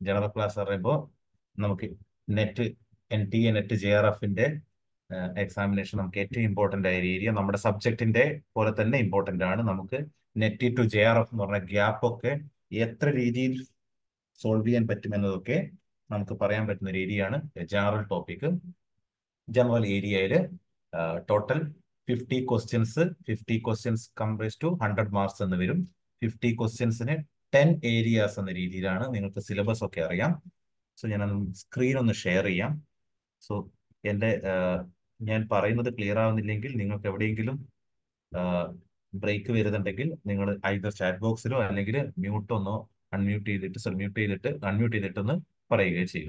General class പറയുമ്പോൾ നമുക്ക് NET N T A NET J R എഫിന്റെ എക്സാമിനേഷൻ നമുക്ക് ഏറ്റവും ഇമ്പോർട്ടന്റ് ആയ ഏരിയ നമ്മുടെ സബ്ജക്റ്റിന്റെ പോലെ തന്നെ ഇമ്പോർട്ടന്റ് ആണ് നമുക്ക് NET to J R F എന്ന് പറഞ്ഞ ഗ്യാപ്പ് ഒക്കെ എത്ര രീതിയിൽ സോൾവ് ചെയ്യാൻ പറ്റുമെന്നതൊക്കെ നമുക്ക് പറയാൻ പറ്റുന്ന ഒരു ഏരിയയാണ് ജനറൽ ടോപ്പിക് ജനറൽ ഏരിയയിൽ total fifty questions fifty questions comprise two hundred marks എന്ന് വരും ഫിഫ്റ്റി ക്വസ്റ്റ്യൻസിന് ടെൻ ഏരിയാസ് എന്ന രീതിയിലാണ് നിങ്ങൾക്ക് സിലബസ് ഒക്കെ അറിയാം സോ ഞാൻ സ്ക്രീൻ ഒന്ന് ഷെയർ ചെയ്യാം സോ എൻ്റെ ഞാൻ പറയുന്നത് ക്ലിയർ ആവുന്നില്ലെങ്കിൽ നിങ്ങൾക്ക് എവിടെയെങ്കിലും ബ്രേക്ക് വരുന്നുണ്ടെങ്കിൽ നിങ്ങൾ ഐദർ ചാറ്റ് ബോക്സിലോ അല്ലെങ്കിൽ മ്യൂട്ട് ഒന്നോ അൺമ്യൂട്ട് ചെയ്തിട്ട് സോറി മ്യൂട്ട് ചെയ്തിട്ട് അൺമ്യൂട്ട് ചെയ്തിട്ടൊന്ന് പറയുകയും ചെയ്യുക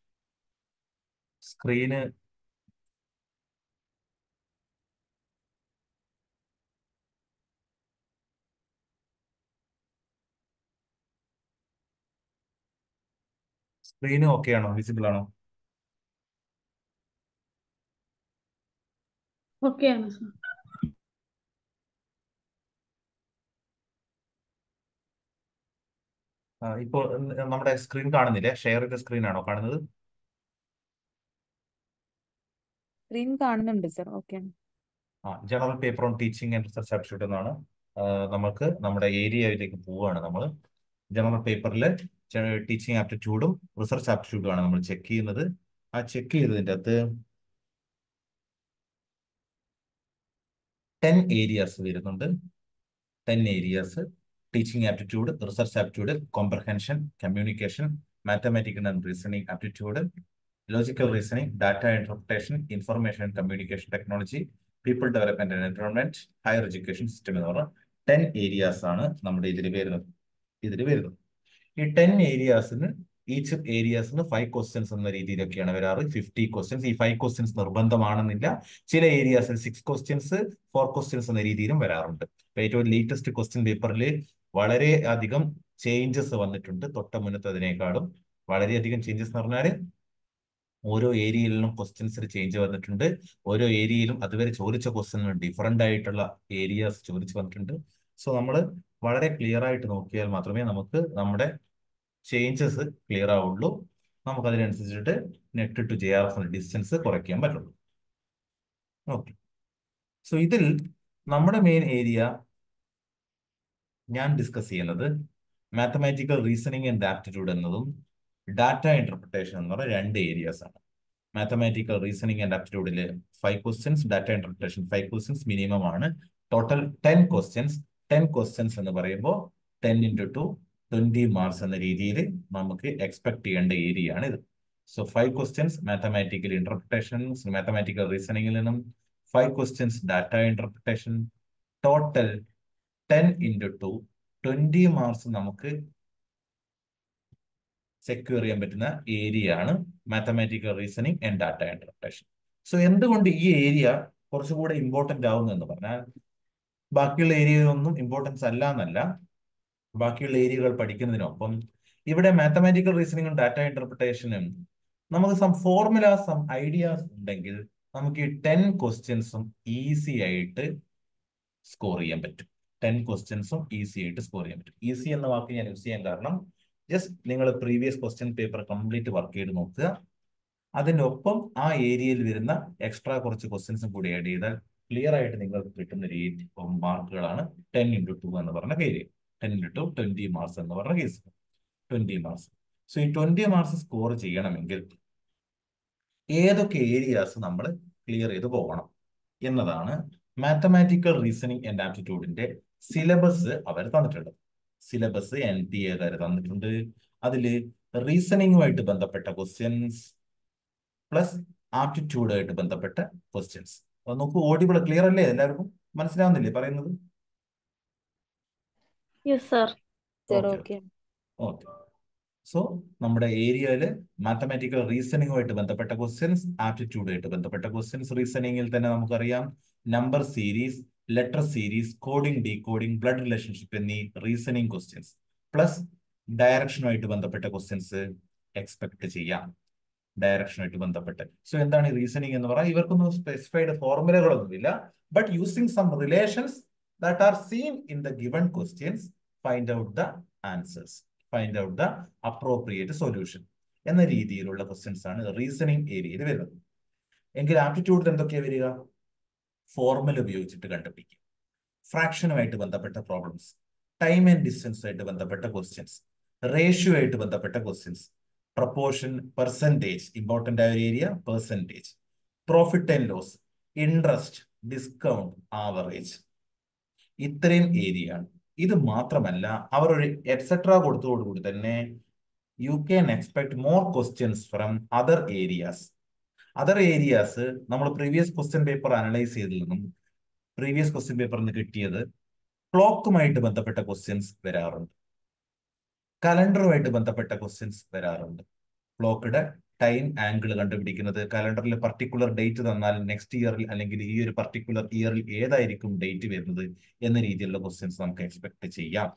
സ്ക്രീന് സ്ക്രീന് ഓക്കെ ആണോ വിസിബിൾ ആണോ ഓക്കെയാണ് സർ ആ, ഇപ്പോൾ നമ്മുടെ സ്ക്രീൻ കാണുന്നില്ലേ ഷെയർ ചെയ്ത സ്ക്രീൻ ആണോ കാണുന്നത് സ്ക്രീൻ കാണുന്നുണ്ട് സർ ഓക്കെ ആ general paper on teaching and research aptitude എന്നാണ് ആ, നമുക്ക് നമ്മുടെ ഏരിയയിലേക്ക് പോവുകയാണ് നമ്മൾ ജനറൽ പേപ്പറിൽ ടീച്ചിങ് ആപ്റ്റിറ്റ്യൂഡും റിസർച്ച് ആപ്റ്റിറ്റ്യൂഡും ആണ് നമ്മൾ ചെക്ക് ചെയ്യുന്നത് ആ ചെക്ക് ചെയ്തതിൻ്റെ അകത്ത് ടെൻ ഏരിയാസ് വരുന്നുണ്ട് ten areas teaching aptitude research aptitude comprehension communication mathematical and reasoning aptitude logical reasoning data interpretation information and communication technology people development and environment higher education system എന്ന് പറഞ്ഞ ten areas ആണ് നമ്മുടെ ഇതിൽ വരുന്നത് ഇതിൽ വരുന്നത് ഈ ടെൻ ഏരിയാസിന് ഈച്ച് ഏരിയാസിന് ഫൈവ് ക്വസ്റ്റ്യൻസ് എന്ന രീതിയിലൊക്കെയാണ് വരാറ് ഫിഫ്റ്റി ക്വസ്റ്റ്യൻസ് ഈ ഫൈവ് ക്വസ്റ്റ്യൻസ് നിർബന്ധമാണെന്നില്ല ചില ഏരിയാസിൽ സിക്സ് ക്വസ്റ്റ്യൻസ് ഫോർ ക്വസ്റ്റ്യൻസ് എന്ന രീതിയിലും വരാറുണ്ട് ഇപ്പൊ ഏറ്റവും ലേറ്റസ്റ്റ് ക്വസ്റ്റ്യൻ പേപ്പറിൽ വളരെ അധികം ചേഞ്ചസ് വന്നിട്ടുണ്ട് തൊട്ട മുന്നത്തതിനേക്കാളും വളരെയധികം ചേഞ്ചസ് എന്ന് പറഞ്ഞാൽ ഓരോ ഏരിയയിലും ക്വസ്റ്റ്യൻസിൽ ചേഞ്ച് വന്നിട്ടുണ്ട് ഓരോ ഏരിയയിലും അതുവരെ ചോദിച്ച ക്വസ്റ്റ്യന് ഡിഫറെന്റ് ആയിട്ടുള്ള ഏരിയാസ് ചോദിച്ചു വന്നിട്ടുണ്ട് സോ നമ്മൾ വളരെ ക്ലിയർ ആയിട്ട് നോക്കിയാൽ മാത്രമേ നമുക്ക് നമ്മുടെ ചേഞ്ചസ് ക്ലിയർ ആവുള്ളൂ നമുക്ക് അതിനനുസരിച്ചിട്ട് NET to J R F distance കുറയ്ക്കാൻ പറ്റുള്ളൂ ഓക്കെ സോ ഇതിൽ നമ്മുടെ മെയിൻ ഏരിയ ഞാൻ ഡിസ്കസ് ചെയ്യുന്നത് മാത്തമാറ്റിക്കൽ റീസണിങ് ആൻഡ് ആപ്റ്റിറ്റ്യൂഡ് എന്നതും ഡാറ്റ ഇന്റർപ്രിട്ടേഷൻ എന്ന് പറയുന്ന രണ്ട് ഏരിയാസ് ആണ് മാത്തമാറ്റിക്കൽ റീസണിങ് ആൻഡ് ആപ്റ്റിറ്റ്യൂഡിൽ five questions data interpretation five questions minimum ആണ് total ten questions ten questions എന്ന് പറയുമ്പോൾ ten into two twenty marks എന്ന രീതിയിൽ നമുക്ക് എക്സ്പെക്ട് ചെയ്യേണ്ട ഏരിയ ആണ് ഇത് so five questions mathematical interpretation mathematical റീസണിങ്ങിൽ നിന്നും five questions data interpretation total ten into two twenty marks നമുക്ക് സെക്യൂർ ചെയ്യാൻ പറ്റുന്ന ഏരിയ ആണ് mathematical reasoning and data interpretation so എന്തുകൊണ്ട് ഈ ഏരിയ കുറച്ചുകൂടെ ഇമ്പോർട്ടന്റ് ആവുന്നു എന്ന് പറഞ്ഞാൽ ബാക്കിയുള്ള ഏരിയയൊന്നും ഇമ്പോർട്ടൻസ് അല്ല എന്നല്ല ബാക്കിയുള്ള ഏരിയകൾ പഠിക്കുന്നതിനൊപ്പം ഇവിടെ മാത്തമാറ്റിക്കൽ റീസണിങ്ങും ഡാറ്റ ഇന്റർപ്രിട്ടേഷനും നമുക്ക് സം ഫോർമുല സം ഐഡിയാസ് ഉണ്ടെങ്കിൽ നമുക്ക് ഈ ടെൻ ക്വസ്റ്റ്യൻസും ഈസി ആയിട്ട് സ്കോർ ചെയ്യാൻ പറ്റും ടെൻ ക്വസ്റ്റ്യൻസും ഈസി ആയിട്ട് സ്കോർ ചെയ്യാൻ പറ്റും ഈസി എന്ന വാക്ക് ഞാൻ യൂസ് ചെയ്യാൻ കാരണം ജസ്റ്റ് നിങ്ങൾ previous question paper complete work ചെയ്ത് നോക്കുക അതിനൊപ്പം ആ ഏരിയയിൽ വരുന്ന എക്സ്ട്രാ കുറച്ച് ക്വസ്റ്റ്യൻസും കൂടി ആഡ് ചെയ്താൽ ക്ലിയർ ആയിട്ട് നിങ്ങൾക്ക് കിട്ടുന്ന രീതി മാർക്കുകളാണ് ടെൻ ഇൻറ്റു ടു എന്ന് പറഞ്ഞ area ten into two twenty marks എന്ന് പറഞ്ഞ കേസ് ട്വന്റി മാർക്സ് സോ ഈ ട്വന്റി മാർക്സ് സ്കോർ ചെയ്യണമെങ്കിൽ ഏതൊക്കെ ഏരിയാസ് നമ്മൾ ക്ലിയർ ചെയ്ത് പോകണം എന്നതാണ് മാത്തമാറ്റിക്കൽ റീസണിങ് ആൻഡ് ആപ്റ്റിറ്റ്യൂഡിന്റെ സിലബസ് അവർ തന്നിട്ടുണ്ട് സിലബസ് എൻ ടി എക്കാർ തന്നിട്ടുണ്ട് അതിൽ റീസണിങ്ങുമായിട്ട് ബന്ധപ്പെട്ട ക്വസ്റ്റ്യൻസ് പ്ലസ് ആപ്റ്റിറ്റ്യൂഡുമായിട്ട് ബന്ധപ്പെട്ട ക്വസ്റ്റ്യൻസ് നോക്കൂ ഓഡിബിൾ ക്ലിയർ അല്ലേ എല്ലാവർക്കും മനസ്സിലാവുന്നില്ലേ പറയുന്നത് yes sir sir okay okay okay so നമ്മുടെ ഏരിയയിൽ മാത്തമാറ്റിക്കൽ റീസണിങ്ങുമായിട്ട് ബന്ധപ്പെട്ട ക്വസ്റ്റ്യൻസ് ആപ്റ്റിറ്റ്യൂഡുമായിട്ട് ബന്ധപ്പെട്ട ക്വസ്റ്റ്യൻസ് റീസണിങ്ങിൽ തന്നെ നമുക്കറിയാം number series letter series coding decoding blood relationship എന്നീ റീസണിങ് ക്വസ്റ്റ്യൻസ് പ്ലസ് ഡയറക്ഷനുമായിട്ട് ബന്ധപ്പെട്ട ക്വസ്റ്റ്യൻസ് എക്സ്പെക്ട് ചെയ്യാം ഡയറക്ഷനുമായിട്ട് ബന്ധപ്പെട്ട് സോ എന്താണ് ഈ റീസണിങ് എന്ന് പറഞ്ഞാൽ ഇവർക്കൊന്നും സ്പെസിഫൈഡ് ഫോർമുലകളൊന്നുമില്ല but using some relations that are seen in the given questions find out the answers find out the appropriate solution എന്ന രീതിയിലുള്ള ക്വസ്റ്റ്യൻസ് ആണ് റീസണിങ് ഏരിയയിൽ വരുന്നത് എങ്കിൽ ആപ്റ്റിറ്റ്യൂഡിൽ എന്തൊക്കെയാ വരിക ഫോർമുല ഉപയോഗിച്ചിട്ട് കണ്ടുപിടിക്കുക ഫ്രാക്ഷനുമായിട്ട് ബന്ധപ്പെട്ട പ്രോബ്ലംസ് ടൈം ആൻഡ് ഡിസ്റ്റൻസ് ആയിട്ട് ബന്ധപ്പെട്ട ക്വസ്റ്റ്യൻസ് റേഷ്യോ ആയിട്ട് ബന്ധപ്പെട്ട ക്വസ്റ്റ്യൻസ് പ്രപ്പോർഷൻ പെർസെൻറ്റേജ് ഇമ്പോർട്ടൻ്റ് ആയ ഒരു area percentage profit and loss interest discount average ഇത്രയും ഏരിയ ആണ് ഇത് മാത്രമല്ല അവർ ഒരു എക്സെട്ര കൊടുത്തതോടുകൂടി തന്നെ you can expect more questions from other areas other areas നമ്മൾ പ്രീവിയസ് ക്വസ്റ്റ്യൻ പേപ്പർ അനലൈസ് ചെയ്തതിൽ നിന്നും പ്രീവിയസ് ക്വസ്റ്റ്യൻ പേപ്പറിൽ നിന്ന് കിട്ടിയത് ക്ലോക്കുമായിട്ട് ബന്ധപ്പെട്ട ക്വസ്റ്റ്യൻസ് വരാറുണ്ട് കലണ്ടറുമായിട്ട് ബന്ധപ്പെട്ട ക്വസ്റ്റ്യൻസ് വരാറുണ്ട് ക്ലോക്കിയുടെ ടൈം ആംഗിൾ കണ്ടുപിടിക്കുന്നത് കലണ്ടറിൽ പർട്ടിക്കുലർ ഡേറ്റ് തന്നാൽ നെക്സ്റ്റ് ഇയറിൽ അല്ലെങ്കിൽ ഈ ഒരു പർട്ടിക്കുലർ ഇയറിൽ ഏതായിരിക്കും ഡേറ്റ് വരുന്നത് എന്ന രീതിയിലുള്ള ക്വസ്റ്റ്യൻസ് നമുക്ക് എക്സ്പെക്ട് ചെയ്യാം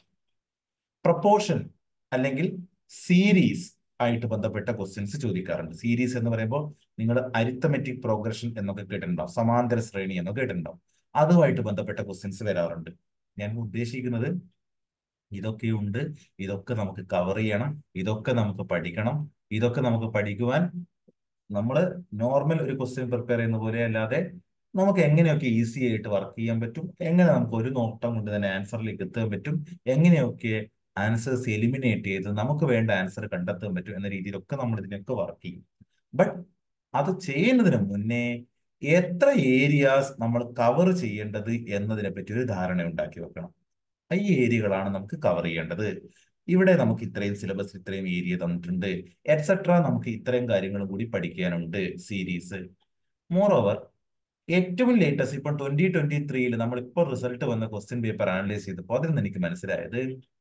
പ്രപ്പോർഷൻ അല്ലെങ്കിൽ സീരീസ് ആയിട്ട് ബന്ധപ്പെട്ട ക്വസ്റ്റ്യൻസ് ചോദിക്കാറുണ്ട് സീരീസ് എന്ന് പറയുമ്പോൾ നിങ്ങൾ അരിത്തമെറ്റിക് പ്രോഗ്രഷൻ എന്നൊക്കെ കേട്ടിട്ടുണ്ടാവും സമാന്തര ശ്രേണി എന്നൊക്കെ കേട്ടിട്ടുണ്ടാവും അതുമായിട്ട് ബന്ധപ്പെട്ട ക്വസ്റ്റ്യൻസ് വരാറുണ്ട് ഞാൻ ഉദ്ദേശിക്കുന്നത് ഇതൊക്കെയുണ്ട് ഇതൊക്കെ നമുക്ക് കവർ ചെയ്യണം ഇതൊക്കെ നമുക്ക് പഠിക്കണം ഇതൊക്കെ നമുക്ക് പഠിക്കുവാൻ നമ്മൾ നോർമൽ ഒരു ക്വസ്റ്റ്യൻ പ്രിപ്പയർ ചെയ്യുന്ന പോലെ അല്ലാതെ നമുക്ക് എങ്ങനെയൊക്കെ ഈസി ആയിട്ട് വർക്ക് ചെയ്യാൻ പറ്റും എങ്ങനെ നമുക്ക് ഒരു നോട്ടം കൊണ്ട് തന്നെ ആൻസറിലേക്ക് എത്താൻ പറ്റും എങ്ങനെയൊക്കെ ആൻസേഴ്സ് എലിമിനേറ്റ് ചെയ്ത് നമുക്ക് വേണ്ട ആൻസർ കണ്ടെത്താൻ പറ്റും എന്ന രീതിയിലൊക്കെ നമ്മൾ ഇതിനൊക്കെ വർക്ക് ചെയ്യും ബട്ട് അത് ചെയ്യുന്നതിന് മുന്നേ എത്ര ഏരിയാസ് നമ്മൾ കവർ ചെയ്യേണ്ടത് എന്നതിനെ പറ്റി ഒരു ധാരണ ഉണ്ടാക്കി വെക്കണം ഈ ഏരിയകളാണ് നമുക്ക് കവർ ചെയ്യേണ്ടത് ഇവിടെ നമുക്ക് ഇത്രയും സിലബസ് ഇത്രയും ഏരിയ തന്നിട്ടുണ്ട് എറ്റ്സെട്ര നമുക്ക് ഇത്രയും കാര്യങ്ങളും കൂടി പഠിക്കാനുണ്ട് സീരീസ് മോർ ഓവർ ഏറ്റവും ലേറ്റസ്റ്റ് ഇപ്പം ട്വന്റി ട്വന്റി ത്രീയിൽ നമ്മൾ ഇപ്പോൾ റിസൾട്ട് വന്ന ക്വസ്റ്റ്യൻ പേപ്പർ അനലൈസ് ചെയ്തപ്പോൾ അതിൽ നിന്ന് എനിക്ക് മനസ്സിലായത്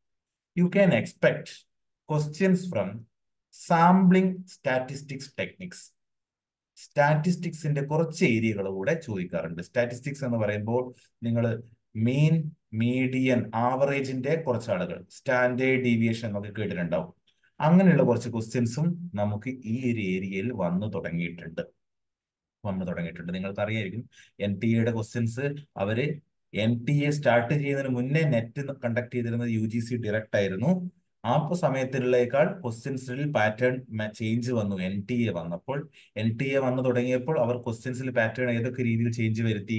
you can expect questions from sampling statistics techniques സ്റ്റാറ്റിസ്റ്റിക്സിന്റെ കുറച്ച് ഏരിയകൾ കൂടെ ചോദിക്കാറുണ്ട് സ്റ്റാറ്റിസ്റ്റിക്സ് എന്ന് പറയുമ്പോൾ നിങ്ങൾ മീൻ മീഡിയൻ ആവറേജിന്റെ കുറച്ച് ആളുകൾ സ്റ്റാൻഡേർഡ് ഡീവിയേഷൻ എന്നൊക്കെ കേട്ടിട്ടുണ്ടാവും അങ്ങനെയുള്ള കുറച്ച് ക്വസ്റ്റ്യൻസും നമുക്ക് ഈ ഒരു ഏരിയയിൽ വന്നു തുടങ്ങിയിട്ടുണ്ട് വന്നു തുടങ്ങിയിട്ടുണ്ട് നിങ്ങൾക്ക് അറിയായിരിക്കും എൻ ടി എയുടെ ക്വസ്റ്റ്യൻസ് അവര് എൻ ടി എ സ്റ്റാർട്ട് ചെയ്യുന്നതിന് മുന്നേ നെറ്റ് കണ്ടക്ട് ചെയ്തിരുന്നത് യു ജി സി ഡയറക്റ്റ് ആയിരുന്നു ആ സമയത്തിലുള്ളേക്കാൾ ക്വസ്റ്റ്യൻസിൽ പാറ്റേൺ ചേഞ്ച് വന്നു എൻ ടി എ വന്നപ്പോൾ എൻ ടി എ വന്നു തുടങ്ങിയപ്പോൾ അവർ ക്വസ്റ്റ്യൻസിൽ പാറ്റേൺ ഏതൊക്കെ രീതിയിൽ ചേഞ്ച് വരുത്തി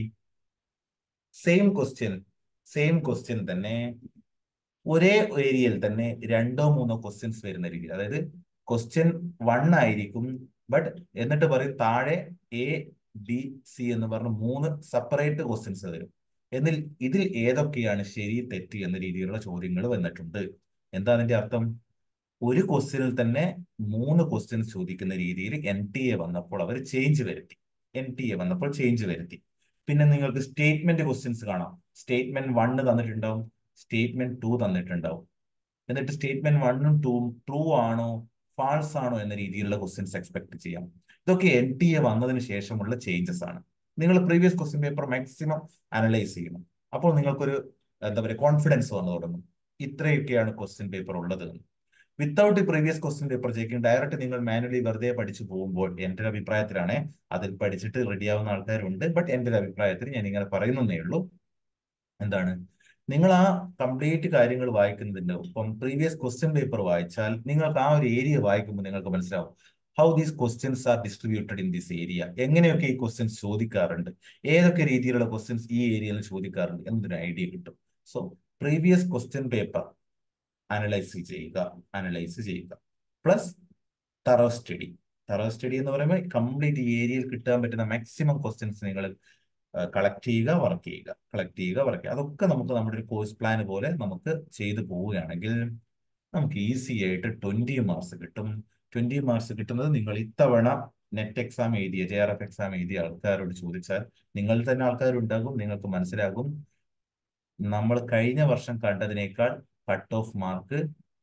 സെയിം ക്വസ്റ്റ്യൻ സെയിം ക്വസ്റ്റ്യൻ തന്നെ ഒരേ ഏരിയയിൽ തന്നെ രണ്ടോ മൂന്നോ ക്വസ്റ്റ്യൻസ് വരുന്ന രീതിയിൽ അതായത് ക്വസ്റ്റ്യൻ വൺ ആയിരിക്കും ബട്ട് എന്നിട്ട് പറയും താഴെ എ ബി സി എന്ന് പറഞ്ഞ മൂന്ന് സെപ്പറേറ്റ് ക്വസ്റ്റ്യൻസ് വരും എന്നിൽ ഇതിൽ ഏതൊക്കെയാണ് ശരി തെറ്റ് എന്ന രീതിയിലുള്ള ചോദ്യങ്ങൾ വന്നിട്ടുണ്ട് എന്താ അതിന്റെ അർത്ഥം ഒരു ക്വസ്റ്റ്യനിൽ തന്നെ മൂന്ന് ക്വസ്റ്റ്യൻസ് ചോദിക്കുന്ന രീതിയിൽ എൻ ടി എ വന്നപ്പോൾ അവർ ചേഞ്ച് വരുത്തി എൻ ടി എ വന്നപ്പോൾ ചേഞ്ച് വരുത്തി പിന്നെ നിങ്ങൾക്ക് സ്റ്റേറ്റ്മെന്റ് ക്വസ്റ്റ്യൻസ് കാണാം സ്റ്റേറ്റ്മെന്റ് വണ്ണ് തന്നിട്ടുണ്ടാവും സ്റ്റേറ്റ്മെന്റ് ടു തന്നിട്ടുണ്ടാവും എന്നിട്ട് സ്റ്റേറ്റ്മെന്റ് വണ്ണും ടൂവും ട്രൂ ആണോ ഫാൾസ് ആണോ എന്ന രീതിയിലുള്ള ക്വസ്റ്റ്യൻസ് എക്സ്പെക്ട് ചെയ്യാം ഇതൊക്കെ എൻ ടി എ വന്നതിന് ശേഷമുള്ള ചേഞ്ചസ് ആണ് നിങ്ങൾ previous question paper maximum analyse ചെയ്യണം അപ്പോൾ നിങ്ങൾക്കൊരു എന്താ പറയുക കോൺഫിഡൻസ് വന്നു തുടങ്ങും ഇത്രയൊക്കെയാണ് ക്വസ്റ്റ്യൻ പേപ്പർ ഉള്ളത് വിത്തൗട്ട് ഈ previous question paper checking direct നിങ്ങൾ മാനുവലി വെറുതെ പഠിച്ചു പോകുമ്പോൾ എൻ്റെ ഒരു അഭിപ്രായത്തിലാണ് അതിൽ പഠിച്ചിട്ട് റെഡിയാവുന്ന ആൾക്കാരുണ്ട് ബട്ട് എൻ്റെ ഒരു അഭിപ്രായത്തിൽ ഞാൻ ഇങ്ങനെ പറയുന്നേ ഉള്ളൂ എന്താണ് നിങ്ങൾ ആ കംപ്ലീറ്റ് കാര്യങ്ങൾ വായിക്കുന്നതിന്റെ ഒപ്പം പ്രീവിയസ് ക്വസ്റ്റ്യൻ പേപ്പർ വായിച്ചാൽ നിങ്ങൾക്ക് ആ ഒരു ഏരിയ വായിക്കുമ്പോൾ നിങ്ങൾക്ക് മനസ്സിലാവും how these questions are distributed in this area എങ്ങനെയൊക്കെ ഈ ക്വസ്റ്റ്യൻസ് ചോദിക്കാറുണ്ട് ഏതൊക്കെ രീതിയിലുള്ള ക്വസ്റ്റ്യൻസ് ഈ ഏരിയയിൽ ചോദിക്കാറുണ്ട് എന്നൊരു ഐഡിയ കിട്ടും so previous question paper analyse ചെയ്യുക അനലൈസ് ചെയ്യുക plus thorough study thorough study എന്ന് പറയുമ്പോൾ കംപ്ലീറ്റ് ഏരിയയിൽ കിട്ടാൻ പറ്റുന്ന മാക്സിമം ക്വസ്റ്റ്യൻസ് നിങ്ങൾ കളക്ട് ചെയ്യുക വർക്ക് ചെയ്യുക കളക്ട് ചെയ്യുക വർക്ക് ചെയ്യുക അതൊക്കെ നമുക്ക് നമ്മുടെ ഒരു കോഴ്സ് പ്ലാൻ പോലെ നമുക്ക് ചെയ്തു പോവുകയാണെങ്കിൽ നമുക്ക് ഈസി ആയിട്ട് ട്വന്റി മാർക്സ് കിട്ടും ട്വന്റി മാർക്സ് കിട്ടുന്നത് നിങ്ങൾ ഇത്തവണ നെറ്റ് എക്സാം എഴുതിയ ജെ ആർ എഫ് എക്സാം എഴുതിയ ആൾക്കാരോട് ചോദിച്ചാൽ നിങ്ങൾ തന്നെ ആൾക്കാരുണ്ടാകും നിങ്ങൾക്ക് മനസ്സിലാകും നമ്മൾ കഴിഞ്ഞ വർഷം കണ്ടതിനേക്കാൾ കട്ട് ഓഫ് മാർക്ക്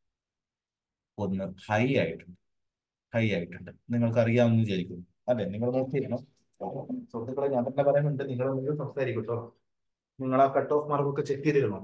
ഒന്ന് ഹൈ ആയിട്ടുണ്ട് ഹൈ ആയിട്ടുണ്ട് നിങ്ങൾക്ക് അറിയാമെന്ന് വിചാരിക്കുന്നു അല്ലെ നിങ്ങൾ നോക്കിയിരുന്നു സുഹൃത്തുക്കളെ ഞാൻ തന്നെ പറയുന്നുണ്ട് നിങ്ങൾ നിങ്ങൾ സംസാരിക്കും കേട്ടോ നിങ്ങൾ ആ കട്ട് ഓഫ് മാർക്കൊക്കെ ചെക്ക് ചെയ്തിരുന്നോ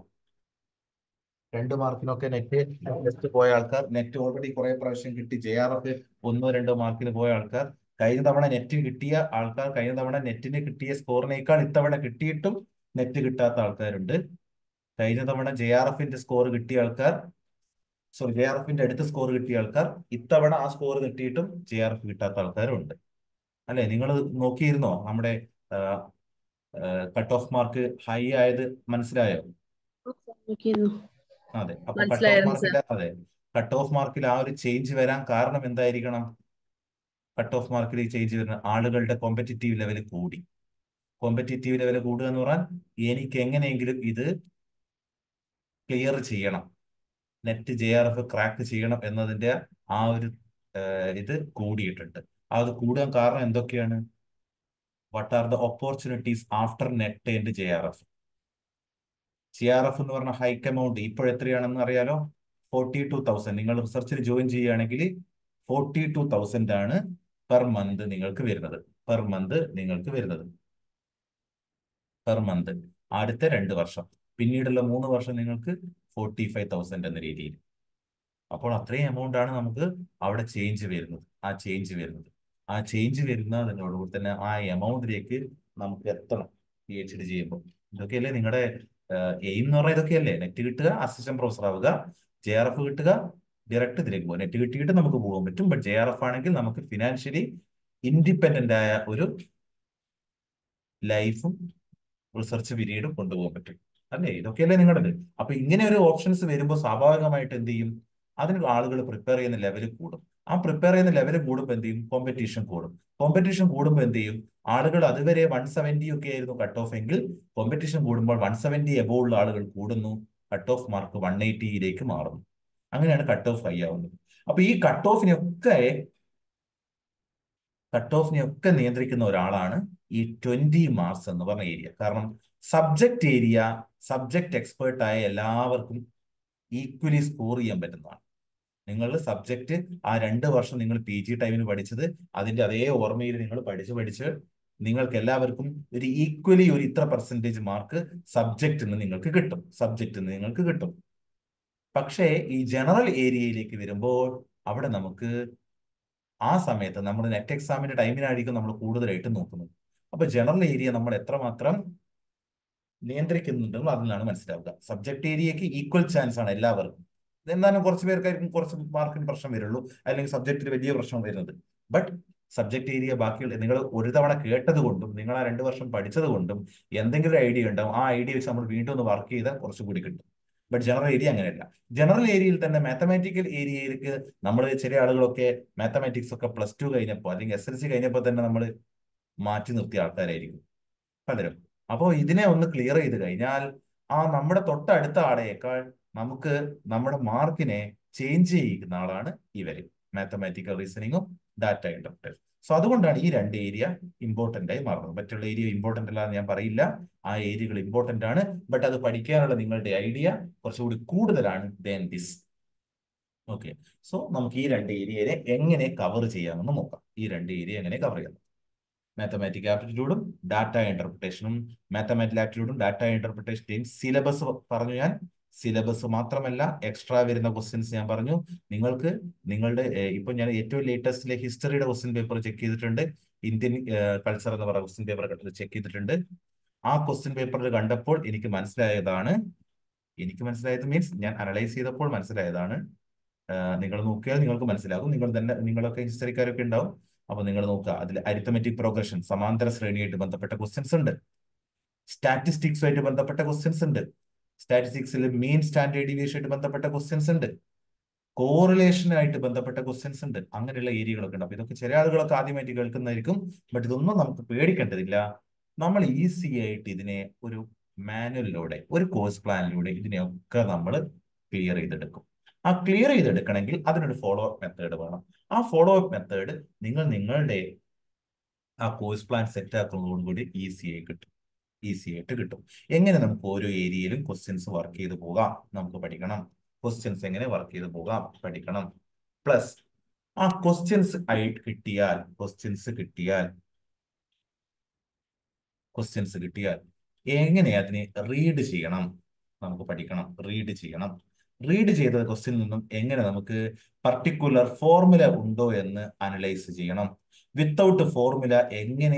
രണ്ട് മാർക്കിനൊക്കെ നെറ്റ് ടെസ്റ്റ് പോയ ആൾക്കാർ നെറ്റ് ഓൾറെഡി കുറെ പ്രാവശ്യം കിട്ടി ജെ ആർ എഫ് ഒന്നോ രണ്ടോ മാർക്കിന് പോയ ആൾക്കാർ കഴിഞ്ഞ തവണ നെറ്റ് കിട്ടിയ ആൾക്കാർ കഴിഞ്ഞ തവണ നെറ്റിന് കിട്ടിയ സ്കോറിനേക്കാൾ ഇത്തവണ കിട്ടിയിട്ടും നെറ്റ് കിട്ടാത്ത ആൾക്കാരുണ്ട് കഴിഞ്ഞ തവണ ജെ ആർ എഫിന്റെ സ്കോർ കിട്ടിയ ആൾക്കാർ സോ ജെ ആർ എഫിന്റെ അടുത്ത് സ്കോർ കിട്ടിയ ആൾക്കാർ ഇത്തവണ ആ സ്കോർ കിട്ടിയിട്ടും ജെ ആർ എഫ് കിട്ടാത്ത ആൾക്കാരും ഉണ്ട് അല്ലെ നിങ്ങൾ നോക്കിയിരുന്നോ നമ്മുടെ കട്ട് ഓഫ് മാർക്ക് ഹൈ ആയത് മനസ്സിലായോ നോക്കിയിരുന്നു അതെ അപ്പൊ കട്ട് ഓഫ് മനസ്സിലായിരുന്നു സർ മാർക്കിന്റെ അതെ കട്ട് ഓഫ് മാർക്കിൽ ആ ഒരു ചേഞ്ച് വരാൻ കാരണം എന്തായിരിക്കണം കട്ട് ഓഫ് മാർക്കിൽ ഈ ചേഞ്ച് വരുന്ന ആളുകളുടെ കോമ്പറ്റിറ്റീവ് ലെവൽ കൂടി കോമ്പറ്റിറ്റീവ് ലെവൽ കൂടുക എന്ന് പറഞ്ഞാൽ എനിക്ക് എങ്ങനെയെങ്കിലും ഇത് ക്ലിയർ ചെയ്യണം NET J R F crack ചെയ്യണം എന്നതിന്റെ ആ ഒരു ഏഹ്, ഇത് കൂടിയിട്ടുണ്ട് ആ അത് കൂടാൻ കാരണം എന്തൊക്കെയാണ് what are the opportunities after NET and J R F J R F എന്ന് പറഞ്ഞ ഹൈക്ക് എമൗണ്ട് ഇപ്പോൾ എത്രയാണെന്ന് അറിയാലോ ഫോർട്ടി ടു തൗസൻഡ് നിങ്ങൾ റിസർച്ചിൽ ജോയിൻ ചെയ്യുകയാണെങ്കിൽ ഫോർട്ടി ടു തൗസൻഡ് ആണ് പെർ മന്ത് നിങ്ങൾക്ക് വരുന്നത് പെർ മന്ത് നിങ്ങൾക്ക് വരുന്നത് പെർ മന്ത് ആദ്യത്തെ രണ്ട് വർഷം പിന്നീടുള്ള മൂന്ന് വർഷം നിങ്ങൾക്ക് ഫോർട്ടി ഫൈവ് തൗസൻഡ് എന്ന രീതിയിൽ അപ്പോൾ അത്രയും എമൗണ്ട് ആണ് നമുക്ക് അവിടെ ചേഞ്ച് വരുന്നത് ആ ചേഞ്ച് വരുന്നത് ആ ചേഞ്ച് വരുന്നതിനോടുകൂടി തന്നെ ആ എമൗണ്ടിലേക്ക് നമുക്ക് എത്തണം പി എച്ച് ഡി ചെയ്യുമ്പോൾ ഇതൊക്കെയല്ലേ നിങ്ങളുടെ എയിം എന്ന് പറഞ്ഞാൽ ഇതൊക്കെയല്ലേ നെറ്റ് കിട്ടുക അസിസ്റ്റന്റ് പ്രൊഫസർ ആവുക ജെ ആർ എഫ് കിട്ടുക ഡയറക്റ്റ് ഇതിലേക്ക് പോകും നെറ്റ് കിട്ടിയിട്ട് നമുക്ക് പോകാൻ പറ്റും ബട്ട് ജെ ആർ എഫ് ആണെങ്കിൽ നമുക്ക് ഫിനാൻഷ്യലി ഇൻഡിപെൻഡന്റ് ആയ ഒരു ലൈഫും റിസർച്ച് പീരീഡും കൊണ്ടുപോകാൻ പറ്റും അല്ലേ ഇതൊക്കെയല്ലേ നിങ്ങളുടേത് അപ്പൊ ഇങ്ങനെ ഒരു ഓപ്ഷൻസ് വരുമ്പോൾ സ്വാഭാവികമായിട്ട് എന്ത് ചെയ്യും അതിന് ആളുകൾ പ്രിപ്പയർ ചെയ്യുന്ന ലെവൽ കൂടും ആ പ്രിപ്പയർ ചെയ്യുന്ന ലെവൽ കൂടുമ്പോൾ എന്ത് ചെയ്യും കോമ്പറ്റീഷൻ കൂടും കോമ്പറ്റീഷൻ കൂടുമ്പോൾ എന്ത് ചെയ്യും ആളുകൾ അതുവരെ വൺ സെവന്റി ഒക്കെ ആയിരുന്നു കട്ട് ഓഫ് എങ്കിൽ കോമ്പറ്റീഷൻ കൂടുമ്പോൾ വൺ സെവന്റി എബോ ഉള്ള ആളുകൾ കൂടുന്നു കട്ട് ഓഫ് മാർക്ക് വൺ എയ്റ്റിയിലേക്ക് മാറുന്നു അങ്ങനെയാണ് കട്ട് ഓഫ് ഹൈ ആവുന്നത് അപ്പൊ ഈ കട്ട് ഓഫിനൊക്കെ കട്ട് ഓഫിനെ ഒക്കെ നിയന്ത്രിക്കുന്ന ഒരാളാണ് ഈ ട്വന്റി മാർക്സ് എന്ന് പറഞ്ഞ ഏരിയ കാരണം സബ്ജക്ട് ഏരിയ സബ്ജക്ട് എക്സ്പേർട്ട് ആയ എല്ലാവർക്കും ഈക്വലി സ്കോർ ചെയ്യാൻ പറ്റുന്നതാണ് നിങ്ങളുടെ സബ്ജക്ട് ആ രണ്ട് വർഷം നിങ്ങൾ പി ജി ടൈമിന് പഠിച്ചത് അതിന്റെ അതേ ഓർമ്മയിൽ നിങ്ങൾ പഠിച്ച് പഠിച്ച് നിങ്ങൾക്ക് എല്ലാവർക്കും ഒരു ഈക്വലി ഒരു ഇത്ര പെർസെൻറ്റേജ് മാർക്ക് സബ്ജക്റ്റിൽ നിന്ന് നിങ്ങൾക്ക് കിട്ടും സബ്ജക്റ്റിൽ നിന്ന് നിങ്ങൾക്ക് കിട്ടും പക്ഷേ ഈ ജനറൽ ഏരിയയിലേക്ക് വരുമ്പോൾ അവിടെ നമുക്ക് ആ സമയത്ത് നമ്മൾ നെറ്റ് എക്സാമിന്റെ ടൈമിനായിരിക്കും നമ്മൾ കൂടുതലായിട്ട് നോക്കുന്നത് അപ്പൊ ജനറൽ ഏരിയ നമ്മൾ എത്രമാത്രം നിയന്ത്രിക്കുന്നുണ്ടെന്ന് അതിലാണ് മനസ്സിലാവുക സബ്ജക്ട് ഏരിയക്ക് ഈക്വൽ ചാൻസ് ആണ് എല്ലാവർക്കും എന്നാലും കുറച്ച് പേർക്കായിരിക്കും കുറച്ച് മാർക്കിന് പ്രശ്നം വരുള്ളൂ അല്ലെങ്കിൽ സബ്ജക്റ്റിൽ വലിയ പ്രശ്നം വരുന്നത് ബട്ട് സബ്ജക്ട് ഏരിയ ബാക്കിയുള്ള നിങ്ങൾ ഒരു തവണ കേട്ടത് കൊണ്ടും നിങ്ങൾ ആ രണ്ട് വർഷം പഠിച്ചത് കൊണ്ടും എന്തെങ്കിലും ഒരു ഐഡിയ ഉണ്ടാവും ആ ഐഡിയ വെച്ച് നമ്മൾ വീണ്ടും ഒന്ന് വർക്ക് ചെയ്താൽ കുറച്ചുകൂടി കിട്ടും ബട്ട് ജനറൽ ഏരിയ അങ്ങനെയല്ല ജനറൽ ഏരിയയിൽ തന്നെ മാത്തമാറ്റിക്കൽ ഏരിയയിലേക്ക് നമ്മൾ ചില ആളുകളൊക്കെ മാത്തമാറ്റിക്സ് ഒക്കെ പ്ലസ് ടു കഴിഞ്ഞപ്പോൾ അല്ലെങ്കിൽ എസ് എൽ സി കഴിഞ്ഞപ്പോൾ തന്നെ നമ്മൾ മാറ്റി നിർത്തിയ ആൾക്കാരായിരിക്കും പലരും അപ്പോൾ ഇതിനെ ഒന്ന് ക്ലിയർ ചെയ്ത് കഴിഞ്ഞാൽ ആ നമ്മുടെ തൊട്ടടുത്ത ആളെയേക്കാൾ നമുക്ക് നമ്മുടെ മാർക്കിനെ ചേഞ്ച് ചെയ്യുന്ന ആളാണ് ഇവര് മാത്തമാറ്റിക്കൽ റീസണിങ്ങും ഡാറ്റ ഇന്റർപ്രിറ്റേഷൻ സോ അതുകൊണ്ടാണ് ഈ രണ്ട് ഏരിയ ഇമ്പോർട്ടന്റ് ആയി മാറുന്നത് മറ്റുള്ള ഏരിയ ഇമ്പോർട്ടന്റ് അല്ല എന്ന് ഞാൻ പറയില്ല ആ ഏരിയകൾ ഇമ്പോർട്ടന്റ് ആണ് ബട്ട് അത് പഠിക്കാനുള്ള നിങ്ങളുടെ ഐഡിയ കുറച്ചുകൂടി കൂടുതലാണ് ദാൻ ദിസ് ഓക്കെ സോ നമുക്ക് ഈ രണ്ട് ഏരിയയെ എങ്ങനെ കവർ ചെയ്യാമെന്ന് നോക്കാം ഈ രണ്ട് ഏരിയ എങ്ങനെ കവർ ചെയ്യാം മാത്തമാറ്റിക് ആപ്റ്റിറ്റ്യൂഡും ഡാറ്റ ഇന്റർപ്രിട്ടേഷനും മാത്തമാറ്റിക് ആപ്റ്റിറ്റ്യൂഡും ഡാറ്റ ഇന്റർപ്രിട്ടേഷന്റെയും സിലബസ് പറഞ്ഞു ഞാൻ സിലബസ് മാത്രമല്ല എക്സ്ട്രാ വരുന്ന ക്വസ്റ്റ്യൻസ് ഞാൻ പറഞ്ഞു നിങ്ങൾക്ക് നിങ്ങളുടെ ഏഹ്, ഇപ്പൊ ഞാൻ ഏറ്റവും ലേറ്റസ്റ്റിലെ ഹിസ്റ്ററിയുടെ ക്വസ്റ്റ്യൻ പേപ്പർ ചെക്ക് ചെയ്തിട്ടുണ്ട് ഇന്ത്യൻ കൾച്ചർ എന്ന് പറയുന്ന ക്വസ്റ്റ്യൻ പേപ്പർ ചെക്ക് ചെയ്തിട്ടുണ്ട് ആ ക്വസ്റ്റ്യൻ പേപ്പറിൽ കണ്ടപ്പോൾ എനിക്ക് മനസ്സിലായതാണ് എനിക്ക് മനസ്സിലായത് മീൻസ് ഞാൻ അനലൈസ് ചെയ്തപ്പോൾ മനസ്സിലായതാണ് നിങ്ങൾ നോക്കിയാൽ നിങ്ങൾക്ക് മനസ്സിലാകും നിങ്ങൾ തന്നെ നിങ്ങളൊക്കെ ഹിസ്റ്ററിക്കാരൊക്കെ ഉണ്ടാവും അപ്പൊ നിങ്ങൾ നോക്കുക അതിൽ അരിത്തമെറ്റിക് പ്രോഗ്രഷൻ സമാന്തര ശ്രേണിയായിട്ട് ബന്ധപ്പെട്ട ക്വസ്റ്റ്യൻസ് ഉണ്ട് സ്റ്റാറ്റിസ്റ്റിക്സുമായിട്ട് ബന്ധപ്പെട്ട ക്വസ്റ്റ്യൻസ് ഉണ്ട് സ്റ്റാറ്റിസ്റ്റിക്സിൽ മീൻ സ്റ്റാൻഡേർഡ് ഡീവിയേഷനായിട്ട് ബന്ധപ്പെട്ട ക്വസ്റ്റ്യൻസ് ഉണ്ട് കോറിലേഷനായിട്ട് ബന്ധപ്പെട്ട ക്വസ്റ്റ്യൻസ് ഉണ്ട് അങ്ങനെയുള്ള ഏരിയകളൊക്കെ ഉണ്ട് അപ്പൊ ഇതൊക്കെ ചില ആളുകളൊക്കെ ആദ്യമായിട്ട് കേൾക്കുന്നതായിരിക്കും ബട്ട് ഇതൊന്നും നമുക്ക് പേടിക്കേണ്ടതില്ല നമ്മൾ ഈസി ആയിട്ട് ഇതിനെ ഒരു മാനുവലിലൂടെ ഒരു കോഴ്സ് പ്ലാനിലൂടെ ഇതിനെയൊക്കെ നമ്മൾ ക്ലിയർ ചെയ്തെടുക്കും ആ ക്ലിയർ ചെയ്തെടുക്കണമെങ്കിൽ അതിനൊരു ഫോളോ അപ്പ് മെത്തേഡ് വേണം ആ ഫോളോ അപ്പ് മെത്തേഡ് നിങ്ങൾ നിങ്ങളുടെ ആ കോഴ്സ് പ്ലാൻ സെറ്റ് ആക്കുന്നതോടുകൂടി ഈസി ആയി കിട്ടും ഈസി ആയിട്ട് കിട്ടും എങ്ങനെ നമുക്ക് ഓരോ ഏരിയയിലും ക്വസ്റ്റ്യൻസ് വർക്ക് ചെയ്ത് പോകാം നമുക്ക് പഠിക്കണം ക്വസ്റ്റ്യൻസ് എങ്ങനെ വർക്ക് ചെയ്ത് പോകാം പഠിക്കണം പ്ലസ് ആ ക്വസ്റ്റ്യൻസ് ആയി കിട്ടിയാൽ ക്വസ്റ്റ്യൻസ് കിട്ടിയാൽ ക്വസ്റ്റ്യൻസ് കിട്ടിയാൽ എങ്ങനെ അതിനെ റീഡ് ചെയ്യണം നമുക്ക് പഠിക്കണം റീഡ് ചെയ്യണം റീഡ് ചെയ്ത ക്വസ്റ്റ്യനിൽ നിന്നും എങ്ങനെ നമുക്ക് പർട്ടിക്കുലർ ഫോർമുല ഉണ്ടോ എന്ന് അനലൈസ് ചെയ്യണം വിത്തൗട്ട് ഫോർമുല എങ്ങനെ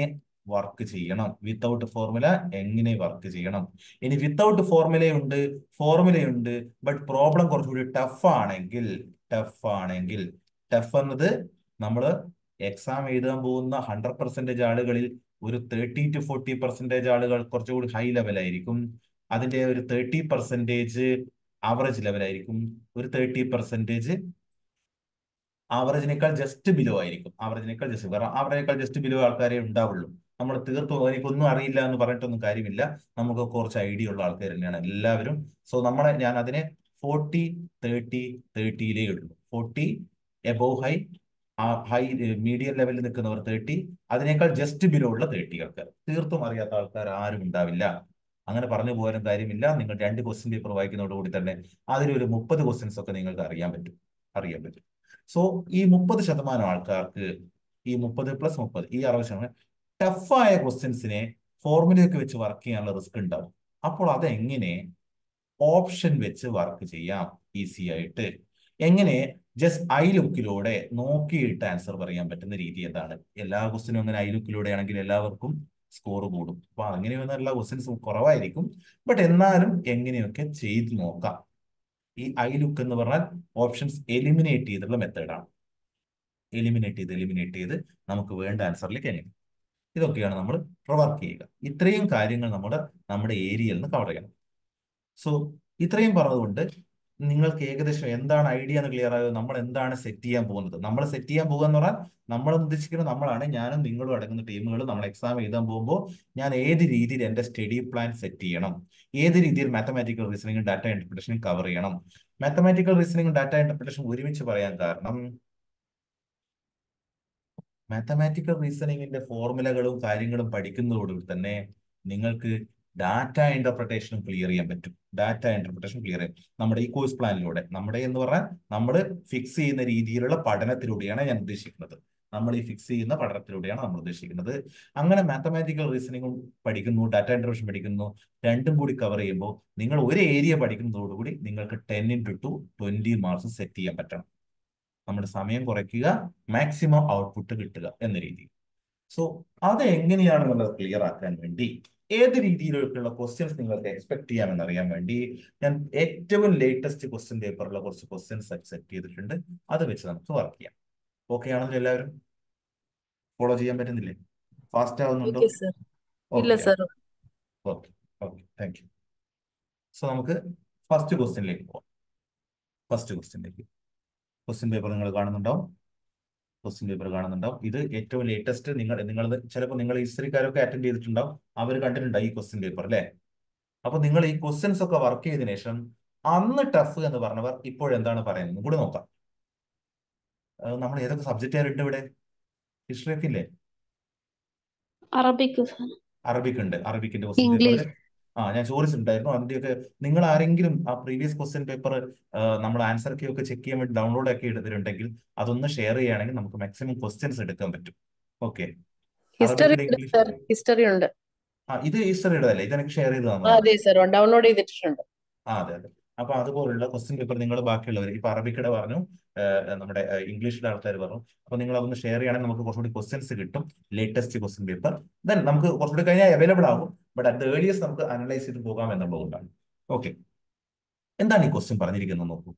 വർക്ക് ചെയ്യണം വിത്തൗട്ട് ഫോർമുല എങ്ങനെ വർക്ക് ചെയ്യണം ഇനി വിത്തൗട്ട് ഫോർമുലയുണ്ട് ഫോർമുലയുണ്ട് ബട്ട് പ്രോബ്ലം കുറച്ചുകൂടി ടഫ് ആണെങ്കിൽ ടഫ് ആണെങ്കിൽ ടഫ് എന്നത് നമ്മൾ എക്സാം എഴുതാൻ പോകുന്ന ഹൺഡ്രഡ് പെർസെന്റേജ് ആളുകളിൽ ഒരു തേർട്ടി ടു ഫോർട്ടി പെർസെന്റേജ് ആളുകൾ കുറച്ചുകൂടി ഹൈ ലെവലായിരിക്കും അതിന്റെ ഒരു തേർട്ടി പെർസെന്റേജ് ആവറേജ് ലെവലായിരിക്കും ഒരു തേർട്ടി പെർസെന്റേജ് ആവറേജിനേക്കാൾ ജസ്റ്റ് ബിലോ ആയിരിക്കും ആവറേജിനേക്കാൾ ജസ്റ്റ് കാരണം ആവറേജിനേക്കാൾ ജസ്റ്റ് ബിലോ ആൾക്കാരെ ഉണ്ടാവുള്ളൂ നമ്മൾ തീർത്തും എനിക്കൊന്നും അറിയില്ല എന്ന് പറഞ്ഞിട്ടൊന്നും കാര്യമില്ല നമുക്ക് കുറച്ച് ഐഡിയ ഉള്ള ആൾക്കാർ തന്നെയാണ് എല്ലാവരും സോ നമ്മളെ ഞാൻ അതിനെ ഫോർട്ടി തേർട്ടി തേർട്ടിയിലേ ഉള്ളൂ forty above high high medium ലെവലിൽ നിൽക്കുന്നവർ തേർട്ടി അതിനേക്കാൾ ജസ്റ്റ് ബിലോ ഉള്ള തേർട്ടി ആൾക്കാർ തീർത്തും അറിയാത്ത ആൾക്കാർ ആരും ഉണ്ടാവില്ല അങ്ങനെ പറഞ്ഞു പോകാനും കാര്യമില്ല നിങ്ങൾ രണ്ട് ക്വസ്റ്റ്യൻ പേപ്പർ വായിക്കുന്നതോടുകൂടി തന്നെ അതിലൊരു മുപ്പത് ക്വസ്റ്റ്യൻസ് ഒക്കെ നിങ്ങൾക്ക് അറിയാൻ പറ്റും അറിയാൻ പറ്റും സോ ഈ മുപ്പത് ശതമാനം ആൾക്കാർക്ക് ഈ മുപ്പത് പ്ലസ് മുപ്പത് ഈ അറുപത് ശതമാനം ടഫായ ക്വസ്റ്റ്യൻസിനെ ഫോർമുലയൊക്കെ വെച്ച് വർക്ക് ചെയ്യാനുള്ള റിസ്ക് ഉണ്ടാവും അപ്പോൾ അതെങ്ങനെ ഓപ്ഷൻ വെച്ച് വർക്ക് ചെയ്യാം ഈസി ആയിട്ട് എങ്ങനെ ജസ്റ്റ് ഐ ലുക്കിലൂടെ നോക്കിയിട്ട് ആൻസർ പറയാൻ പറ്റുന്ന രീതി എന്താണ് എല്ലാ ക്വസ്റ്റിനും അങ്ങനെ ഐ ലുക്കിലൂടെ ആണെങ്കിൽ എല്ലാവർക്കും സ്കോർ കൂടും അപ്പൊ അങ്ങനെ വന്ന എല്ലാ ക്വസ്റ്റ്യൻസും കുറവായിരിക്കും ബട്ട് എന്നാലും എങ്ങനെയൊക്കെ ചെയ്ത് നോക്കാം ഈ ഐ ലുക്ക് എന്ന് പറഞ്ഞാൽ ഓപ്ഷൻസ് എലിമിനേറ്റ് ചെയ്തിട്ടുള്ള മെത്തേഡാണ് എലിമിനേറ്റ് ചെയ്ത് എലിമിനേറ്റ് ചെയ്ത് നമുക്ക് വേണ്ട ആൻസറിലേക്ക് എങ്ങനെ ഇതൊക്കെയാണ് നമ്മൾ വർക്ക് ചെയ്യുക ഇത്രയും കാര്യങ്ങൾ നമ്മൾ നമ്മുടെ ഏരിയയിൽ നിന്ന് കവർ ചെയ്യണം സോ ഇത്രയും പറഞ്ഞതുകൊണ്ട് നിങ്ങൾക്ക് ഏകദേശം എന്താണ് ഐഡിയ എന്ന് ക്ലിയർ ആയത് നമ്മൾ എന്താണ് സെറ്റ് ചെയ്യാൻ പോകുന്നത് നമ്മൾ സെറ്റ് ചെയ്യാൻ പോകുക എന്ന് പറഞ്ഞാൽ നമ്മൾ ഉദ്ദേശിക്കുന്നത് നമ്മളാണ് ഞാനും നിങ്ങളും അടങ്ങുന്ന ടീമുകൾ നമ്മൾ എക്സാം എഴുതാൻ പോകുമ്പോൾ ഞാൻ ഏത് രീതിയിൽ എന്റെ സ്റ്റഡി പ്ലാൻ സെറ്റ് ചെയ്യണം ഏത് രീതിയിൽ മാത്തമാറ്റിക്കൽ റീസണിങ്ങും ഡാറ്റ ഇന്റർപ്രിട്ടേഷനും കവർ ചെയ്യണം മാത്തമാറ്റിക്കൽ റീസണിങ്ങും ഡാറ്റ ഇന്റർപ്രിട്ടേഷൻ ഒരുമിച്ച് പറയാൻ കാരണം മാത്തമാറ്റിക്കൽ റീസണിങ്ങിന്റെ ഫോർമുലകളും കാര്യങ്ങളും പഠിക്കുന്നതോടുകൂടി തന്നെ നിങ്ങൾക്ക് ഡാറ്റ ഇന്റർപ്രിട്ടേഷനും ക്ലിയർ ചെയ്യാൻ പറ്റും ഡാറ്റ ഇന്റർപ്രിട്ടേഷൻ ക്ലിയർ ചെയ്യാം നമ്മുടെ ഈ കോഴ്സ് പ്ലാനിലൂടെ നമ്മുടെ എന്ന് പറഞ്ഞാൽ നമ്മൾ ഫിക്സ് ചെയ്യുന്ന രീതിയിലുള്ള പഠനത്തിലൂടെയാണ് ഞാൻ ഉദ്ദേശിക്കുന്നത് നമ്മൾ ഈ ഫിക്സ് ചെയ്യുന്ന പഠനത്തിലൂടെയാണ് നമ്മൾ ഉദ്ദേശിക്കുന്നത് അങ്ങനെ മാത്തമാറ്റിക്കൽ റീസണിങ്ങും പഠിക്കുന്നു ഡാറ്റ ഇന്റർപ്രിട്ടേഷൻ പഠിക്കുന്നു രണ്ടും കൂടി കവർ ചെയ്യുമ്പോൾ നിങ്ങൾ ഒരു ഏരിയ പഠിക്കുന്നതോടുകൂടി നിങ്ങൾക്ക് ten into two twenty marks set ചെയ്യാൻ പറ്റണം നമ്മുടെ സമയം കുറയ്ക്കുക മാക്സിമം ഔട്ട്പുട്ട് കിട്ടുക എന്ന രീതിയിൽ സോ അത് എങ്ങനെയാണെന്നുള്ളത് ക്ലിയർ ആക്കാൻ വേണ്ടി ഏത് രീതിയിലേക്കുള്ള ക്വസ്റ്റ്യൻസ് നിങ്ങൾക്ക് എക്സ്പെക്ട് ചെയ്യാമെന്ന് അറിയാൻ വേണ്ടി ഞാൻ ഏറ്റവും ലേറ്റസ്റ്റ് ക്വസ്റ്റ്യൻ പേപ്പറിലുള്ള കുറച്ച് ക്വസ്റ്റ്യൻസ് സെറ്റ് ചെയ്തിട്ടുണ്ട് അത് വെച്ച് നമുക്ക് വർക്ക് ചെയ്യാം ഓക്കെ ആണല്ലോ എല്ലാവരും ഫോളോ ചെയ്യാൻ പറ്റുന്നില്ലേ ഫാസ്റ്റ് ആവുന്നുണ്ടോ ഓക്കെ സർ ഇല്ല okay sir okay okay thank you so നമുക്ക് ഫസ്റ്റ് ക്വസ്റ്റ്യനിലേക്ക് പോവാം ഫസ്റ്റ് ക്വസ്റ്റ്യനിലേക്ക് ക്വസ്റ്റ്യൻ പേപ്പർ നിങ്ങൾ കാണുന്നുണ്ടാവും ക്വസ്റ്റ്യൻ പേപ്പർ കാണുന്നുണ്ടാവും ഇത് ഏറ്റവും ലേറ്റസ്റ്റ് നിങ്ങൾ നിങ്ങൾ ചിലപ്പോൾ നിങ്ങൾ ഹിസ്റ്ററിക്കാരൊക്കെ അറ്റൻഡ് ചെയ്തിട്ടുണ്ടാവും അവർ കണ്ടിട്ടുണ്ടാവും ഈ ക്വസ്റ്റ്യൻ പേപ്പർ അല്ലേ അപ്പൊ നിങ്ങൾ ഈ ക്വസ്റ്റ്യൻസ് ഒക്കെ വർക്ക് ചെയ്തതിനു ശേഷം അന്ന് ടഫ് എന്ന് പറഞ്ഞവർ ഇപ്പോഴെന്താണ് പറയുന്നത് കൂടി നോക്കാം അഹ് നമ്മൾ ഏതൊക്കെ സബ്ജക്റ്റ് ആയിട്ട് ഇവിടെ ഹിസ്റ്ററി ഒക്കെ ഇല്ലേ അറബിക് സർ അറബിക് ഉണ്ട് അറബിക്കിന്റെ ക്വസ്റ്റ്യൻ ഇംഗ്ലീഷ് പേപ്പറിൽ ആ ഞാൻ ചോദിച്ചിട്ടുണ്ടായിരുന്നു അതിന്റെയൊക്കെ നിങ്ങൾ ആരെങ്കിലും ആ പ്രീവിയസ് ക്വസ്റ്റ്യൻ പേപ്പർ നമ്മൾ ആൻസർ കീ ഒക്കെ ചെക്ക് ചെയ്യാൻ വേണ്ടി ഡൗൺലോഡ് ആക്കി എടുത്തിട്ടുണ്ടെങ്കിൽ അതൊന്ന് ഷെയർ ചെയ്യുകയാണെങ്കിൽ നമുക്ക് മാക്സിമം ക്വസ്റ്റ്യൻസ് എടുക്കാൻ പറ്റും ഓക്കെ ഹിസ്റ്ററി അറബിക്കിന്റെ ഉണ്ട് ഇംഗ്ലീഷ് സർ ഹിസ്റ്ററി ഉണ്ട് ആ ഇത് ഹിസ്റ്ററിയുടെ അല്ലേ ഇത് എനിക്ക് ഷെയർ ചെയ്ത് ആ, തന്നതാണ് അതെ സർ ഡൗൺലോഡ് ചെയ്തിട്ടുണ്ട് ആ അതെ അതെ അപ്പൊ അതുപോലുള്ള ക്വസ്റ്റ്യൻ പേപ്പർ നിങ്ങൾ ബാക്കിയുള്ളവർ ഇപ്പൊ അറബിക്കടെ പറഞ്ഞു ഏഹ് നമ്മുടെ ഇംഗ്ലീഷിലെ ആൾക്കാർ പറഞ്ഞു അപ്പൊ നിങ്ങൾ അതൊന്ന് ഷെയർ ചെയ്യുകയാണെങ്കിൽ നമുക്ക് കുറച്ചുകൂടി ക്വസ്റ്റ്യൻസ് കിട്ടും ലേറ്റസ്റ്റ് ക്വസ്റ്റ്യൻ പേപ്പർ ദെൻ നമുക്ക് കുറച്ചുകൂടി കഴിഞ്ഞാൽ അവൈലബിൾ ആകും ബട്ട് അറ്റ് ദ ഏർലിയസ്റ്റ് നമുക്ക് അനലൈസ് ചെയ്ത് പോകാം എന്നുള്ളതുകൊണ്ടാണ് ഓക്കെ എന്താണ് ഈ ക്വസ്റ്റ്യൻ പറഞ്ഞിരിക്കുന്നത് നോക്കൂ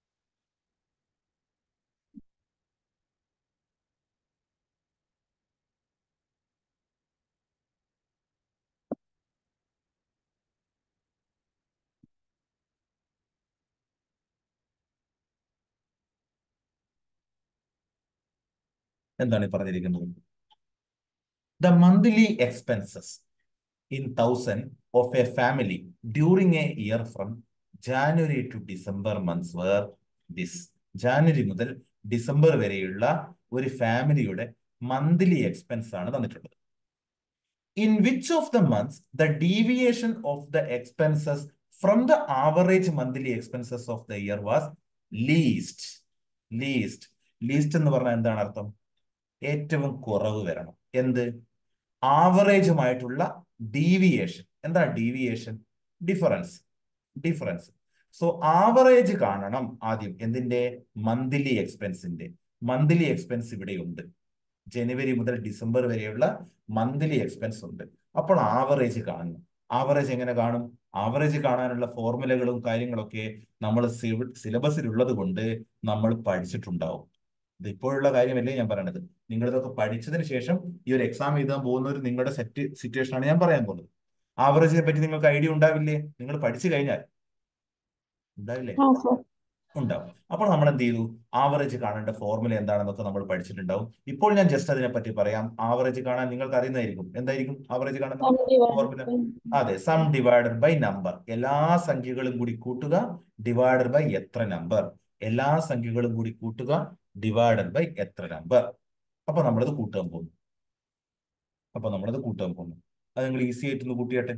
എന്താണ് ഈ പറഞ്ഞിരിക്കുന്നത് the monthly expenses in thousand of a family during a year from January to December months where this January മുതൽ ഡിസംബർ വരെയുള്ള ഒരു ഫാമിലിയുടെ മന്ത്ലി എക്സ്പെൻസ് ആണ് തന്നിട്ടുള്ളത് in which of the months the deviation of the expenses from the average monthly expenses of the year was least least least എന്ന് പറഞ്ഞാൽ എന്താണ് അർത്ഥം ഏറ്റവും കുറവ് വരണം എന്ത് ആവറേജുമായിട്ടുള്ള ഡീവിയേഷൻ എന്താ deviation difference difference so average കാണണം ആദ്യം എന്തിന്റെ മന്ത്ലി എക്സ്പെൻസിന്റെ മന്ത്ലി എക്സ്പെൻസ് ഇവിടെയുണ്ട് ജനുവരി മുതൽ ഡിസംബർ വരെയുള്ള മന്ത്ലി എക്സ്പെൻസ് ഉണ്ട് അപ്പോൾ ആവറേജ് കാണണം ആവറേജ് എങ്ങനെ കാണും ആവറേജ് കാണാനുള്ള ഫോർമുലകളും കാര്യങ്ങളൊക്കെ നമ്മൾ സിലബസിലുള്ളത് കൊണ്ട് നമ്മൾ പഠിച്ചിട്ടുണ്ടാവും ഇത് ഇപ്പോഴുള്ള കാര്യമല്ലേ ഞാൻ പറയണത് നിങ്ങൾ ഇതൊക്കെ പഠിച്ചതിന് ശേഷം ഈ ഒരു എക്സാം എഴുതാൻ പോകുന്ന ഒരു നിങ്ങളുടെ സെറ്റ് സിറ്റുവേഷൻ ആണ് ഞാൻ പറയാൻ പോകുന്നത് ആവറേജിനെ പറ്റി നിങ്ങൾക്ക് ഐഡിയ ഉണ്ടാവില്ലേ നിങ്ങൾ പഠിച്ചു കഴിഞ്ഞാൽ ഉണ്ടാവില്ലേ ആ സർ ഉണ്ടാവും അപ്പോൾ നമ്മൾ എന്ത് ചെയ്തു ആവറേജ് കാണേണ്ട ഫോർമുല എന്താണെന്നൊക്കെ നമ്മൾ പഠിച്ചിട്ടുണ്ടാവും ഇപ്പോൾ ഞാൻ ജസ്റ്റ് അതിനെ പറ്റി പറയാം ആവറേജ് കാണാൻ നിങ്ങൾക്ക് അറിയുന്നതായിരിക്കും എന്തായിരിക്കും ആവറേജ് കാണുന്ന ഫോർമുല അതെ സം ഡിവൈഡഡ് ബൈ നമ്പർ എല്ലാ സംഖ്യകളും കൂടി കൂട്ടുക ഡിവൈഡഡ് ബൈ എത്ര നമ്പർ എല്ലാ സംഖ്യകളും കൂടി കൂട്ടുക ഡിവൈഡഡ് ബൈ എത്ര നമ്പർ അപ്പൊ നമ്മളത് കൂട്ടാൻ പോകുന്നു അപ്പൊ നമ്മളത് കൂട്ടാൻ പോകുന്നു അത് നിങ്ങൾ ഈസി ആയിട്ട് ഒന്ന് കൂട്ടിയാട്ടെ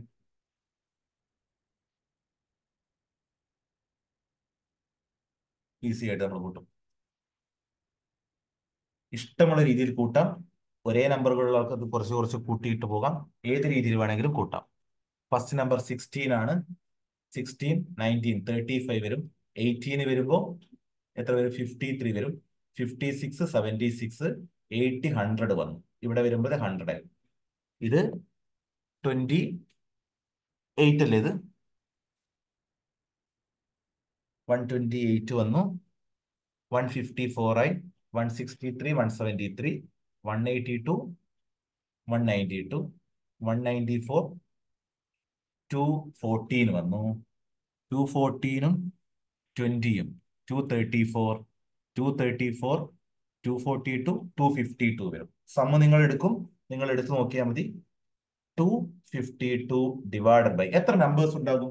ഈസി ആയിട്ട് നമ്മൾ കൂട്ടും ഇഷ്ടമുള്ള രീതിയിൽ കൂട്ടാം ഒരേ നമ്പറുകളുള്ള ആൾക്ക് കുറച്ച് കുറച്ച് കൂട്ടിയിട്ട് പോകാം ഏത് രീതിയിൽ വേണമെങ്കിലും കൂട്ടാം ഫസ്റ്റ് നമ്പർ സിക്സ്റ്റീൻ ആണ് സിക്സ്റ്റീൻ നയൻറ്റീൻ തേർട്ടി ഫൈവ് വരും എയ്റ്റീന് വരുമ്പോൾ എത്ര വരും ഫിഫ്റ്റി ത്രീ വരും fifty six seventy six eighty hundred വന്നു ഇവിടെ വരുമ്പോൾ ഹൺഡ്രഡ് ആയി ഇത് ട്വന്റി എയ്റ്റ് അല്ലേ ഇത് വൺ ട്വന്റി എയ്റ്റ് വന്നു വൺ ഫിഫ്റ്റി ഫോർ ആയി one sixty three one seventy three one eighty two one ninety two one ninety four two fourteen വന്നു ടു ഫോർട്ടീനും ട്വന്റിയും two thirty four two thirty four two forty two two fifty two വരും sum നിങ്ങൾ എടുക്കും നിങ്ങൾ എടുത്ത് നോക്കിയാൽ മതി two fifty two divided by എത്ര നമ്പേഴ്സ് ഉണ്ടാകും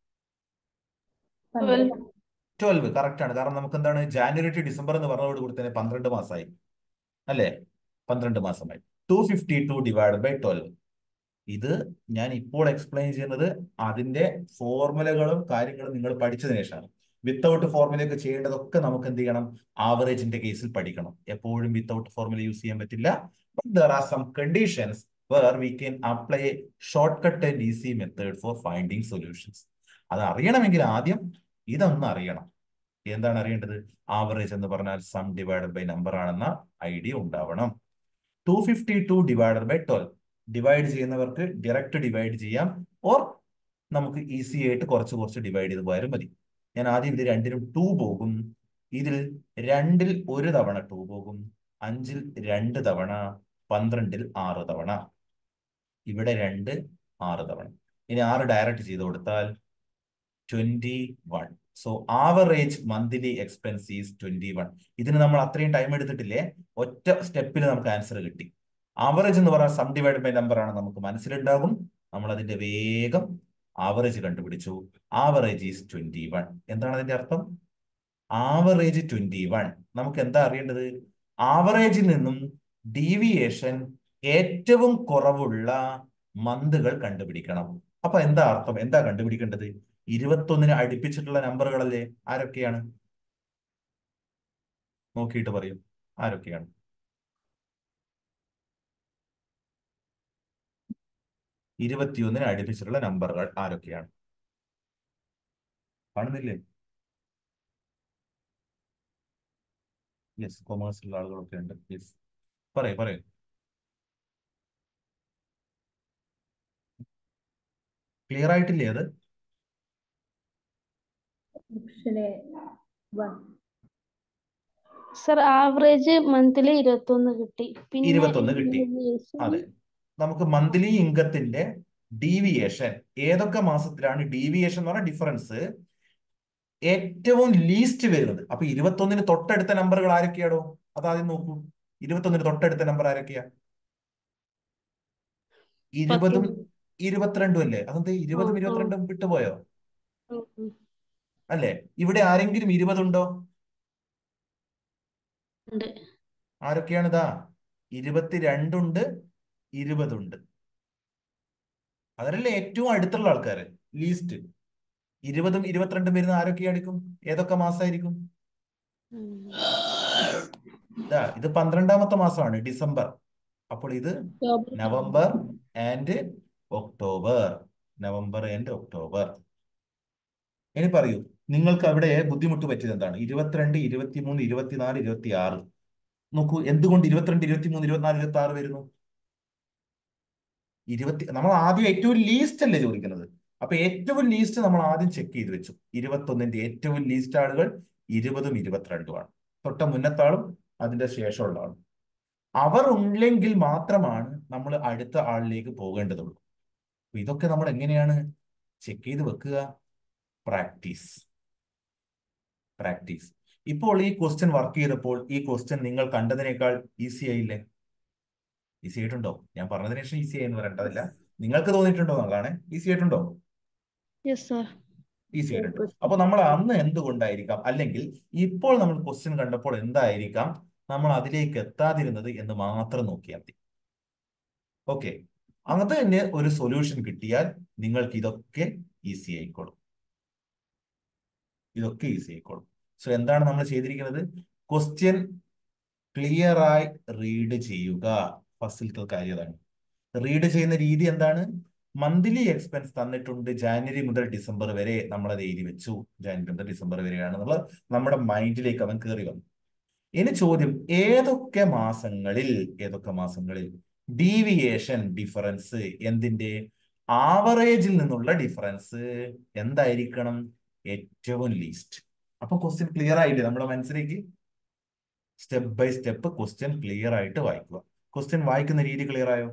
ട്വൽവ് കറക്റ്റ് ആണ് കാരണം നമുക്ക് എന്താണ് ജാനുവരി ടു ഡിസംബർ എന്ന് പറഞ്ഞതോട് കൂടി തന്നെ പന്ത്രണ്ട് മാസമായി അല്ലേ പന്ത്രണ്ട് മാസമായി two fifty two divide by twelve ഇത് ഞാൻ ഇപ്പോൾ എക്സ്പ്ലെയിൻ ചെയ്യുന്നത് അതിന്റെ ഫോർമുലകളും കാര്യങ്ങളും നിങ്ങൾ പഠിച്ചതിന് ശേഷമാണ് വിത്തൗട്ട് ഫോർമുലയൊക്കെ ചെയ്യേണ്ടതൊക്കെ നമുക്ക് എന്ത് ചെയ്യണം ആവറേജിന്റെ കേസിൽ പഠിക്കണം എപ്പോഴും വിത്തൗട്ട് ഫോർമുല യൂസ് ചെയ്യാൻ പറ്റില്ല there are some conditions where we can apply short cut and easy method for finding solutions അത് അറിയണമെങ്കിൽ ആദ്യം ഇതൊന്ന് അറിയണം എന്താണ് അറിയേണ്ടത് ആവറേജ് എന്ന് പറഞ്ഞാൽ സം ഡിവൈഡഡ് ബൈ നമ്പർ ആണെന്ന ഐഡിയ ഉണ്ടാവണം two fifty two divided by twelve divide ചെയ്യുന്നവർക്ക് ഡയറക്റ്റ് ഡിവൈഡ് ചെയ്യാം ഓർ നമുക്ക് ഈസി ആയിട്ട് കുറച്ച് കുറച്ച് ഡിവൈഡ് ചെയ്ത് പോയാലും മതി ഞാൻ ആദ്യം ഇത് രണ്ടിനും ടു പോകും ഇതിൽ രണ്ടിൽ ഒരു തവണ ടു പോകും അഞ്ചിൽ രണ്ട് തവണ പന്ത്രണ്ടിൽ ആറ് തവണ ഇവിടെ രണ്ട് ആറ് തവണ ഇനി ആറ് ഡയറക്റ്റ് ചെയ്ത് കൊടുത്താൽ twenty one so average monthly expense is twenty one ഇതിന് നമ്മൾ അത്രയും ടൈം എടുത്തിട്ടില്ലേ ഒറ്റ സ്റ്റെപ്പിൽ നമുക്ക് ആൻസർ കിട്ടി ആവറേജ് എന്ന് പറഞ്ഞാൽ സം ഡിവൈഡ് ബൈ നമ്പർ ആണ് നമുക്ക് മനസ്സിലുണ്ടാകും നമ്മൾ അതിന്റെ വേഗം ആവറേജ് കണ്ടുപിടിച്ചു ആവറേജ് ഈസ് ട്വന്റി വൺ എന്താണ് അതിന്റെ അർത്ഥം ആവറേജ് ട്വന്റി വൺ നമുക്ക് എന്താ അറിയേണ്ടത് ആവറേജിൽ നിന്നും ഡീവിയേഷൻ ഏറ്റവും കുറവുള്ള മന്തുകൾ കണ്ടുപിടിക്കണം അപ്പൊ എന്താ അർത്ഥം എന്താ കണ്ടുപിടിക്കേണ്ടത് ഇരുപത്തൊന്നിന് അടുപ്പിച്ചിട്ടുള്ള നമ്പറുകളല്ലേ ആരൊക്കെയാണ് നോക്കിയിട്ട് പറയും ആരൊക്കെയാണ് ഇരുപത്തിയൊന്നിന് അടുപ്പിച്ചിട്ടുള്ള നമ്പറുകൾ ആരൊക്കെയാണ് കാണുന്നില്ലേ യെസ് കൊമേഴ്സിലുള്ള ആളുകളൊക്കെ ഉണ്ട് യെസ് പറയൂ പറയൂ ക്ലിയർ ആയിട്ടില്ലേ അത് സർ ആവറേജ് മന്ത്ലി ഇരുപത്തൊന്ന് കിട്ടി പിന്നെ ഇരുപത്തൊന്ന് കിട്ടി deviation അതെ നമുക്ക് മന്ത്ലി ഇൻകത്തിന്റെ ഡീവിയേഷൻ ഏതൊക്കെ മാസത്തിലാണ് ഡീവിയേഷൻ എന്ന് പറഞ്ഞാൽ ഡിഫറൻസ് ഏറ്റവും ലീസ്റ്റ് വരുന്നത് അപ്പൊ ഇരുപത്തൊന്നിന് തൊട്ടടുത്ത നമ്പറുകൾ ആരൊക്കെയാണോ അതാദ്യം നോക്കൂ ഇരുപത്തൊന്നിന് തൊട്ടടുത്ത നമ്പർ ആരൊക്കെയാ ഇരുപതും ഇരുപത്തിരണ്ടും അല്ലേ അതെന്ത് ഇരുപതും ആ, ആ. ഇരുപത്തിരണ്ടും വിട്ടുപോയോ ഉം, ഉം. അല്ലേ ഇവിടെ ആരെങ്കിലും ഇരുപതുണ്ടോ ഉണ്ട് ആരൊക്കെയാണ് ഇതാ ഇരുപത്തിരണ്ടുണ്ട് ഇരുപതുണ്ട് അതല്ലേ ഏറ്റവും അടുത്തുള്ള ആൾക്കാര് ലീസ്റ്റ് ഇരുപതും ഇരുപത്തിരണ്ടും വരുന്ന ആരൊക്കെയായിരിക്കും ഏതൊക്കെ മാസമായിരിക്കും ഉം. ഇതാ ഇത് പന്ത്രണ്ടാമത്തെ മാസമാണ് ഡിസംബർ അപ്പോൾ ഇത് October November and October November and October ഇനി പറയൂ നിങ്ങൾക്ക് അവിടെ ബുദ്ധിമുട്ട് പറ്റിയത് എന്താണ് ഇരുപത്തിരണ്ട് ഇരുപത്തിമൂന്ന് ഇരുപത്തിനാല് ഇരുപത്തി ആറ് നോക്കൂ എന്തുകൊണ്ട് ഇരുപത്തിരണ്ട് ഇരുപത്തിമൂന്ന് ഇരുപത്തിനാല് ഇരുപത്തി ആറ് വരുന്നു ഇരുപത്തി നമ്മൾ ആദ്യം ഏറ്റവും ലീസ്റ്റ് അല്ലേ ചോദിക്കുന്നത് അപ്പൊ ഏറ്റവും ലീസ്റ്റ് നമ്മൾ ആദ്യം ചെക്ക് ചെയ്ത് വെച്ചു ഇരുപത്തൊന്നിന്റെ ഏറ്റവും ലീസ്റ്റ് ആളുകൾ ഇരുപതും ഇരുപത്തിരണ്ടുമാണ് തൊട്ട മുന്നത്താളും അതിന്റെ ശേഷമുള്ള ആളും അവർ ഉണ്ടെങ്കിൽ മാത്രമാണ് നമ്മൾ അടുത്ത ആളിലേക്ക് പോകേണ്ടതുള്ളൂ അപ്പൊ ഇതൊക്കെ നമ്മൾ എങ്ങനെയാണ് ചെക്ക് ചെയ്ത് വെക്കുക പ്രാക്ടീസ് പ്രാക്ടീസ് ഇപ്പോൾ ഈ ക്വസ്റ്റ്യൻ വർക്ക് ചെയ്തപ്പോൾ ഈ ക്വസ്റ്റ്യൻ നിങ്ങൾ കണ്ടതിനേക്കാൾ ഈസി ആയില്ലേ ഈസി ആയിട്ടുണ്ടോ ഞാൻ പറഞ്ഞതിന് ശേഷം ഈസി ആയെന്ന് പറയേണ്ടതില്ല നിങ്ങൾക്ക് തോന്നിയിട്ടുണ്ടോ എന്നുള്ളതാണ് ഈസി ആയിട്ടുണ്ടോ യെസ് സർ ഈസി ആയിട്ടുണ്ട് അപ്പൊ നമ്മൾ അന്ന് എന്തുകൊണ്ടായിരിക്കാം അല്ലെങ്കിൽ ഇപ്പോൾ നമ്മൾ ക്വസ്റ്റ്യൻ കണ്ടപ്പോൾ എന്തായിരിക്കാം നമ്മൾ അതിലേക്ക് എത്താതിരുന്നത് എന്ന് മാത്രം നോക്കിയാൽ മതി ഓക്കെ അങ്ങനത്തെ തന്നെ ഒരു സൊല്യൂഷൻ കിട്ടിയാൽ നിങ്ങൾക്ക് ഇതൊക്കെ ഈസി ആയിക്കോളും ഇതൊക്കെ ഈസി ആയിക്കോളും സോ എന്താണ് നമ്മൾ ചെയ്തിരിക്കുന്നത് ക്വസ്റ്റ്യൻ ക്ലിയർ ആയി റീഡ് ചെയ്യുക ഫസ്റ്റിലത്തെ കാര്യം അതാണ് റീഡ് ചെയ്യുന്ന രീതി എന്താണ് മന്ത്ലി എക്സ്പെൻസ് തന്നിട്ടുണ്ട് ജാനുവരി മുതൽ ഡിസംബർ വരെ നമ്മളത് എഴുതി വെച്ചു ജാനുവരി മുതൽ ഡിസംബർ വരെയാണെന്നുള്ളത് നമ്മുടെ മൈൻഡിലേക്ക് അവൻ കയറി വന്നു ഇനി ചോദ്യം ഏതൊക്കെ മാസങ്ങളിൽ ഏതൊക്കെ മാസങ്ങളിൽ ഡീവിയേഷൻ ഡിഫറൻസ് എന്തിന്റെ ആവറേജിൽ നിന്നുള്ള ഡിഫറൻസ് എന്തായിരിക്കണം ഏറ്റവും ലീസ്റ്റ് അപ്പൊ ക്വസ്റ്റ്യൻ ക്ലിയർ ആയില്ലേ നമ്മുടെ മനസ്സിലേക്ക് step by step question clear ആയിട്ട് വായിക്കുക ക്വസ്റ്റ്യൻ വായിക്കുന്ന രീതി ക്ലിയർ ആയോ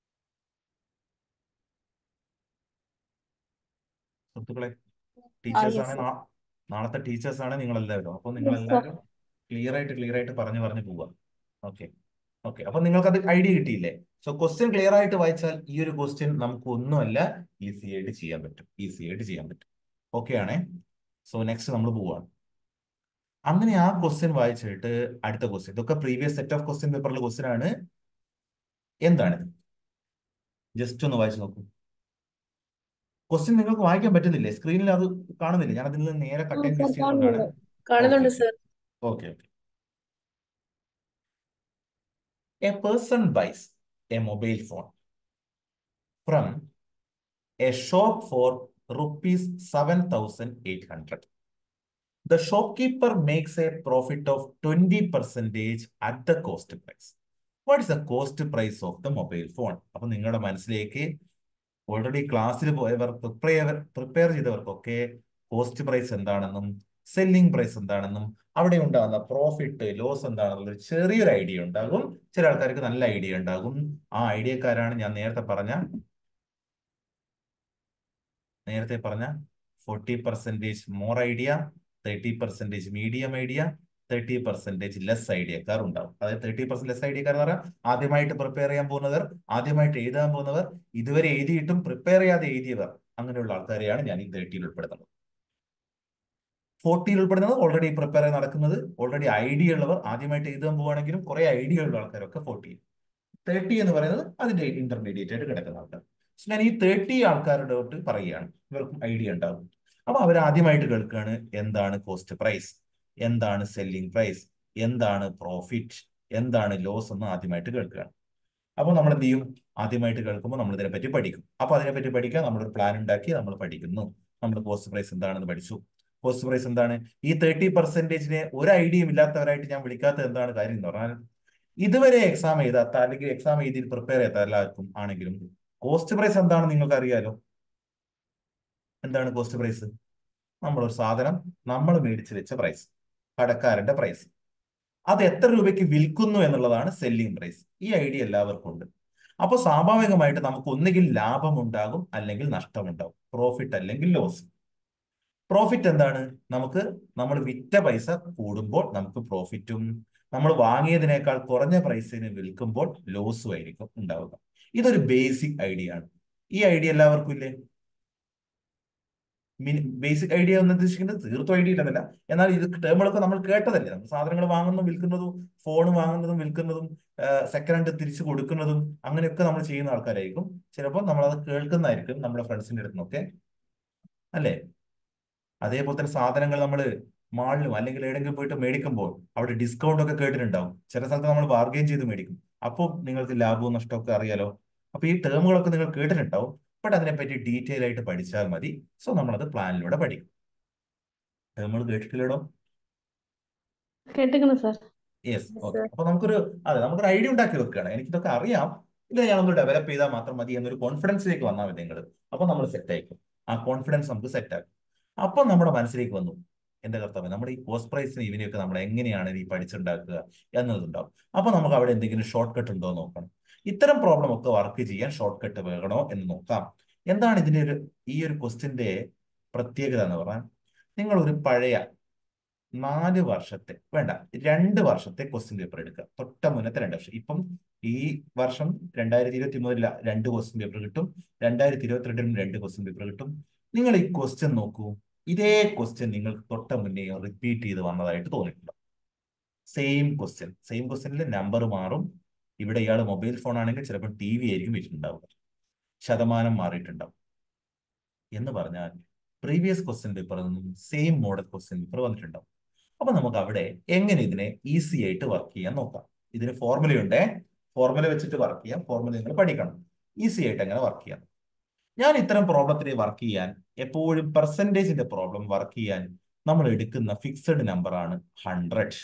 സുഹൃത്തുക്കളെ ടീച്ചേഴ്സ് ആണ് നാ- നാളത്തെ ടീച്ചേഴ്സ് ആണ് നിങ്ങൾ എല്ലാവരും അപ്പൊ നിങ്ങൾ Yes, sir. എല്ലാവരും ക്ലിയർ ആയിട്ട് ക്ലിയർ ആയിട്ട് പറഞ്ഞു പറഞ്ഞു പോവുക ഓക്കെ ഓക്കെ അപ്പൊ നിങ്ങൾക്ക് അത് ഐഡിയ കിട്ടിയില്ലേ സോ ക്വസ്റ്റ്യൻ ക്ലിയർ ആയിട്ട് വായിച്ചാൽ ഈ ഒരു ക്വസ്റ്റ്യൻ നമുക്ക് ഒന്നുമല്ല ഈസി ആയിട്ട് ചെയ്യാൻ പറ്റും ഈസി ആയിട്ട് ചെയ്യാൻ പറ്റും ഓക്കെ ആണേ സോ നെക്സ്റ്റ് നമ്മൾ പോവാണ് അങ്ങനെ ആ ക്വസ്റ്റ്യൻ വായിച്ചിട്ട് അടുത്ത ക്വസ്റ്റ്യൻ ഇതൊക്കെ പ്രീവിയസ് സെറ്റ് ഓഫ് ക്വസ്റ്റ്യൻ പേപ്പറിലെ ക്വസ്റ്റ്യൻ ആണ് എന്താണിത് ജസ്റ്റ് ഒന്ന് വായിച്ചു നോക്കൂ ക്വസ്റ്റ്യൻ നിങ്ങൾക്ക് വായിക്കാൻ പറ്റുന്നില്ലേ സ്ക്രീനിൽ അത് കാണുന്നില്ല ഞാൻ അതിൽ നിന്ന് നേരെ കട്ട് ആൻഡ് sir, പേസ്റ്റ് ചെയ്യുന്നതാണ് കാണുന്നുണ്ട് Okay. Sir okay okay a person buys a mobile phone from a shop for rupees seven thousand eight hundred The shopkeeper makes a profit of 20% at the cost price. What is the cost price of the mobile phone? അപ്പൊ നിങ്ങളുടെ മനസ്സിലേക്ക് already ക്ലാസ്സിൽ പോയവർ prepare prepare ചെയ്തവർക്കൊക്കെ cost price എന്താണെന്നും selling price എന്താണെന്നും അവിടെ ഉണ്ടാകുന്ന പ്രോഫിറ്റ് ലോസ് എന്താണെന്നുള്ള ഒരു ചെറിയൊരു ഐഡിയ ഉണ്ടാകും ചില ആൾക്കാർക്ക് നല്ല ഐഡിയ ഉണ്ടാകും ആ ഐഡിയക്കാരാണ് ഞാൻ നേരത്തെ പറഞ്ഞ നേരത്തെ പറഞ്ഞ forty percentage more idea thirty percentage medium idea thirty percentage less ഐഡിയക്കാർ ഉണ്ടാവും അതായത് തേർട്ടി പെർസെന്റ് ലെസ് ഐഡിയക്കാർ എന്ന് പറഞ്ഞാൽ ആദ്യമായിട്ട് പ്രിപ്പയർ ചെയ്യാൻ പോകുന്നവർ ആദ്യമായിട്ട് എഴുതാൻ പോകുന്നവർ ഇതുവരെ എഴുതിയിട്ടും പ്രിപ്പയർ ചെയ്യാതെ എഴുതിയവർ അങ്ങനെയുള്ള ആൾക്കാരെയാണ് ഞാൻ ഈ തേർട്ടിയിൽ ഉൾപ്പെടുത്തുന്നത് ഫോർട്ടിയിൽ ഉൾപ്പെടുന്നത് ഓൾറെഡി പ്രിപ്പയർ ചെയ്ത് നടക്കുന്നത് ഓൾറെഡി ഐഡിയ ഉള്ളവർ ആദ്യമായിട്ട് എഴുതാൻ പോവുകയാണെങ്കിലും കുറെ ഐഡിയ ഉള്ള ആൾക്കാരൊക്കെ ഫോർട്ടിയിൽ തേർട്ടി എന്ന് പറയുന്നത് അതിന്റെ ഇന്റർമീഡിയറ്റ് ആയിട്ട് കിടക്കുന്ന ആൾക്കാർ So ഞാൻ ഈ തേർട്ടി ആൾക്കാരുടെ തൊട്ട് പറയുകയാണ് ഇവർക്കും ഐഡിയ ഉണ്ടാകും അപ്പൊ അവർ ആദ്യമായിട്ട് കേൾക്കുകയാണ് എന്താണ് കോസ്റ്റ് പ്രൈസ് എന്താണ് സെല്ലിംഗ് പ്രൈസ് എന്താണ് പ്രോഫിറ്റ് എന്താണ് ലോസ് എന്ന് ആദ്യമായിട്ട് കേൾക്കുകയാണ് അപ്പോൾ നമ്മൾ എന്ത് ചെയ്യും ആദ്യമായിട്ട് കേൾക്കുമ്പോൾ നമ്മൾ ഇതിനെപ്പറ്റി പഠിക്കും അപ്പൊ അതിനെപ്പറ്റി പഠിക്കാൻ നമ്മളൊരു പ്ലാൻ ഉണ്ടാക്കി നമ്മൾ പഠിക്കുന്നു നമ്മൾ കോസ്റ്റ് പ്രൈസ് എന്താണെന്ന് പഠിച്ചു കോസ്റ്റ് പ്രൈസ് എന്താണ് ഈ തേർട്ടി പെർസെന്റേജിന് ഒരു ഐഡിയയും ഇല്ലാത്തവരായിട്ട് ഞാൻ വിളിക്കാത്തത് എന്താണ് കാര്യം എന്ന് പറഞ്ഞാൽ ഇതുവരെ എക്സാം എഴുതാത്ത അല്ലെങ്കിൽ എക്സാം എഴുതി പ്രിപ്പയർ ചെയ്യാത്ത എല്ലാവർക്കും ആണെങ്കിലും കോസ്റ്റ് പ്രൈസ് എന്താണെന്ന് നിങ്ങൾക്ക് അറിയാലോ എന്താണ് കോസ്റ്റ് പ്രൈസ് നമ്മളൊരു സാധനം നമ്മൾ മേടിച്ച് വെച്ച പ്രൈസ് കടക്കാരന്റെ പ്രൈസ് അത് എത്ര രൂപയ്ക്ക് വിൽക്കുന്നു എന്നുള്ളതാണ് സെല്ലിംഗ് പ്രൈസ് ഈ ഐഡിയ എല്ലാവർക്കും ഉണ്ട് അപ്പോൾ സ്വാഭാവികമായിട്ട് നമുക്ക് ഒന്നുകിൽ ലാഭം ഉണ്ടാകും അല്ലെങ്കിൽ നഷ്ടമുണ്ടാകും പ്രോഫിറ്റ് അല്ലെങ്കിൽ ലോസ് പ്രോഫിറ്റ് എന്താണ് നമുക്ക് നമ്മൾ വിറ്റ പൈസ കൂടുമ്പോൾ നമുക്ക് പ്രോഫിറ്റും നമ്മൾ വാങ്ങിയതിനേക്കാൾ കുറഞ്ഞ പ്രൈസിന് വിൽക്കുമ്പോൾ ലോസും ആയിരിക്കും ഉണ്ടാവുക ഇതൊരു ബേസിക് ഐഡിയ ആണ് ഈ ഐഡിയ എല്ലാവർക്കും ഇല്ലേ ബേസിക് ഐഡിയ എന്ന് ഉദ്ദേശിക്കുന്നത് തീർത്തും ഐഡിയ ഇല്ലെന്നല്ല എന്നാൽ ഇത് ടേമുകളൊക്കെ നമ്മൾ കേട്ടതല്ലേ നമ്മൾ സാധനങ്ങൾ വാങ്ങുന്നതും വിൽക്കുന്നതും ഫോൺ വാങ്ങുന്നതും വിൽക്കുന്നതും സെക്കൻഡ് ഹാൻഡ് തിരിച്ചു കൊടുക്കുന്നതും അങ്ങനെയൊക്കെ നമ്മൾ ചെയ്യുന്ന ആൾക്കാരായിരിക്കും ചിലപ്പോൾ നമ്മളത് കേൾക്കുന്നതായിരിക്കും നമ്മുടെ ഫ്രണ്ട്സിന്റെ അടുത്ത് നിന്നൊക്കെ അല്ലേ അതേപോലെ തന്നെ സാധനങ്ങൾ നമ്മൾ മാളിലും അല്ലെങ്കിൽ എവിടെയെങ്കിലും പോയിട്ട് മേടിക്കുമ്പോൾ അവിടെ ഡിസ്കൗണ്ട് ഒക്കെ കേട്ടിട്ടുണ്ടാവും ചില സ്ഥലത്ത് നമ്മൾ ബാർഗെയിൻ ചെയ്ത് മേടിക്കും അപ്പോൾ നിങ്ങൾക്ക് ലാഭവും നഷ്ടവും ഒക്കെ അറിയാലോ അപ്പൊ ഈ ടേമുകളൊക്കെ നിങ്ങൾ കേട്ടിട്ടുണ്ടാവും ബട്ട് അതിനെപ്പറ്റി ഡീറ്റെയിൽ ആയിട്ട് പഠിച്ചാൽ മതി സോ നമ്മളത് പ്ലാനിലൂടെ പഠിക്കും ടേമുകൾ കേട്ടിട്ടില്ലടോ കേട്ടിക്കണു sir yes Yes, okay sir. അപ്പൊ നമുക്കൊരു അതെ നമുക്കൊരു ഐഡിയ ഉണ്ടാക്കി വെക്കുകയാണ് എനിക്കിതൊക്കെ അറിയാം ഇത് ഞാനൊന്ന് ഡെവലപ്പ് ചെയ്താൽ മാത്രം മതി എന്നൊരു കോൺഫിഡൻസിലേക്ക് വന്നാൽ മതി നിങ്ങൾ അപ്പൊ നമ്മൾ സെറ്റ് ആയിരിക്കും ആ കോൺഫിഡൻസ് നമുക്ക് സെറ്റ് ആക്കും അപ്പൊ നമ്മുടെ മനസ്സിലേക്ക് വന്നു എന്റെ കർത്തവ്യം നമ്മുടെ ഈ കോസ്റ്റ് പ്രൈസിന് ഇവനെയൊക്കെ നമ്മൾ എങ്ങനെയാണ് ഈ പഠിച്ചുണ്ടാക്കുക എന്നതുണ്ടാവും അപ്പൊ നമുക്ക് അവിടെ എന്തെങ്കിലും ഷോർട്ട് കട്ട് ഉണ്ടോ എന്ന് നോക്കണം ഇത്തരം പ്രോബ്ലം ഒക്കെ വർക്ക് ചെയ്യാൻ ഷോർട്ട് കട്ട് വേണോ എന്ന് നോക്കാം എന്താണ് ഇതിന്റെ ഒരു ഈ ഒരു ക്വസ്റ്റിന്റെ പ്രത്യേകത എന്ന് പറഞ്ഞാൽ നിങ്ങൾ ഒരു പഴയ നാല് വർഷത്തെ വേണ്ട രണ്ട് വർഷത്തെ ക്വസ്റ്റ്യൻ പേപ്പർ എടുക്കുക തൊട്ട മുന്നത്തെ രണ്ട് വർഷം ഇപ്പം ഈ വർഷം രണ്ടായിരത്തി ഇരുപത്തി മൂന്നില രണ്ട് ക്വസ്റ്റ്യൻ പേപ്പർ കിട്ടും രണ്ടായിരത്തി ഇരുപത്തിരണ്ടിലും രണ്ട് ക്വസ്റ്റ്യൻ പേപ്പർ കിട്ടും നിങ്ങൾ ഈ ക്വസ്റ്റ്യൻ നോക്കൂ ഇതേ ക്വസ്റ്റ്യൻ നിങ്ങൾക്ക് തൊട്ട മുന്നേ റിപ്പീറ്റ് ചെയ്ത് വന്നതായിട്ട് തോന്നിയിട്ടുണ്ടോ സെയിം ക്വസ്റ്റ്യൻ സെയിം ക്വസ്റ്റ്യനിൽ നമ്പർ മാറും ഇവിടെ ഇയാൾ മൊബൈൽ ഫോൺ ആണെങ്കിൽ ചിലപ്പോൾ ടി വി ആയിരിക്കും വെച്ചിട്ടുണ്ടാവുക ശതമാനം മാറിയിട്ടുണ്ടാവും എന്ന് പറഞ്ഞാൽ പ്രീവിയസ് ക്വസ്റ്റ്യൻ പേപ്പറിൽ നിന്നും സെയിം മോഡൽ ക്വസ്റ്റ്യൻ പേപ്പർ വന്നിട്ടുണ്ടാവും അപ്പൊ നമുക്ക് അവിടെ എങ്ങനെ ഇതിനെ ഈസി ആയിട്ട് വർക്ക് ചെയ്യാൻ നോക്കാം ഇതിന് ഫോർമുലയുണ്ടേ ഫോർമുല വെച്ചിട്ട് വർക്ക് ചെയ്യാം ഫോർമുല നിങ്ങൾ പഠിക്കണം ഈസി ആയിട്ട് എങ്ങനെ വർക്ക് ചെയ്യാം ഞാൻ ഇത്തരം പ്രോബ്ലത്തിനെ വർക്ക് ചെയ്യാൻ എപ്പോഴും പെർസെൻറ്റേജിന്റെ പ്രോബ്ലം വർക്ക് ചെയ്യാൻ നമ്മൾ എടുക്കുന്ന ഫിക്സഡ് നമ്പർ ആണ് ഹൺഡ്രഡ്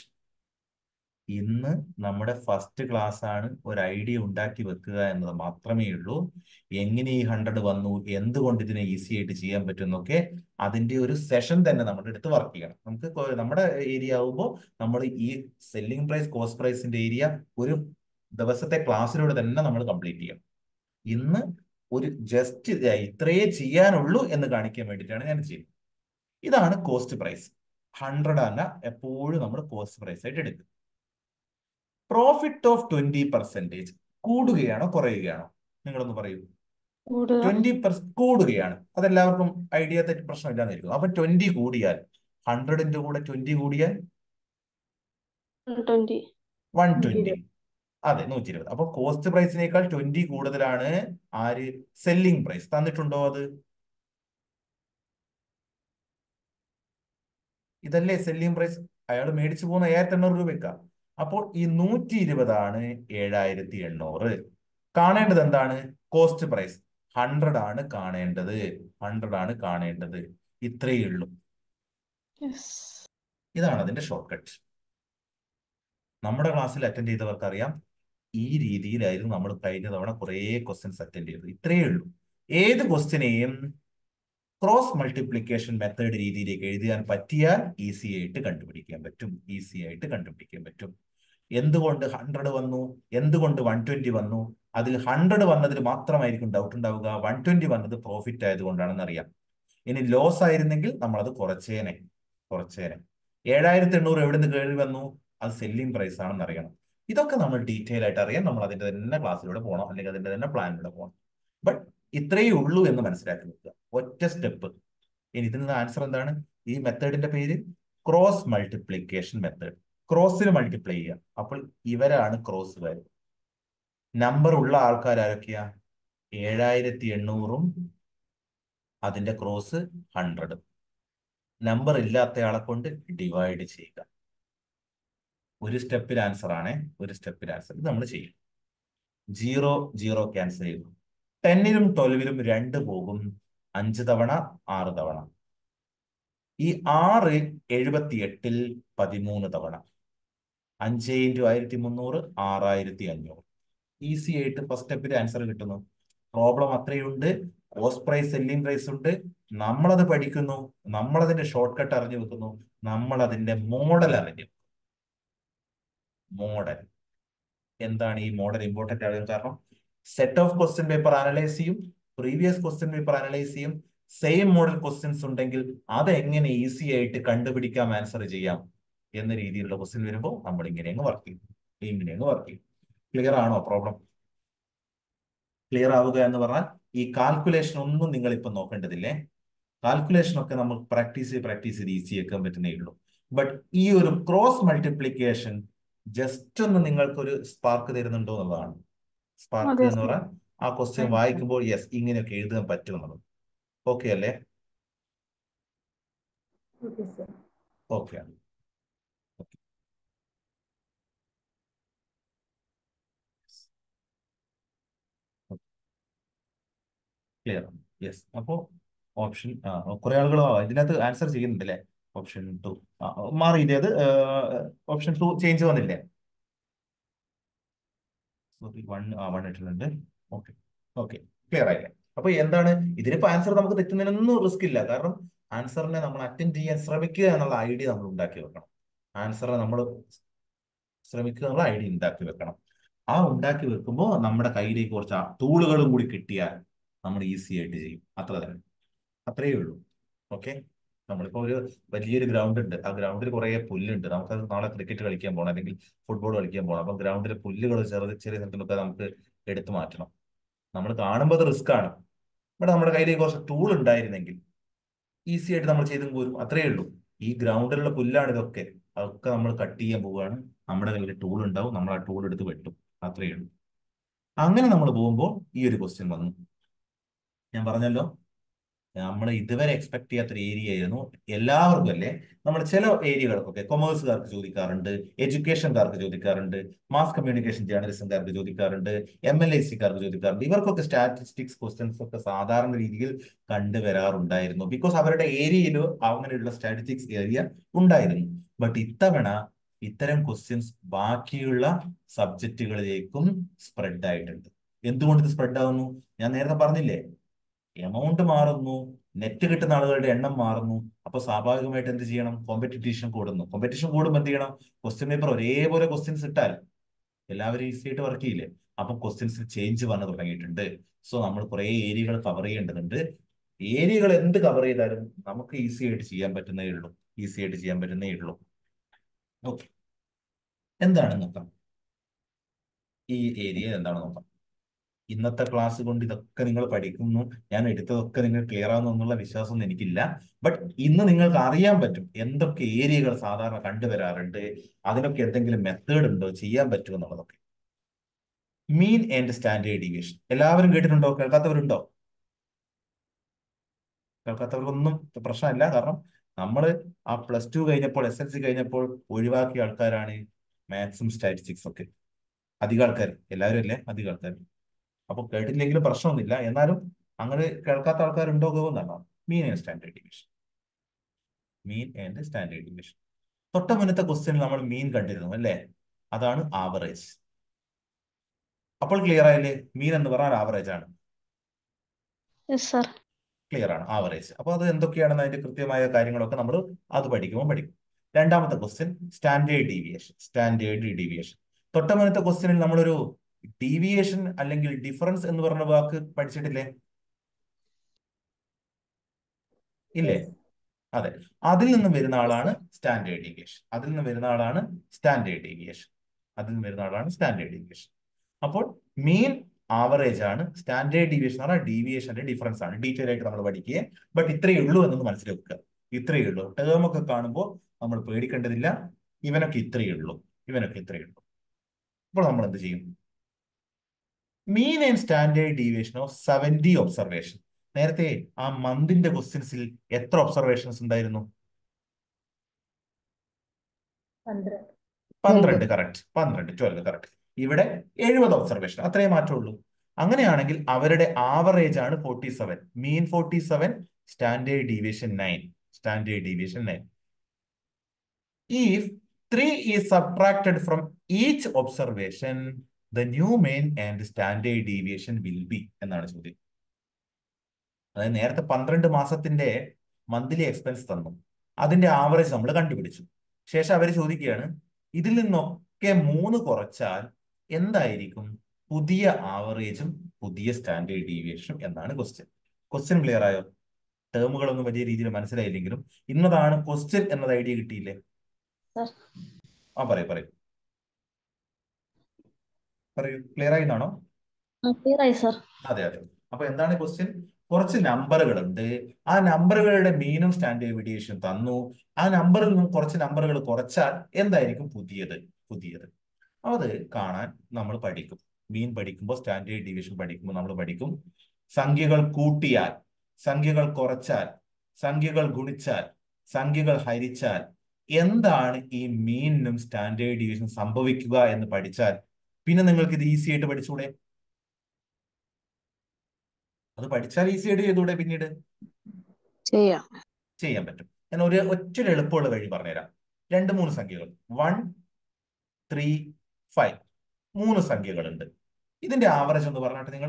ഇന്ന് നമ്മുടെ ഫസ്റ്റ് ക്ലാസ് ആണ് ഒരു ഐഡിയ ഉണ്ടാക്കി വെക്കുക എന്നത് മാത്രമേ ഉള്ളൂ എങ്ങനെ ഈ ഹൺഡ്രഡ് വന്നു എന്തുകൊണ്ട് ഇതിനെ ഈസി ആയിട്ട് ചെയ്യാൻ പറ്റും എന്നൊക്കെ അതിന്റെ ഒരു സെഷൻ തന്നെ നമ്മുടെ അടുത്ത് വർക്ക് ചെയ്യണം നമുക്ക് കൊ- നമ്മുടെ ഏരിയ ആകുമ്പോൾ നമ്മൾ ഈ സെല്ലിംഗ് പ്രൈസ് കോസ്റ്റ് പ്രൈസിന്റെ ഏരിയ ഒരു ദിവസത്തെ ക്ലാസ്സിലൂടെ തന്നെ നമ്മൾ കംപ്ലീറ്റ് ചെയ്യണം ഇന്ന് ഒരു ജസ്റ്റ് ഇത്രയേ ചെയ്യാനുള്ളൂ എന്ന് കാണിക്കാൻ വേണ്ടിയിട്ടാണ് ഞാൻ ചെയ്യുന്നത് ഇതാണ് കോസ്റ്റ് പ്രൈസ് ഹൺഡ്രഡ് അല്ല എപ്പോഴും നമ്മൾ കോസ്റ്റ് പ്രൈസ് ആയിട്ട് എടുക്കും പ്രോഫിറ്റ് ഓഫ് ട്വന്റി പെർസെന്റേജ് കൂടുകയാണോ കുറയുകയാണോ നിങ്ങളൊന്ന് പറയൂ കൂടുക ട്വന്റി പെർസെന്റ് കൂടുകയാണ് അതെല്ലാവർക്കും ഐഡിയ തെറ്റ് പ്രശ്നമില്ലാന്നിരിക്കും അപ്പൊ ട്വന്റി കൂടിയാൽ ഹൺഡ്രഡിന്റെ കൂടെ ട്വന്റി കൂടിയാൽ ട്വന്റി വൺ ട്വന്റി അതെ നൂറ്റി ഇരുപത് അപ്പൊ കോസ്റ്റ് പ്രൈസിനേക്കാൾ ട്വന്റി കൂടുതലാണ് ആര് സെല്ലിംഗ് പ്രൈസ് തന്നിട്ടുണ്ടോ അത് ഇതല്ലേ സെല്ലിംഗ് പ്രൈസ് അയാൾ മേടിച്ചു പോകുന്ന ഏഴായിരത്തി എണ്ണൂറ് രൂപയ്ക്കാ അപ്പോൾ ഈ നൂറ്റി ഇരുപതാണ് ഏഴായിരത്തി എണ്ണൂറ് കാണേണ്ടത് എന്താണ് കോസ്റ്റ് പ്രൈസ് ഹൺഡ്രഡ് ആണ് കാണേണ്ടത് ഹൺഡ്രഡ് ആണ് കാണേണ്ടത് ഇത്രയേ ഉള്ളൂ ഇതാണ് അതിന്റെ ഷോർട്ട് കട്ട് നമ്മുടെ ക്ലാസ്സിൽ അറ്റൻഡ് ചെയ്തവർക്ക് അറിയാം ഈ രീതിയിലായിരുന്നു നമ്മൾ കഴിഞ്ഞ തവണ കുറേ ക്വസ്റ്റ്യൻസ് അറ്റൻഡ് ചെയ്തത് ഇത്രയേ ഉള്ളൂ ഏത് ക്വസ്റ്റ്യനെയും ക്രോസ് മൾട്ടിപ്ലിക്കേഷൻ മെത്തേഡ് രീതിയിലേക്ക് എഴുതാൻ പറ്റിയാൽ ഈസി ആയിട്ട് കണ്ടുപിടിക്കാൻ പറ്റും ഈസി ആയിട്ട് കണ്ടുപിടിക്കാൻ പറ്റും എന്തുകൊണ്ട് ഹൺഡ്രഡ് വന്നു എന്തുകൊണ്ട് വൺ ട്വന്റി വന്നു അതിൽ ഹൺഡ്രഡ് വന്നതിൽ മാത്രമായിരിക്കും ഡൗട്ട് ഉണ്ടാവുക വൺ ട്വന്റി വന്നത് പ്രോഫിറ്റ് ആയതുകൊണ്ടാണെന്ന് അറിയാം ഇനി ലോസ് ആയിരുന്നെങ്കിൽ നമ്മളത് കുറച്ചേനെ കുറച്ചേനെ ഏഴായിരത്തി എണ്ണൂറ് എവിടെ നിന്ന് കയറി വന്നു അത് സെല്ലിംഗ് പ്രൈസ് ആണെന്ന് അറിയണം ഇതൊക്കെ നമ്മൾ ഡീറ്റെയിൽ ആയിട്ട് അറിയാൻ നമ്മൾ അതിന്റെ തന്നെ ക്ലാസ്സിലൂടെ പോകണം അല്ലെങ്കിൽ അതിന്റെ തന്നെ പ്ലാനിലൂടെ പോകണം ബട്ട് ഇത്രയേ ഉള്ളൂ എന്ന് മനസ്സിലാക്കി വെക്കുക ഒറ്റ സ്റ്റെപ്പ് ഇനി ഇതിനുള്ള ആൻസർ എന്താണ് ഈ മെത്തേഡിന്റെ പേര് ക്രോസ് മൾട്ടിപ്ലിക്കേഷൻ മെത്തേഡ് ക്രോസിന് മൾട്ടിപ്ലൈ ചെയ്യുക അപ്പോൾ ഇവരാണ് ക്രോസുകാർ നമ്പർ ഉള്ള ആൾക്കാർ ആരൊക്കെയാ ഏഴായിരത്തി എണ്ണൂറും അതിന്റെ ക്രോസ് ഹൺഡ്രഡും നമ്പർ ഇല്ലാത്ത ആളെ കൊണ്ട് ഡിവൈഡ് ചെയ്യുക ഒരു സ്റ്റെപ്പിൽ ആൻസർ ആണേ ഒരു സ്റ്റെപ്പിൽ ആൻസർ ഇത് നമ്മൾ ചെയ്യും ജീറോ ജീറോ ക്യാൻസൽ ചെയ്തു ടെന്നിലും ട്വൽവിലും രണ്ട് പോകും അഞ്ച് തവണ ആറ് തവണ ഈ ആറ് എഴുപത്തി എട്ടിൽ പതിമൂന്ന് തവണ അഞ്ച് ഇൻറ്റു ആയിരത്തി മുന്നൂറ് ആറായിരത്തി അഞ്ഞൂറ് ഈസി ആയിട്ട് ഫസ്റ്റ് സ്റ്റെപ്പിൽ ആൻസർ കിട്ടുന്നു പ്രോബ്ലം അത്രയുണ്ട് കോസ്റ്റ് പ്രൈസ് സെല്ലിംഗ് പ്രൈസ് ഉണ്ട് നമ്മളത് പഠിക്കുന്നു നമ്മളതിന്റെ ഷോർട്ട് കട്ട് അറിഞ്ഞു വെക്കുന്നു നമ്മൾ അതിന്റെ മോഡൽ അറിഞ്ഞു മോഡൽ എന്താണ് ഈ മോഡൽ ഇമ്പോർട്ടന്റ് ആകാൻ കാരണം set of question paper analyse ചെയ്യും പ്രീവിയസ് ക്വസ്റ്റ്യൻ പേപ്പർ അനലൈസ് ചെയ്യും സെയിം മോഡൽ ക്വസ്റ്റ്യൻസ് ഉണ്ടെങ്കിൽ അത് എങ്ങനെ ഈസി ആയിട്ട് കണ്ടുപിടിക്കാം ആൻസർ ചെയ്യാം എന്ന രീതിയിലുള്ള ക്വസ്റ്റ്യൻ വരുമ്പോൾ നമ്മൾ ഇങ്ങനെ അങ്ങ് വർക്ക് ചെയ്യും ഇങ്ങനെ അങ്ങ് വർക്ക് ചെയ്യും ക്ലിയർ ആണോ പ്രോബ്ലം ക്ലിയർ ആവുക എന്ന് പറഞ്ഞാൽ ഈ കാൽക്കുലേഷൻ ഒന്നും നിങ്ങൾ ഇപ്പൊ നോക്കേണ്ടതില്ലേ കാൽക്കുലേഷൻ ഒക്കെ നമ്മൾ പ്രാക്ടീസ് ചെയ്ത് പ്രാക്ടീസ് ചെയ്ത് ഈസി ആക്കാൻ പറ്റുന്നേ ഉള്ളൂ ബട്ട് ഈ ഒരു ക്രോസ് മൾട്ടിപ്ലിക്കേഷൻ ജസ്റ്റ് ഒന്ന് നിങ്ങൾക്കൊരു സ്പാർക്ക് തരുന്നുണ്ടോ എന്നുള്ളതാണ് സ്പാർക്ക് അതെ, എന്ന് sir. പറഞ്ഞാൽ ആ ക്വസ്റ്റ്യൻ Right. വായിക്കുമ്പോൾ യെസ് ഇങ്ങനെയൊക്കെ എഴുതാൻ പറ്റും എന്നുള്ളത് ഓക്കെ അല്ലേ Okay, sir. ഓക്കെ ആണ് ക്ലിയർ യെസ് അപ്പോ ഓപ്ഷൻ ആ കുറെ ആളുകൾ ഇതിനകത്ത് ആൻസർ ചെയ്യുന്നുണ്ട് അല്ലേ ഓപ്ഷൻ ടു മാറിയില്ലേ അത് ഓപ്ഷൻ ടു ചേഞ്ച് വന്നില്ലേ സോറി വൺ ആ വൺ ഇട്ടിട്ടുണ്ട് ഓക്കെ ഓക്കെ ക്ലിയർ ആയില്ലേ അപ്പൊ എന്താണ് ഇതിനിപ്പോ ആൻസർ നമുക്ക് തെറ്റുന്നതിനൊന്നും റിസ്ക് ഇല്ല കാരണം ആൻസറിനെ നമ്മൾ അറ്റൻഡ് ചെയ്യാൻ ശ്രമിക്കുക എന്നുള്ള ഐഡിയ നമ്മൾ ഉണ്ടാക്കി വെക്കണം ആൻസറിനെ നമ്മൾ ശ്രമിക്കുക എന്നുള്ള ഐഡിയ ഉണ്ടാക്കി വെക്കണം ആ ഉണ്ടാക്കി വെക്കുമ്പോൾ നമ്മുടെ കയ്യിലേക്ക് കുറച്ച് ടൂളുകളും കൂടി കിട്ടിയാൽ നമ്മൾ ഈസി ആയിട്ട് ചെയ്യും അത്ര തന്നെ അത്രയേ ഉള്ളൂ ഓക്കെ നമ്മളിപ്പോ ഒരു വലിയൊരു ഗ്രൗണ്ട് ഉണ്ട് ആ ഗ്രൗണ്ടിൽ കുറെ പുല്ലുണ്ട് നമുക്കത് നാളെ ക്രിക്കറ്റ് കളിക്കാൻ പോകണം അല്ലെങ്കിൽ ഫുട്ബോൾ കളിക്കാൻ പോകണം അപ്പൊ ഗ്രൗണ്ടിലെ പുല്ലുകൾ ചെറിയ ചെറിയ സ്ഥലത്തിലൊക്കെ നമുക്ക് എടുത്തു മാറ്റണം നമ്മൾ കാണുമ്പോൾ അത് റിസ്ക് ആണ് ഇവിടെ നമ്മുടെ കയ്യിൽ കുറച്ച് ടൂൾ ഉണ്ടായിരുന്നെങ്കിൽ ഈസി ആയിട്ട് നമ്മൾ ചെയ്തും പോരും അത്രയേ ഉള്ളൂ ഈ ഗ്രൗണ്ടിലുള്ള പുല്ലാണ് ഇതൊക്കെ അതൊക്കെ നമ്മൾ കട്ട് ചെയ്യാൻ പോവുകയാണ് നമ്മുടെ കയ്യിൽ ടൂൾ ഉണ്ടാവും നമ്മൾ ആ ടൂൾ എടുത്ത് വെട്ടും അത്രയേ ഉള്ളൂ അങ്ങനെ നമ്മൾ പോകുമ്പോൾ ഈ ഒരു ക്വസ്റ്റ്യൻ വന്നു ഞാൻ പറഞ്ഞല്ലോ നമ്മൾ ഇതുവരെ എക്സ്പെക്ട് ചെയ്യാത്തൊരു ഏരിയ ആയിരുന്നു എല്ലാവർക്കും അല്ലേ നമ്മൾ ചില ഏരിയകൾക്കൊക്കെ കൊമേഴ്സുകാർക്ക് ചോദിക്കാറുണ്ട് എഡ്യൂക്കേഷൻകാർക്ക് ചോദിക്കാറുണ്ട് മാസ് കമ്മ്യൂണിക്കേഷൻ ജേർണലിസംകാർക്ക് ചോദിക്കാറുണ്ട് എം എൽ എ സിക്കാർക്ക് ചോദിക്കാറുണ്ട് ഇവർക്കൊക്കെ സ്റ്റാറ്റിസ്റ്റിക്സ് ക്വസ്റ്റ്യൻസ് ഒക്കെ സാധാരണ രീതിയിൽ കണ്ടുവരാറുണ്ടായിരുന്നു ബിക്കോസ് അവരുടെ ഏരിയയിൽ അങ്ങനെയുള്ള സ്റ്റാറ്റിസ്റ്റിക്സ് ഏരിയ ഉണ്ടായിരുന്നു ബട്ട് ഇത്തവണ ഇത്തരം ക്വസ്റ്റ്യൻസ് ബാക്കിയുള്ള സബ്ജക്റ്റുകളിലേക്കും സ്പ്രെഡ് ആയിട്ടുണ്ട് എന്തുകൊണ്ട് ഇത് സ്പ്രെഡ് ആവുന്നു ഞാൻ നേരത്തെ പറഞ്ഞില്ലേ എമൗണ്ട് മാറുന്നു നെറ്റ് കിട്ടുന്ന ആളുകളുടെ എണ്ണം മാറുന്നു അപ്പൊ സ്വാഭാവികമായിട്ട് എന്ത് ചെയ്യണം കോമ്പറ്റീഷൻ കൂടുന്നു കോമ്പറ്റീഷൻ കൂടുമ്പോൾ എന്ത് ചെയ്യണം ക്വസ്റ്റ്യൻ പേപ്പർ ഒരേപോലെ ക്വസ്റ്റ്യൻസ് ഇട്ടാൽ എല്ലാവരും ഈസി ആയിട്ട് വർക്ക് ചെയ്യില്ലേ അപ്പൊ ക്വസ്റ്റ്യൻസ് ചേഞ്ച് വന്നു തുടങ്ങിയിട്ടുണ്ട് സോ നമ്മൾ കുറെ ഏരിയകൾ കവർ ചെയ്യേണ്ടതുണ്ട് ഏരിയകൾ എന്ത് കവർ ചെയ്താലും നമുക്ക് ഈസി ആയിട്ട് ചെയ്യാൻ പറ്റുന്നേ ഉള്ളൂ ഈസി ആയിട്ട് ചെയ്യാൻ പറ്റുന്നേ ഉള്ളൂ ഓക്കെ എന്താണ് നോക്കാം ഈ ഏരിയ എന്താണെന്ന് നോക്കാം ഇന്നത്തെ ക്ലാസ് കൊണ്ട് ഇതൊക്കെ നിങ്ങൾ പഠിക്കുന്നു ഞാൻ എടുത്തതൊക്കെ നിങ്ങൾ ക്ലിയർ ആവുന്നു എന്നുള്ള വിശ്വാസമൊന്നും എനിക്കില്ല ബട്ട് ഇന്ന് നിങ്ങൾക്ക് അറിയാൻ പറ്റും എന്തൊക്കെ ഏരിയകൾ സാധാരണ കണ്ടുവരാറുണ്ട് അതിനൊക്കെ എന്തെങ്കിലും മെത്തേഡ് ഉണ്ടോ ചെയ്യാൻ പറ്റുമോ എന്നുള്ളതൊക്കെ മീൻ ആൻഡ് സ്റ്റാൻഡേർഡ് ഡീവിയേഷൻ എല്ലാവരും കേട്ടിട്ടുണ്ടോ കേൾക്കാത്തവരുണ്ടോ കേൾക്കാത്തവർക്കൊന്നും പ്രശ്നമില്ല കാരണം നമ്മൾ ആ പ്ലസ് ടു കഴിഞ്ഞപ്പോൾ എസ് എൽ സി കഴിഞ്ഞപ്പോൾ ഒഴിവാക്കിയ ആൾക്കാരാണ് മാത്സും സ്റ്റാറ്റിസ്റ്റിക്സ് ഒക്കെ അധികം ആൾക്കാർ എല്ലാവരും അല്ലേ അധികം ആൾക്കാർ അപ്പൊ കേട്ടില്ലെങ്കിലും പ്രശ്നമൊന്നുമില്ല എന്നാലും അങ്ങനെ കേൾക്കാത്ത ആൾക്കാരുണ്ടോ എന്നാണ് mean and standard division mean and standard division തൊട്ട മുന്നത്തെ ക്വസ്റ്റ്യനിൽ നമ്മൾ മീൻ കണ്ടിരുന്നു അല്ലേ അതാണ് ആവറേജ് അപ്പോൾ ക്ലിയർ ആയില്ലേ മീൻ എന്ന് പറഞ്ഞാൽ ആവറേജ് ആണ് യെസ് സർ ക്ലിയർ ആണ് ആവറേജ് അപ്പൊ അത് എന്തൊക്കെയാണെന്ന് അതിന്റെ കൃത്യമായ കാര്യങ്ങളൊക്കെ നമ്മൾ അത് പഠിക്കുമ്പോൾ പഠിക്കും രണ്ടാമത്തെ question standard deviation standard deviation തൊട്ട മുന്നത്തെ ക്വസ്റ്റ്യനിൽ നമ്മളൊരു ഡീവിയേഷൻ അല്ലെങ്കിൽ ഡിഫറൻസ് എന്ന് പറഞ്ഞ വാക്ക് പഠിച്ചിട്ടില്ലേ ഇല്ലേ അതെ അതിൽ നിന്ന് വരുന്ന ആളാണ് സ്റ്റാൻഡേർഡ് ഡീവിയേഷൻ അതിൽ നിന്ന് വരുന്ന ആളാണ് സ്റ്റാൻഡേർഡ് ഡീവിയേഷൻ അതിൽ നിന്ന് വരുന്ന ആളാണ് സ്റ്റാൻഡേർഡ് ഡീവിയേഷൻ അപ്പോൾ മീൻ ആവറേജ് ആണ് സ്റ്റാൻഡേർഡ് ഡീവിയേഷൻ എന്ന് പറഞ്ഞാൽ ഡീവിയേഷന്റെ ഡിഫറൻസ് ആണ് ഡീറ്റെയിൽ ആയിട്ട് നമ്മൾ പഠിക്കുക ബട്ട് ഇത്രയേ ഉള്ളൂ എന്നൊന്ന് മനസ്സിലാക്കുക ഇത്രയേ ഉള്ളൂ ടേം ഒക്കെ കാണുമ്പോൾ നമ്മൾ പേടിക്കേണ്ടതില്ല ഇവനൊക്കെ ഇത്രയേ ഉള്ളൂ ഇവനൊക്കെ ഇത്രയേ ഉള്ളൂ അപ്പോൾ നമ്മൾ എന്ത് ചെയ്യും mean and standard deviation of seventy observation നേരത്തെ ആ മന്തിന്റെ ക്വസ്റ്റ്യൻസിൽ എത്ര ഒബ്സർവേഷൻസ് ഉണ്ടായിരുന്നു പന്ത്രണ്ട് കറക്റ്റ് പന്ത്രണ്ട് ട്വൽവ് കറക്റ്റ് ഇവിടെ എഴുപത് ഒബ്സർവേഷൻ അത്രേ മാറ്റമുള്ളൂ അങ്ങനെയാണെങ്കിൽ അവരുടെ ആവറേജ് ആണ് forty seven mean forty seven standard deviation nine standard deviation nine if 3 is subtracted from each observation the new mean and standard deviation will be എന്നാണ് ചോദ്യം അതായത് നേരത്തെ പന്ത്രണ്ട് മാസത്തിന്റെ മന്ത്ലി എക്സ്പെൻസ് തന്നു അതിന്റെ ആവറേജ് നമ്മൾ കണ്ടുപിടിച്ചു ശേഷം അവർ ചോദിക്കുകയാണ് ഇതിൽ നിന്നൊക്കെ മൂന്ന് കുറച്ചാൽ എന്തായിരിക്കും പുതിയ ആവറേജും പുതിയ സ്റ്റാൻഡേർഡ് ഡീവിയേഷനും എന്നാണ് ക്വസ്റ്റ്യൻ ക്വസ്റ്റ്യൻ ക്ലിയർ ആയോ ടേമുകളൊന്നും വലിയ രീതിയിൽ മനസ്സിലായില്ലെങ്കിലും ഇന്നതാണ് ക്വസ്റ്റ്യൻ എന്നത് ഐഡിയ കിട്ടിയില്ലേ സർ ആ പറയൂ പറയൂ പറയൂ ക്ലിയർ ആയിന്നാണോ ക്ലിയർ ആയി സർ അതെ അതെ അപ്പൊ എന്താണ് ക്വസ്റ്റ്യൻ കുറച്ച് നമ്പറുകളുണ്ട് ആ നമ്പറുകളുടെ മീനും സ്റ്റാൻഡേർഡ് ഡീവിയേഷൻ തന്നു ആ നമ്പറിൽ നിന്നും കുറച്ച് നമ്പറുകൾ കുറച്ചാൽ എന്തായിരിക്കും പുതിയത് പുതിയത് അത് കാണാൻ നമ്മൾ പഠിക്കും മീൻ പഠിക്കുമ്പോൾ സ്റ്റാൻഡേർഡ് ഡീവിയേഷൻ പഠിക്കുമ്പോൾ നമ്മൾ പഠിക്കും സംഖ്യകൾ കൂട്ടിയാൽ സംഖ്യകൾ കുറച്ചാൽ സംഖ്യകൾ ഗുണിച്ചാൽ സംഖ്യകൾ ഹരിച്ചാൽ എന്താണ് ഈ മീനിനും സ്റ്റാൻഡേർഡ് ഡീവിയേഷൻ സംഭവിക്കുക എന്ന് പഠിച്ചാൽ പിന്നെ നിങ്ങൾക്ക് ഇത് ഈസി ആയിട്ട് പഠിച്ചൂടെ അത് പഠിച്ചാൽ ഈസി ആയിട്ട് ചെയ്തൂടെ പിന്നീട് ചെയ്യാം ചെയ്യാൻ പറ്റും ഞാൻ ഒരു ഒറ്റ എളുപ്പമുള്ള വഴി പറഞ്ഞുതരാം രണ്ട് മൂന്ന് സംഖ്യകൾ വൺ ത്രീ ഫൈവ് മൂന്ന് സംഖ്യകളുണ്ട് ഇതിന്റെ ആവറേജ് ഒന്ന് പറഞ്ഞാട്ടെ നിങ്ങൾ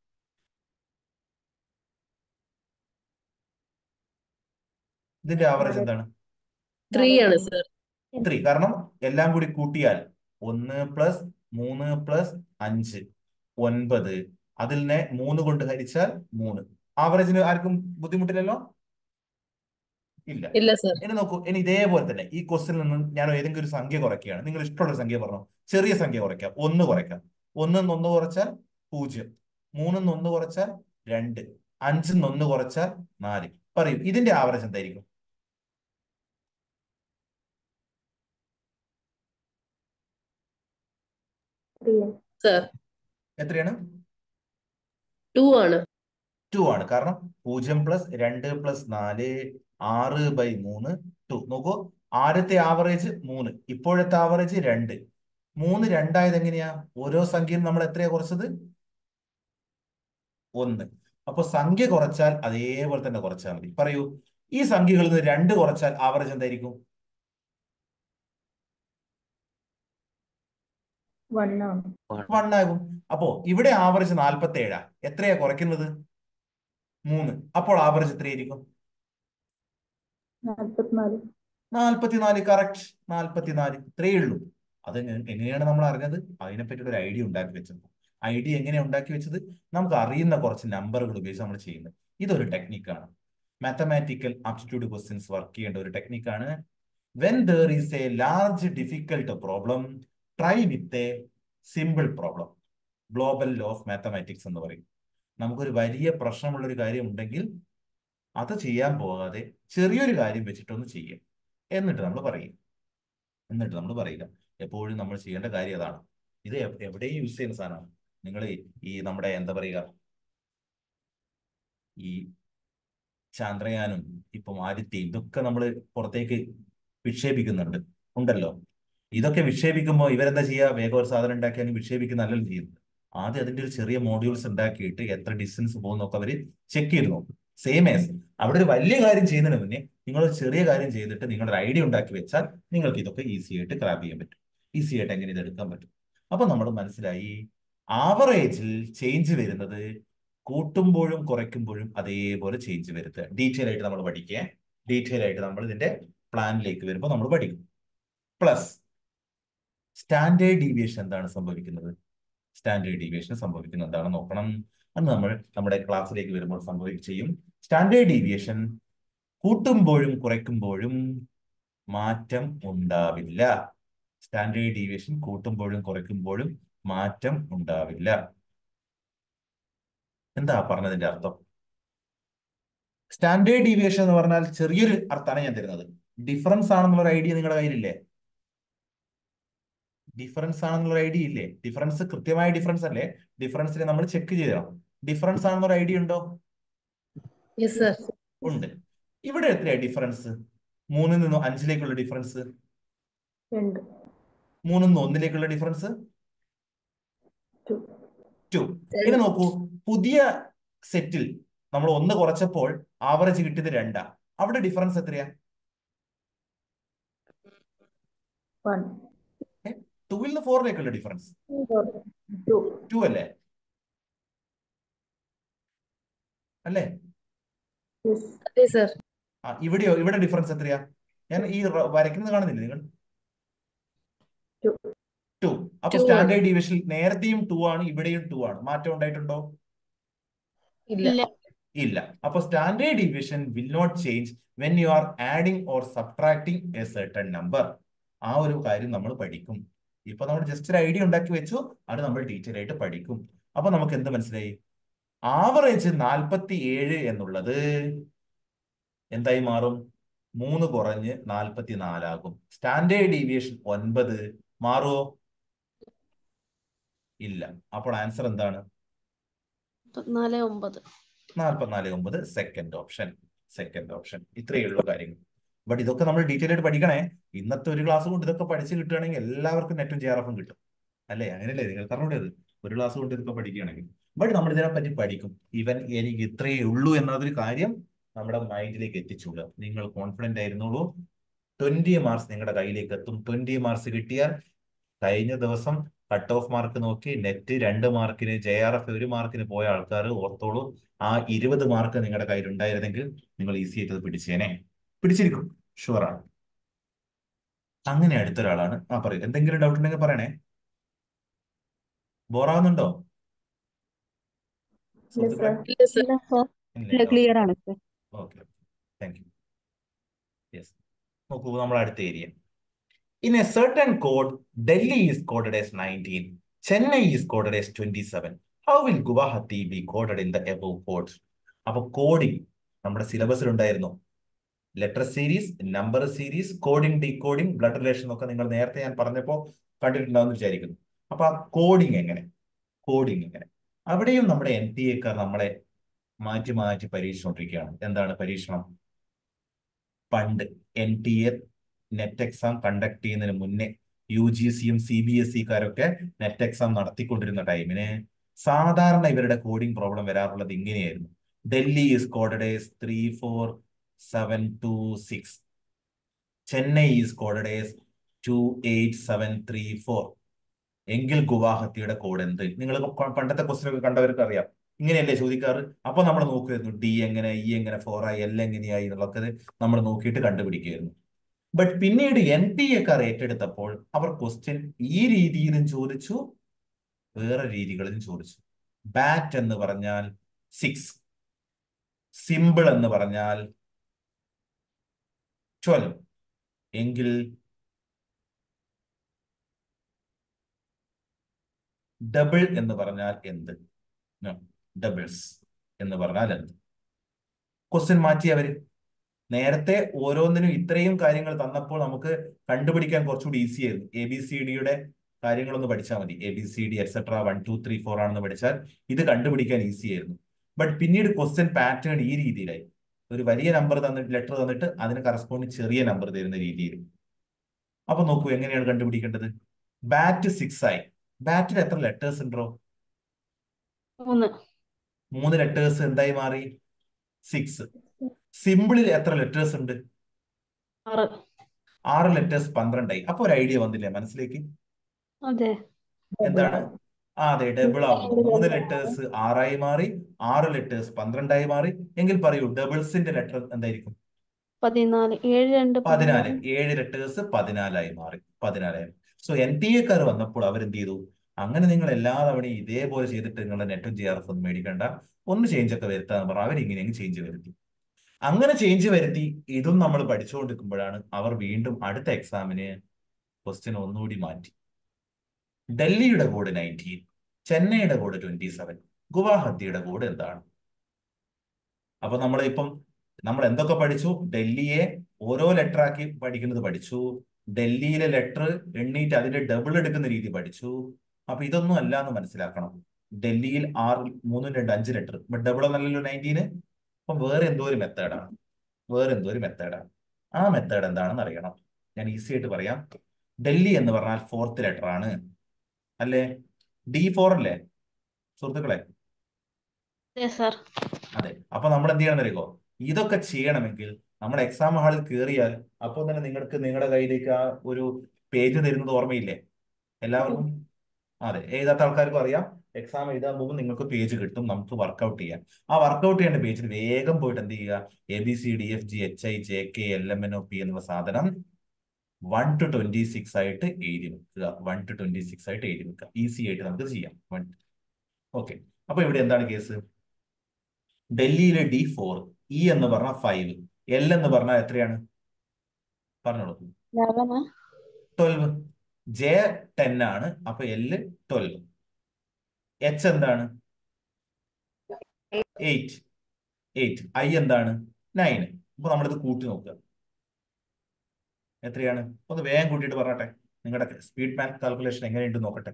ഇതിന്റെ ആവറേജ് എന്താണ് ത്രീ ആണ് സർ ത്രീ കാരണം എല്ലാം കൂടി കൂട്ടിയാൽ ഒന്ന് പ്ലസ് മൂന്ന് പ്ലസ് അഞ്ച് ഒൻപത് അതിനെ മൂന്ന് കൊണ്ട് ഹരിച്ചാൽ മൂന്ന് ആവറേജിന് ആർക്കും ബുദ്ധിമുട്ടില്ലല്ലോ ഇല്ല ഇല്ല സർ ഇനി നോക്കൂ ഇനി ഇതേപോലെ തന്നെ ഈ ക്വസ്റ്റിൽ നിന്ന് ഞാൻ ഏതെങ്കിലും ഒരു സംഖ്യ കുറയ്ക്കുകയാണ് നിങ്ങൾ ഇഷ്ടമുള്ള ഒരു സംഖ്യ പറഞ്ഞു ചെറിയ സംഖ്യ കുറയ്ക്കാം ഒന്ന് കുറയ്ക്കാം ഒന്നിൽ നിന്ന് ഒന്ന് കുറച്ചാൽ പൂജ്യം മൂന്നിൽ നിന്ന് ഒന്ന് കുറച്ചാൽ രണ്ട് അഞ്ചിൽ നിന്ന് ഒന്ന് കുറച്ചാൽ നാല് പറയൂ ഇതിന്റെ ആവറേജ് എന്തായിരിക്കും സർ എത്രയാണ് ടു ആണ് ടു ആണ് കാരണം പൂജ്യം പ്ലസ് രണ്ട് പ്ലസ് നാല് ആറ് ബൈ മൂന്ന് ടു നോക്കൂ ആദ്യത്തെ ആവറേജ് മൂന്ന് ഇപ്പോഴത്തെ ആവറേജ് രണ്ട് മൂന്ന് രണ്ടായത് എങ്ങനെയാ ഓരോ സംഖ്യയും നമ്മൾ എത്രയാ കുറച്ചത് ഒന്ന് അപ്പൊ സംഖ്യ കുറച്ചാൽ അതേപോലെ തന്നെ കുറച്ചാൽ മതി പറയൂ ഈ സംഖ്യകളിൽ നിന്ന് രണ്ട് കുറച്ചാൽ ആവറേജ് എന്തായിരിക്കും വണ്ണാണ് വൺ ആകും അപ്പോ ഇവിടെ ആവറേജ് നാൽപ്പത്തി ഏഴാ എത്രയാ കുറയ്ക്കുന്നത് മൂന്ന് അപ്പോൾ ആവറേജ് എത്രയായിരിക്കും നാൽപ്പത്തിനാല് നാൽപ്പത്തിനാല് കറക്റ്റ് നാൽപ്പത്തിനാല് ഇത്രയേ ഉള്ളൂ അത് എങ്ങ- എങ്ങനെയാണ് നമ്മൾ അറിഞ്ഞത് അതിനെപ്പറ്റി ഒരു ഐഡിയ ഉണ്ടാക്കി വെച്ചത് ഐഡിയ എങ്ങനെയാണ് ഉണ്ടാക്കി വെച്ചത് നമുക്ക് അറിയുന്ന കുറച്ച് നമ്പറുകൾ ഉപയോഗിച്ച് നമ്മൾ ചെയ്യുന്നത് ഇതൊരു ടെക്നിക്കാണ് മാത്തമാറ്റിക്കൽ ആപ്റ്റിറ്റ്യൂഡ് ക്വസ്റ്റ്യൻസ് വർക്ക് ചെയ്യേണ്ട ഒരു ടെക്നിക്കാണ് when there is a large difficult problem try with a simple problem global law of mathematics എന്ന് പറയും നമുക്കൊരു വലിയ പ്രശ്നമുള്ള ഒരു കാര്യം ഉണ്ടെങ്കിൽ അത് ചെയ്യാൻ പോകാതെ ചെറിയൊരു കാര്യം വെച്ചിട്ടൊന്ന് ചെയ്യാം എന്നിട്ട് നമ്മൾ പറയും എന്നിട്ട് നമ്മൾ പറയുക എപ്പോഴും നമ്മൾ ചെയ്യേണ്ട കാര്യം അതാണ് ഇത് എ- എവിടെയും യൂസ് ചെയ്യുന്ന സാധനമാണ് നിങ്ങൾ ഈ നമ്മുടെ എന്താ പറയുക ഈ ചന്ദ്രയാനും ഇപ്പം ആദിത്യയും ഇതൊക്കെ നമ്മൾ പുറത്തേക്ക് വിക്ഷേപിക്കുന്നുണ്ട് ഉണ്ടല്ലോ ഇതൊക്കെ വിക്ഷേപിക്കുമ്പോൾ ഇവരെന്താ ചെയ്യുക വേഗം ഒരു സാധനം ഉണ്ടാക്കി അങ്ങ് വിക്ഷേപിക്കുന്നല്ലല്ലോ ചെയ്യുന്നത് ആദ്യം അതിന്റെ ഒരു ചെറിയ മോഡ്യൂൾസ് ഉണ്ടാക്കിയിട്ട് എത്ര ഡിസ്റ്റൻസ് പോകുന്നൊക്കെ അവർ ചെക്ക് ചെയ്ത് നോക്കും സെയിം ആസ് അവിടെ ഒരു വലിയ കാര്യം ചെയ്യുന്നതിന് മുന്നേ നിങ്ങൾ ഒരു ചെറിയ കാര്യം ചെയ്തിട്ട് നിങ്ങളൊരു ഐഡിയ ഉണ്ടാക്കി വെച്ചാൽ നിങ്ങൾക്ക് ഇതൊക്കെ ഈസി ആയിട്ട് ക്രാബ് ചെയ്യാൻ പറ്റും ഈസി ആയിട്ട് എങ്ങനെ ഇത് എടുക്കാൻ പറ്റും അപ്പൊ നമ്മൾ മനസ്സിലായി ആവറേജിൽ ചേഞ്ച് വരുന്നത് കൂട്ടുമ്പോഴും കുറയ്ക്കുമ്പോഴും അതേപോലെ ചേഞ്ച് വരുത്തുക ഡീറ്റെയിൽ ആയിട്ട് നമ്മൾ പഠിക്കുക ഡീറ്റെയിൽ ആയിട്ട് നമ്മൾ ഇതിന്റെ പ്ലാനിലേക്ക് വരുമ്പോൾ നമ്മൾ പഠിക്കും പ്ലസ് സ്റ്റാൻഡേർഡ് ഡീവിയേഷൻ എന്താണ് സംഭവിക്കുന്നത് സ്റ്റാൻഡേർഡ് ഡീവിയേഷൻ സംഭവിക്കുന്നത് എന്താണെന്ന് നോക്കണം അത് നമ്മൾ നമ്മുടെ ക്ലാസ്സിലേക്ക് വരുമ്പോൾ സംഭവിക്കും ചെയ്യും സ്റ്റാൻഡേർഡ് ഡീവിയേഷൻ കൂട്ടുമ്പോഴും കുറയ്ക്കുമ്പോഴും മാറ്റം ഉണ്ടാവില്ല സ്റ്റാൻഡേർഡ് ഡീവിയേഷൻ കൂട്ടുമ്പോഴും കുറയ്ക്കുമ്പോഴും മാറ്റം ഉണ്ടാവില്ല എന്താ പറഞ്ഞതിന്റെ അർത്ഥം സ്റ്റാൻഡേർഡ് ഡീവിയേഷൻ എന്ന് പറഞ്ഞാൽ ചെറിയൊരു അർത്ഥമാണ് ഞാൻ തരുന്നത് ഡിഫറൻസ് ആണെന്നുള്ള ഒരു ഐഡിയ നിങ്ങളുടെ കയ്യിലില്ലേ ഡിഫറൻസ് ആണെന്നുള്ള ഐഡിയ ഇല്ലേ ഡിഫറൻസ് കൃത്യമായ ഡിഫറൻസ് അല്ലേ ഡിഫറൻസിനെ നമ്മൾ ചെക്ക് ചെയ്യണം ഡിഫറൻസ് ആണെന്നൊരു ഐഡിയ ഉണ്ടോ യെസ് സർ ഉണ്ട് ഇവിടെ എത്രയാ ഡിഫറൻസ് മൂന്നിൽ നിന്ന് അഞ്ചിലേക്കുള്ള ഡിഫറൻസ് രണ്ട് മൂന്നിൽ നിന്ന് ഒന്നിലേക്കുള്ള ഡിഫറൻസ് ടു ടു ഇനി നോക്കൂ പുതിയ സെറ്റിൽ നമ്മൾ ഒന്ന് കുറച്ചപ്പോൾ ആവറേജ് കിട്ടിയത് രണ്ടാ അവിടെ ഡിഫറൻസ് എത്രയാ വൺ ടൂവിൽ നിന്ന് ഫോറിലേക്കുള്ള ഡിഫറൻസ് ടു ടു അല്ലേ അല്ലേ യെസ് അതെ സർ ആ ഇവിടെയോ ഇവിടെ ഡിഫറൻസ് എത്രയാ ഞാൻ ഈ റ- വരയ്ക്കുന്നത് കാണുന്നില്ലേ നിങ്ങൾ ടു ടു അപ്പൊ Two സ്റ്റാൻഡേർഡ് ഡീവിയേഷൻ നേരത്തെയും ടു ആണ് ഇവിടെയും ടു ആണ് മാറ്റം ഉണ്ടായിട്ടുണ്ടോ ഇല്ല ഇല്ല ഇല്ല അപ്പൊ standard deviation will not change when you are adding or subtracting a certain number ആ ഒരു കാര്യം നമ്മൾ പഠിക്കും ഇപ്പൊ നമ്മൾ ജസ്റ്റ് ഒരു ഐഡിയ ഉണ്ടാക്കി വെച്ചു അത് നമ്മൾ ഡീറ്റെയിൽ ആയിട്ട് പഠിക്കും അപ്പൊ നമുക്ക് എന്ത് മനസ്സിലായി ആവറേജ് നാൽപ്പത്തി ഏഴ് എന്നുള്ളത് എന്തായി മാറും മൂന്ന് കുറഞ്ഞ് നാൽപ്പത്തി നാലാകും സ്റ്റാൻഡേർഡ് ഡീവിയേഷൻ ഒൻപത് മാറുമോ ഇല്ല അപ്പോൾ ആൻസർ എന്താണ് നാല് ഒമ്പത് നാൽപ്പത്തിനാല് ഒമ്പത് സെക്കൻഡ് ഓപ്ഷൻ സെക്കൻഡ് ഓപ്ഷൻ ഇത്രയേ ഉള്ളൂ കാര്യങ്ങൾ ബട്ട് ഇതൊക്കെ നമ്മൾ ഡീറ്റെയിൽ ആയിട്ട് പഠിക്കണേ ഇന്നത്തെ ഒരു ക്ലാസ് കൊണ്ട് ഇതൊക്കെ പഠിച്ച് കിട്ടുകയാണെങ്കിൽ എല്ലാവർക്കും നെറ്റും ജെആർഎഫും കിട്ടും അല്ലേ അങ്ങനെയല്ലേ നിങ്ങൾ പറഞ്ഞൂടേത് ഒരു ക്ലാസ് കൊണ്ട് ഇതൊക്കെ പഠിക്കുകയാണെങ്കിൽ ബട്ട് നമ്മൾ ഇതിനെ പറ്റി പഠിക്കും ഇവൻ എനിക്ക് ഇത്രയേ ഉള്ളൂ എന്നതൊരു കാര്യം നമ്മുടെ മൈൻഡിലേക്ക് എത്തിച്ചുകൂടുക നിങ്ങൾ കോൺഫിഡന്റ് ആയിരുന്നുള്ളൂ ട്വന്റി മാർക്സ് നിങ്ങളുടെ കയ്യിലേക്ക് എത്തും ട്വന്റി മാർക്സ് കിട്ടിയാൽ കഴിഞ്ഞ ദിവസം കട്ട് ഓഫ് മാർക്ക് നോക്കി നെറ്റ് രണ്ട് മാർക്കിന് ജെ ആർ എഫ് ഒരു മാർക്കിന് പോയ ആൾക്കാർ ഓർത്തോളൂ ആ ഇരുപത് മാർക്ക് നിങ്ങളുടെ കയ്യിൽ ഉണ്ടായിരുന്നെങ്കിൽ നിങ്ങൾ ഈസി ആയിട്ട് അത് പിടിച്ചേനെ പിടിച്ചിരിക്കും ഷുവറാണ് അങ്ങനെ അടുത്തൊരാളാണ് ആ പറയൂ എന്തെങ്കിലും ഡൗട്ട് ഉണ്ടെങ്കിൽ പറയണേ ബോറാവുന്നുണ്ടോ ഇല്ല സുഹൃത്തുക്കളെ സർ ഇല്ല സർ ഇല്ല സർ ഇല്ല ക്ലിയർ ആണ് sir okay thank you yes നോക്കൂ നമ്മൾ അടുത്ത area in a certain code delhi is coded as 19 chennai is coded as 27 how will guwahati be coded in the above codes അപ്പൊ coding നമ്മുടെ സിലബസിൽ ഉണ്ടായിരുന്നു letter series number series coding decoding blood relation ഒക്കെ നിങ്ങൾ നേരത്തെ ഞാൻ പറഞ്ഞപ്പോൾ കണ്ടിട്ടുണ്ടാവുമെന്ന് വിചാരിക്കുന്നു അപ്പൊ ആ കോഡിംഗ് എങ്ങനെ കോഡിംഗ് എങ്ങനെ അവിടെയും നമ്മുടെ എൻ ടി എക്കാർ നമ്മളെ മാറ്റി മാറ്റി പരീക്ഷിച്ചുകൊണ്ടിരിക്കുകയാണ് എന്താണ് പരീക്ഷണം പണ്ട് N T A NET exam conduct ചെയ്യുന്നതിന് മുന്നേ യു ജി സിയും സി ബി എസ് ഇക്കാരൊക്കെ നെറ്റ് എക്സാം നടത്തിക്കൊണ്ടിരുന്ന ടൈമിന് സാധാരണ ഇവരുടെ കോഡിംഗ് പ്രോബ്ലം വരാറുള്ളത് ഇങ്ങനെയായിരുന്നു Delhi is coded as three four seven two six Chennai is coded as two eight seven three four എങ്കിൽ ഗുവാഹത്തിയുടെ കോഡ് എന്ത് നിങ്ങൾ പണ്ടത്തെ ക്വസ്റ്റ്യൻ ഒക്കെ കണ്ടവർക്ക് അറിയാം ഇങ്ങനെയല്ലേ ചോദിക്കാറ് അപ്പൊ നമ്മൾ നോക്കുമായിരുന്നു ഡി എങ്ങനെ ഇ എങ്ങനെ ഫോർ ആയി എൽ എങ്ങനെയായി എന്നുള്ളതൊക്കെ നമ്മൾ നോക്കിയിട്ട് കണ്ടുപിടിക്കുകയായിരുന്നു ബട്ട് പിന്നീട് എൻ ടി എക്കാർ ഏറ്റെടുത്തപ്പോൾ അവർ ക്വസ്റ്റ്യൻ ഈ രീതിയിലും ചോദിച്ചു വേറെ രീതികളിലും ചോദിച്ചു ബാറ്റ് എന്ന് പറഞ്ഞാൽ സിക്സ് സിമ്പിൾ എന്ന് പറഞ്ഞാൽ ട്വൽവ് എങ്കിൽ ഡബിൾ എന്ന് പറഞ്ഞാൽ എന്ത് ഡബിൾസ് എന്ന് പറഞ്ഞാൽ എന്ത് ക്വസ്റ്റ്യൻ മാറ്റി അവര് നേരത്തെ ഓരോന്നിനും ഇത്രയും കാര്യങ്ങൾ തന്നപ്പോൾ നമുക്ക് കണ്ടുപിടിക്കാൻ കുറച്ചുകൂടി ഈസി ആയിരുന്നു എ ബി സി ഡിയുടെ കാര്യങ്ങളൊന്ന് പഠിച്ചാൽ മതി A B C D etcetera one two three four ആണെന്ന് പഠിച്ചാൽ ഇത് കണ്ടുപിടിക്കാൻ ഈസി ആയിരുന്നു ബട്ട് പിന്നീട് ക്വസ്റ്റ്യൻ പാറ്റേൺ ഈ രീതിയിലായി ഒരു വലിയ നമ്പർ തന്നിട്ട് ലെറ്റർ തന്നിട്ട് അതിന് കറസ്പോണ്ടിങ് ചെറിയ നമ്പർ തരുന്ന രീതിയിൽ അപ്പൊ നോക്കൂ എങ്ങനെയാണ് കണ്ടുപിടിക്കേണ്ടത് ബാറ്റ് സിക്സ് ആയി ബാറ്റിൽ എത്ര ലെറ്റേഴ്സ് ഉണ്ടോ മൂന്ന് മൂന്ന് ലെറ്റേഴ്സ് എന്തായി മാറി സിക്സ് സിമ്പിളിൽ എത്ര ലെറ്റേഴ്സ് ഉണ്ട് ആറ് ആറ് ലെറ്റേഴ്സ് പന്ത്രണ്ടായി അപ്പൊ ഒരു ഐഡിയ വന്നില്ലേ മനസ്സിലേക്ക് അതെ എന്താണ് ആ അതെ ഡബിൾ ആവുന്നു മൂന്ന് ലെറ്റേഴ്സ് ആറായി മാറി ആറ് ലെറ്റേഴ്സ് പന്ത്രണ്ടായി മാറി എങ്കിൽ പറയൂ ഡബിൾസിന്റെ ലെറ്റർ എന്തായിരിക്കും പതിനാല് ഏഴ് രണ്ട് പതിനാല് ഏഴ് ലെറ്റേഴ്സ് പതിനാലായി മാറി പതിനാലായി സോ എൻ ടി എക്കാർ വന്നപ്പോൾ അവരെന്ത് ചെയ്തു അങ്ങനെ നിങ്ങൾ എല്ലാ തവണയും ഇതേപോലെ ചെയ്തിട്ട് നിങ്ങളുടെ നെറ്റും ജി ആർ എഫ് ഒന്നും മേടിക്കണ്ട ഒന്ന് ചേഞ്ച് ഒക്കെ വരുത്താന്ന് പറഞ്ഞു അവരിങ്ങനെ ചേഞ്ച് വരുത്തി അങ്ങനെ ചേഞ്ച് വരുത്തി ഇതും നമ്മൾ പഠിച്ചുകൊണ്ടിരിക്കുമ്പോഴാണ് അവർ വീണ്ടും അടുത്ത എക്സാമിന് ക്വസ്റ്റ്യൻ ഒന്നുകൂടി മാറ്റി ഡൽഹിയുടെ കോഡ് നയൻറ്റീൻ ചെന്നൈയുടെ കോഡ് ട്വന്റി സെവൻ ഗുവാഹത്തിയുടെ കോഡ് എന്താണ് അപ്പൊ നമ്മൾ ഇപ്പം നമ്മൾ എന്തൊക്കെ പഠിച്ചു ഡൽഹിയെ ഓരോ ലെറ്റർ ആക്കി പഠിക്കുന്നത് പഠിച്ചു ഡൽഹിയിലെ ലെറ്റർ എണ്ണീറ്റ് അതിന്റെ ഡബിൾ എടുക്കുന്ന രീതി പഠിച്ചു അപ്പൊ ഇതൊന്നും അല്ല എന്ന് മനസ്സിലാക്കണം ഡൽഹിയിൽ ആറ് മൂന്നും രണ്ട് അഞ്ച് ലെറ്റർ ബട്ട് ഡബിൾ ഒന്നല്ലല്ലോ നയൻറ്റീന് അപ്പം വേറെ എന്തോ ഒരു മെത്തേഡാണ് വേറെ എന്തോ ഒരു മെത്തേഡാണ് ആ മെത്തേഡ് എന്താണെന്ന് അറിയണം ഞാൻ ഈസി ആയിട്ട് പറയാം ഡൽഹി എന്ന് പറഞ്ഞാൽ ഫോർത്ത് ലെറ്റർ ആണ് അല്ലേ ഡി ഫോർ അല്ലേ സുഹൃത്തുക്കളെ അതെ സാർ അതെ അപ്പൊ നമ്മൾ എന്ത് ചെയ്യണം അറിയോ ഇതൊക്കെ ചെയ്യണമെങ്കിൽ നമ്മൾ എക്സാം ഹാളിൽ കയറിയാൽ അപ്പോൾ തന്നെ നിങ്ങൾക്ക് നിങ്ങളുടെ കയ്യിലേക്ക് ആ ഒരു പേജ് തരുന്നത് ഓർമ്മയില്ലേ എല്ലാവർക്കും അതെ എഴുതാത്ത ആൾക്കാർക്കും അറിയാം എക്സാം എഴുതാൻ പോകുമ്പോൾ നിങ്ങൾക്ക് പേജ് കിട്ടും നമുക്ക് വർക്കൗട്ട് ചെയ്യാം ആ വർക്കൗട്ട് ചെയ്യേണ്ട പേജിൽ വേഗം പോയിട്ട് എന്ത് ചെയ്യുക A B C D F G H I J K L M N O P എന്നുള്ള സാധനം വൺ ടു ട്വന്റി സിക്സ് ആയിട്ട് എഴുതി വെക്കുക വൺ ടു ട്വന്റി സിക്സ് ആയിട്ട് എഴുതി വെക്കുക ഈസി ആയിട്ട് നമുക്ക് ചെയ്യാം വൺ ഓക്കെ അപ്പൊ ഇവിടെ എന്താണ് കേസ് ഡൽഹിയിലെ ഡി ഫോർ ഇ എന്ന് പറഞ്ഞാൽ ഫൈവ് എൽ എന്ന് പറഞ്ഞാൽ എത്രയാണ് പറഞ്ഞോളൂ ലെവന് ട്വൽവ് ജെ ടെൻ ആണ് അപ്പൊ എല് ട്വൽവ് എച്ച് എന്താണ് എയ്റ്റ് എയ്റ്റ് ഐ എന്താണ് നയൻ അപ്പൊ നമ്മളിത് കൂട്ടി നോക്കുക എത്രയാണ് ഒന്ന് വേഗം കൂട്ടിയിട്ട് പറഞ്ഞട്ടെ നിങ്ങളുടെ സ്പീഡ് മാത്ത് കാൽക്കുലേഷൻ എങ്ങനെയുണ്ട് നോക്കട്ടെ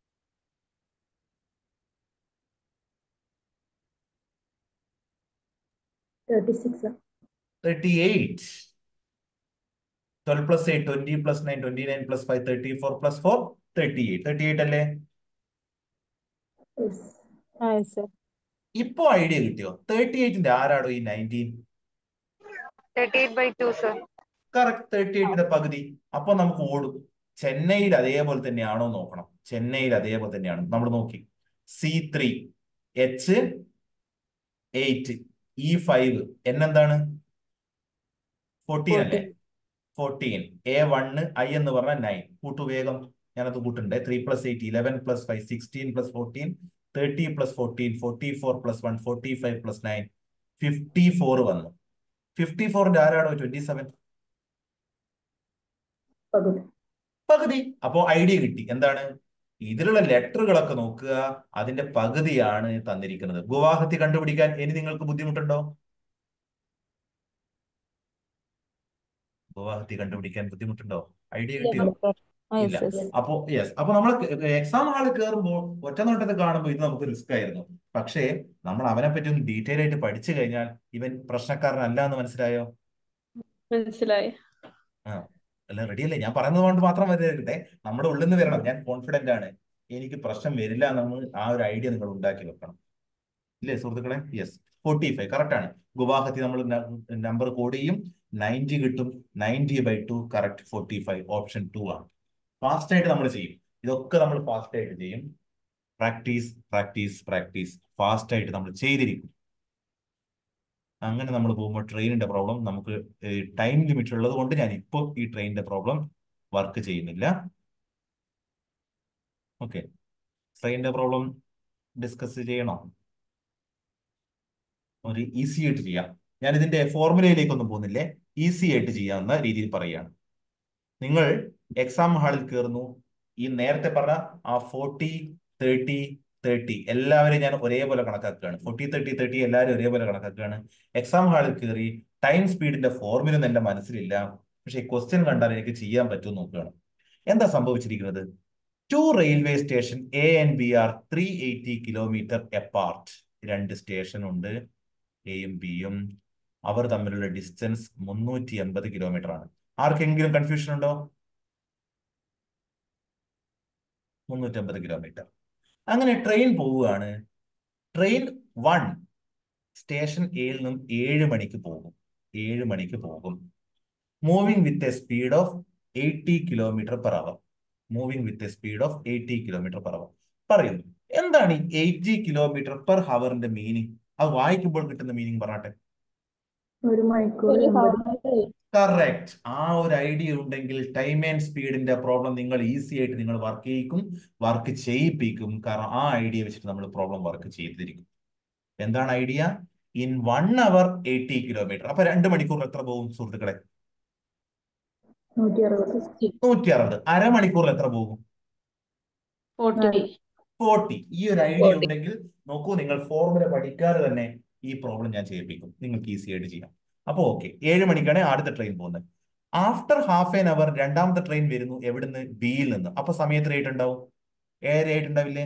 thirty six thirty eight twelve plus eight twenty plus nine twenty nine plus five thirty four plus four thirty eight thirty eight അല്ലേ ആ സർ ഇപ്പൊ ഐഡിയ കിട്ടിയോ തേർട്ടി എയ്റ്റിന്റെ ആരാടോ ഈ nineteen thirty eight by two sir correct thirty എയ്റ്റിന്റെ പകുതി അപ്പൊ നമുക്ക് ഓടും ചെന്നൈയിൽ അതേപോലെ തന്നെയാണോ നോക്കണം ചെന്നൈയിൽ അതേപോലെ തന്നെയാണ് നമ്മൾ നോക്കി C three H eight E five N എന്താണ് ഫോർട്ടീൻ അല്ലേ ഫോർട്ടീൻ എ വണ്ണ് ഐ എന്ന് പറഞ്ഞാൽ നയൻ കൂട്ടു വേഗം ഞാനത് കൂട്ടുണ്ട് three plus eight eleven plus five sixteen plus fourteen thirty plus fourteen forty four plus one forty five plus nine fifty four വന്നു fifty ഫോറിന്റെ ആരാണോ ട്വന്റി സെവൻ പകുതി പകുതി അപ്പോ ഐഡിയ കിട്ടി എന്താണ് ഇതിലുള്ള ലെറ്ററുകളൊക്കെ നോക്കുക അതിന്റെ പകുതിയാണ് തന്നിരിക്കുന്നത് ഗുവാഹത്തി കണ്ടുപിടിക്കാൻ ഇനി നിങ്ങൾക്ക് ബുദ്ധിമുട്ടുണ്ടോ ഗുവാഹത്തി കണ്ടുപിടിക്കാൻ ബുദ്ധിമുട്ടുണ്ടോ ഐഡിയ കിട്ടിയോ ആ ഇല്ല യെസ് യെസ് അപ്പോ യെസ് അപ്പൊ നമ്മൾ എക്സാം ഹാളിൽ കയറുമ്പോൾ ഒറ്റ നോട്ടത്തിൽ കാണുമ്പോൾ ഇത് നമുക്ക് റിസ്ക് ആയിരുന്നു പക്ഷേ നമ്മൾ അവനെ പറ്റി ഒന്ന് ഡീറ്റെയിൽ ആയിട്ട് പഠിച്ചു കഴിഞ്ഞാൽ ഇവൻ പ്രശ്നക്കാരനല്ല എന്ന് മനസ്സിലായോ മനസ്സിലായി ആ അല്ല റെഡി അല്ലേ ഞാൻ പറയുന്നത് കൊണ്ട് മാത്രം വരരുതേ നമ്മുടെ ഉള്ളിൽ നിന്ന് വരണം ഞാൻ കോൺഫിഡന്റ് ആണ് എനിക്ക് പ്രശ്നം വരില്ല എന്ന് ആ ഒരു ഐഡിയ നിങ്ങൾ ഉണ്ടാക്കി വെക്കണം ഇല്ലേ സുഹൃത്തുക്കളെ യെസ് ഫോർട്ടി ഫൈവ് കറക്റ്റ് ആണ് ഗുവാഹത്തി നമ്മൾ നമ്പർ കോഡ് ചെയ്യും നയൻറ്റി കിട്ടും ninety by two correct forty five option two ആണ് ഫാസ്റ്റ് ആയിട്ട് നമ്മൾ ചെയ്യും ഇതൊക്കെ നമ്മൾ ഫാസ്റ്റ് ആയിട്ട് ചെയ്യും പ്രാക്ടീസ് പ്രാക്ടീസ് പ്രാക്ടീസ് ഫാസ്റ്റ് ആയിട്ട് നമ്മൾ ചെയ്തിരിക്കും അങ്ങനെ നമ്മൾ പോകുമ്പോൾ ട്രെയിനിന്റെ പ്രോബ്ലം നമുക്ക് ടൈം ലിമിറ്റ് ഉള്ളത് കൊണ്ട് ഞാൻ ഇപ്പോൾ ഈ ട്രെയിനിന്റെ പ്രോബ്ലം വർക്ക് ചെയ്യുന്നില്ല ഓക്കെ ട്രെയിനിന്റെ പ്രോബ്ലം ഡിസ്കസ് ചെയ്യണോ ഒരു ഈസി ആയിട്ട് ചെയ്യാം ഞാൻ ഇതിന്റെ ഫോർമുലയിലേക്കൊന്നും പോകുന്നില്ലേ ഈസി ആയിട്ട് ചെയ്യാവുന്ന രീതിയിൽ പറയുകയാണ് നിങ്ങൾ എക്സാം ഹാളിൽ കയറുന്നു ഈ നേരത്തെ പറഞ്ഞ ആ ഫോർട്ടി തേർട്ടി തേർട്ടി എല്ലാവരെയും ഞാൻ ഒരേപോലെ കണക്കാക്കുകയാണ് ഫോർട്ടി തേർട്ടി തേർട്ടി എല്ലാവരും ഒരേപോലെ കണക്കാക്കുകയാണ് എക്സാം ഹാളിൽ കയറി ടൈം സ്പീഡിന്റെ ഫോർമുല എന്റെ മനസ്സിലില്ല പക്ഷെ ക്വസ്റ്റ്യൻ കണ്ടാൽ എനിക്ക് ചെയ്യാൻ പറ്റും നോക്കുകയാണ് എന്താ സംഭവിച്ചിരിക്കുന്നത് two railway station A and B are three eighty kilometer apart രണ്ട് സ്റ്റേഷൻ ഉണ്ട് എയും ബിയും അവർ തമ്മിലുള്ള ഡിസ്റ്റൻസ് മുന്നൂറ്റി എൺപത് കിലോമീറ്റർ ആണ് ആർക്കെങ്കിലും കൺഫ്യൂഷൻ ഉണ്ടോ മുന്നൂറ്റി അമ്പത് കിലോമീറ്റർ അങ്ങനെ ട്രെയിൻ പോവുകയാണ് ട്രെയിൻ വൺ സ്റ്റേഷൻ എയിൽ നിന്നും ഏഴ് മണിക്ക് പോകും ഏഴ് മണിക്ക് പോകും moving with a speed of eighty kilometer per hour moving with a speed of eighty kilometer per hour പറയുന്നു എന്താണ് ഈ എയ്റ്റി കിലോമീറ്റർ പെർ ഹവറിന്റെ മീനിങ് അത് വായിക്കുമ്പോൾ കിട്ടുന്ന മീനിങ് പറഞ്ഞാട്ടെ ഒരു മണിക്കൂർ ഒരു എൺപത് കറക്റ്റ് ആ ഒരു ഐഡിയ ഉണ്ടെങ്കിൽ ടൈം ആൻഡ് സ്പീഡിന്റെ പ്രോബ്ലം നിങ്ങൾ ഈസി ആയിട്ട് നിങ്ങൾ വർക്ക് ചെയ്യിക്കും വർക്ക് ചെയ്യിപ്പിക്കും കാരണം ആ ഐഡിയ വെച്ചിട്ട് നമ്മൾ പ്രോബ്ലം വർക്ക് ചെയ്തിരിക്കും എന്താണ് idea in one hour eighty kilometer അപ്പൊ രണ്ട് മണിക്കൂർ എത്ര പോകും സുഹൃത്തുക്കളെ നൂറ്റി അറുപത് നൂറ്റി അറുപത് അരമണിക്കൂറിൽ എത്ര പോകും ഫോർട്ടി ഫോർട്ടി ഈ ഒരു ഐഡിയ 40. ഉണ്ടെങ്കിൽ നോക്കൂ നിങ്ങൾ ഫോർമുല പഠിക്കാതെ തന്നെ ഈ പ്രോബ്ലം ഞാൻ ചെയ്യിപ്പിക്കും നിങ്ങൾക്ക് ഈസി ആയിട്ട് ചെയ്യാം അപ്പോൾ ഓക്കെ ഏഴ് മണിക്കാണ് അടുത്ത ട്രെയിൻ പോകുന്നത് ആഫ്റ്റർ ഹാഫ് ആൻ അവർ രണ്ടാമത്തെ ട്രെയിൻ വരുന്നു എവിടുന്ന് ബിയിൽ നിന്ന് അപ്പൊ സമയത്ത് റേറ്റ് ഉണ്ടാവും ഏഴര ആയിട്ട് ഉണ്ടാവില്ലേ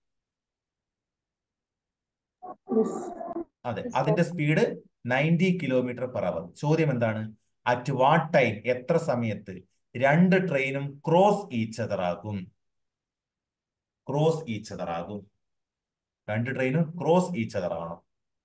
യെസ് അതെ അതിന്റെ speed ninety kilometer per hour ചോദ്യം എന്താണ് അറ്റ് വാട്ട് ടൈം എത്ര സമയത്ത് രണ്ട് ട്രെയിനും ക്രോസ് ഈച്ച് അതർ ആകും ക്രോസ് ഈച്ച് അതർ ആകും രണ്ട് ട്രെയിനും ക്രോസ് ഈച്ച് അതർ ആകണം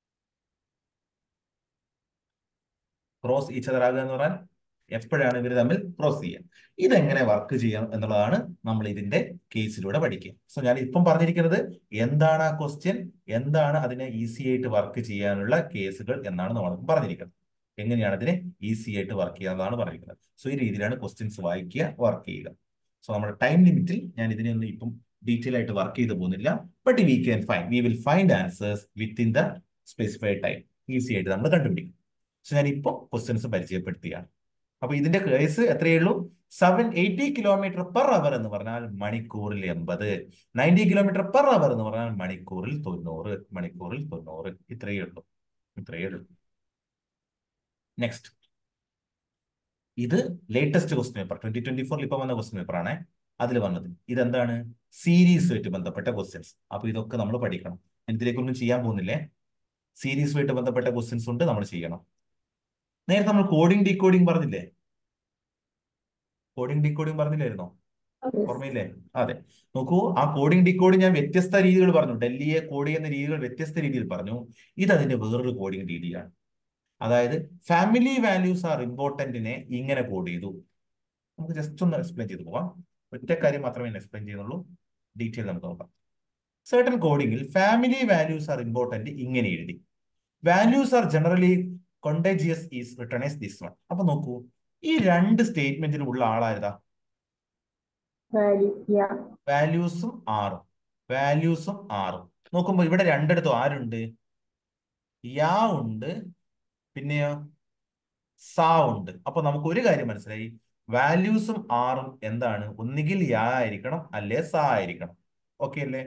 ക്രോസ് ഈച്ച് അതർ ആകുക എന്ന് പറഞ്ഞാൽ എപ്പോഴാണ് ഇവർ തമ്മിൽ ക്രോസ് ചെയ്യുക ഇതെങ്ങനെ വർക്ക് ചെയ്യാം എന്നുള്ളതാണ് നമ്മൾ ഇതിന്റെ കേസിലൂടെ പഠിക്കുക സോ ഞാൻ ഇപ്പം പറഞ്ഞിരിക്കുന്നത് എന്താണ് ആ ക്വസ്റ്റ്യൻ എന്താണ് അതിനെ ഈസി ആയിട്ട് വർക്ക് ചെയ്യാനുള്ള കേസുകൾ എന്നാണ് നമ്മൾ പറഞ്ഞിരിക്കുന്നത് എങ്ങനെയാണ് അതിനെ ഈസി ആയിട്ട് വർക്ക് ചെയ്യാന്നാണ് പറഞ്ഞിരിക്കുന്നത് സോ ഈ രീതിയിലാണ് ക്വസ്റ്റ്യൻസ് വായിക്കുക വർക്ക് ചെയ്യുക സോ നമ്മുടെ ടൈം ലിമിറ്റിൽ ഞാൻ ഇതിനൊന്നും ഇപ്പം ഡീറ്റെയിൽ ആയിട്ട് വർക്ക് ചെയ്ത് പോകുന്നില്ല but we can find we will find answers within the specified time easy ആയിട്ട് നമ്മൾ കണ്ടുപിടിക്കും സോ ഞാൻ ഇപ്പോൾ ക്വസ്റ്റ്യൻസ് പരിചയപ്പെടുത്തുകയാണ് അപ്പൊ ഇതിന്റെ കേസ് എത്രയേ ഉള്ളൂ seven eighty kilometer per hour എന്ന് പറഞ്ഞാൽ മണിക്കൂറിൽ എൺപത് നയൻറ്റി കിലോമീറ്റർ പെർ അവർ എന്ന് പറഞ്ഞാൽ മണിക്കൂറിൽ തൊണ്ണൂറ് മണിക്കൂറിൽ തൊണ്ണൂറ് ഇത്രയേ ഉള്ളൂ ഇത്രയേ ഉള്ളൂ നെക്സ്റ്റ് ഇത് latest question paper twenty twenty ഫോറിൽ ഇപ്പൊ വന്ന ക്വസ്റ്റ്യൻ പേപ്പർ ആണ് അതിൽ വന്നത് ഇതെന്താണ് സീരീസുമായിട്ട് ബന്ധപ്പെട്ട ക്വസ്റ്റ്യൻസ് അപ്പൊ ഇതൊക്കെ നമ്മൾ പഠിക്കണം ഞാൻ ഇതിലേക്കൊന്നും ചെയ്യാൻ പോകുന്നില്ലേ സീരീസുമായിട്ട് ബന്ധപ്പെട്ട ക്വസ്റ്റ്യൻസ് ഉണ്ട് നമ്മൾ ചെയ്യണം നേരത്തെ നമ്മൾ കോഡിംഗ് ഡീകോഡിംഗ് പറഞ്ഞില്ലേ കോഡിംഗ് ഡീകോഡിംഗ് പറഞ്ഞില്ലായിരുന്നോ ഓർമ്മയില്ലേ അതെ നോക്കൂ ആ കോഡിംഗ് ഡീകോഡിംഗ് ഞാൻ വ്യത്യസ്ത രീതികൾ പറഞ്ഞു ഡൽഹിയെ കോഡ് ചെയ്യുന്ന രീതികൾ വ്യത്യസ്ത രീതിയിൽ പറഞ്ഞു ഇത് അതിന്റെ വേറൊരു കോഡിംഗ് രീതിയാണ് അതായത് ഫാമിലി വാല്യൂസ് ആർ ഇമ്പോർട്ടന്റിനെ ഇങ്ങനെ കോഡ് ചെയ്തു നമുക്ക് ജസ്റ്റ് ഒന്ന് എക്സ്പ്ലെയിൻ ചെയ്ത് പോവാം ഒറ്റ കാര്യം മാത്രമേ ഞാൻ എക്സ്പ്ലെയിൻ ചെയ്യുന്നുള്ളൂ ഡീറ്റെയിൽ നമുക്ക് നോക്കാം സർട്ടൻ കോഡിങ്ങിൽ ഫാമിലി വാല്യൂസ് ആർ ഇമ്പോർട്ടന്റ് ഇങ്ങനെ എഴുതി values are generally contagious is written as this one അപ്പൊ നോക്കൂ ഈ രണ്ട് സ്റ്റേറ്റ്മെന്റിനും ഉള്ള ആളായതാ വാല്യൂ യാ വാല്യൂസും ആറും വാല്യൂസും ആറും നോക്കുമ്പോൾ ഇവിടെ രണ്ടിടത്തും ആരുണ്ട് യാ ഉണ്ട് പിന്നെയോ സാ ഉണ്ട് അപ്പൊ നമുക്ക് ഒരു കാര്യം മനസ്സിലായി വാല്യൂസും ആറും എന്താണ് ഒന്നുകിൽ യാ ആയിരിക്കണം അല്ലെ സാ ആയിരിക്കണം ഓക്കെ അല്ലേ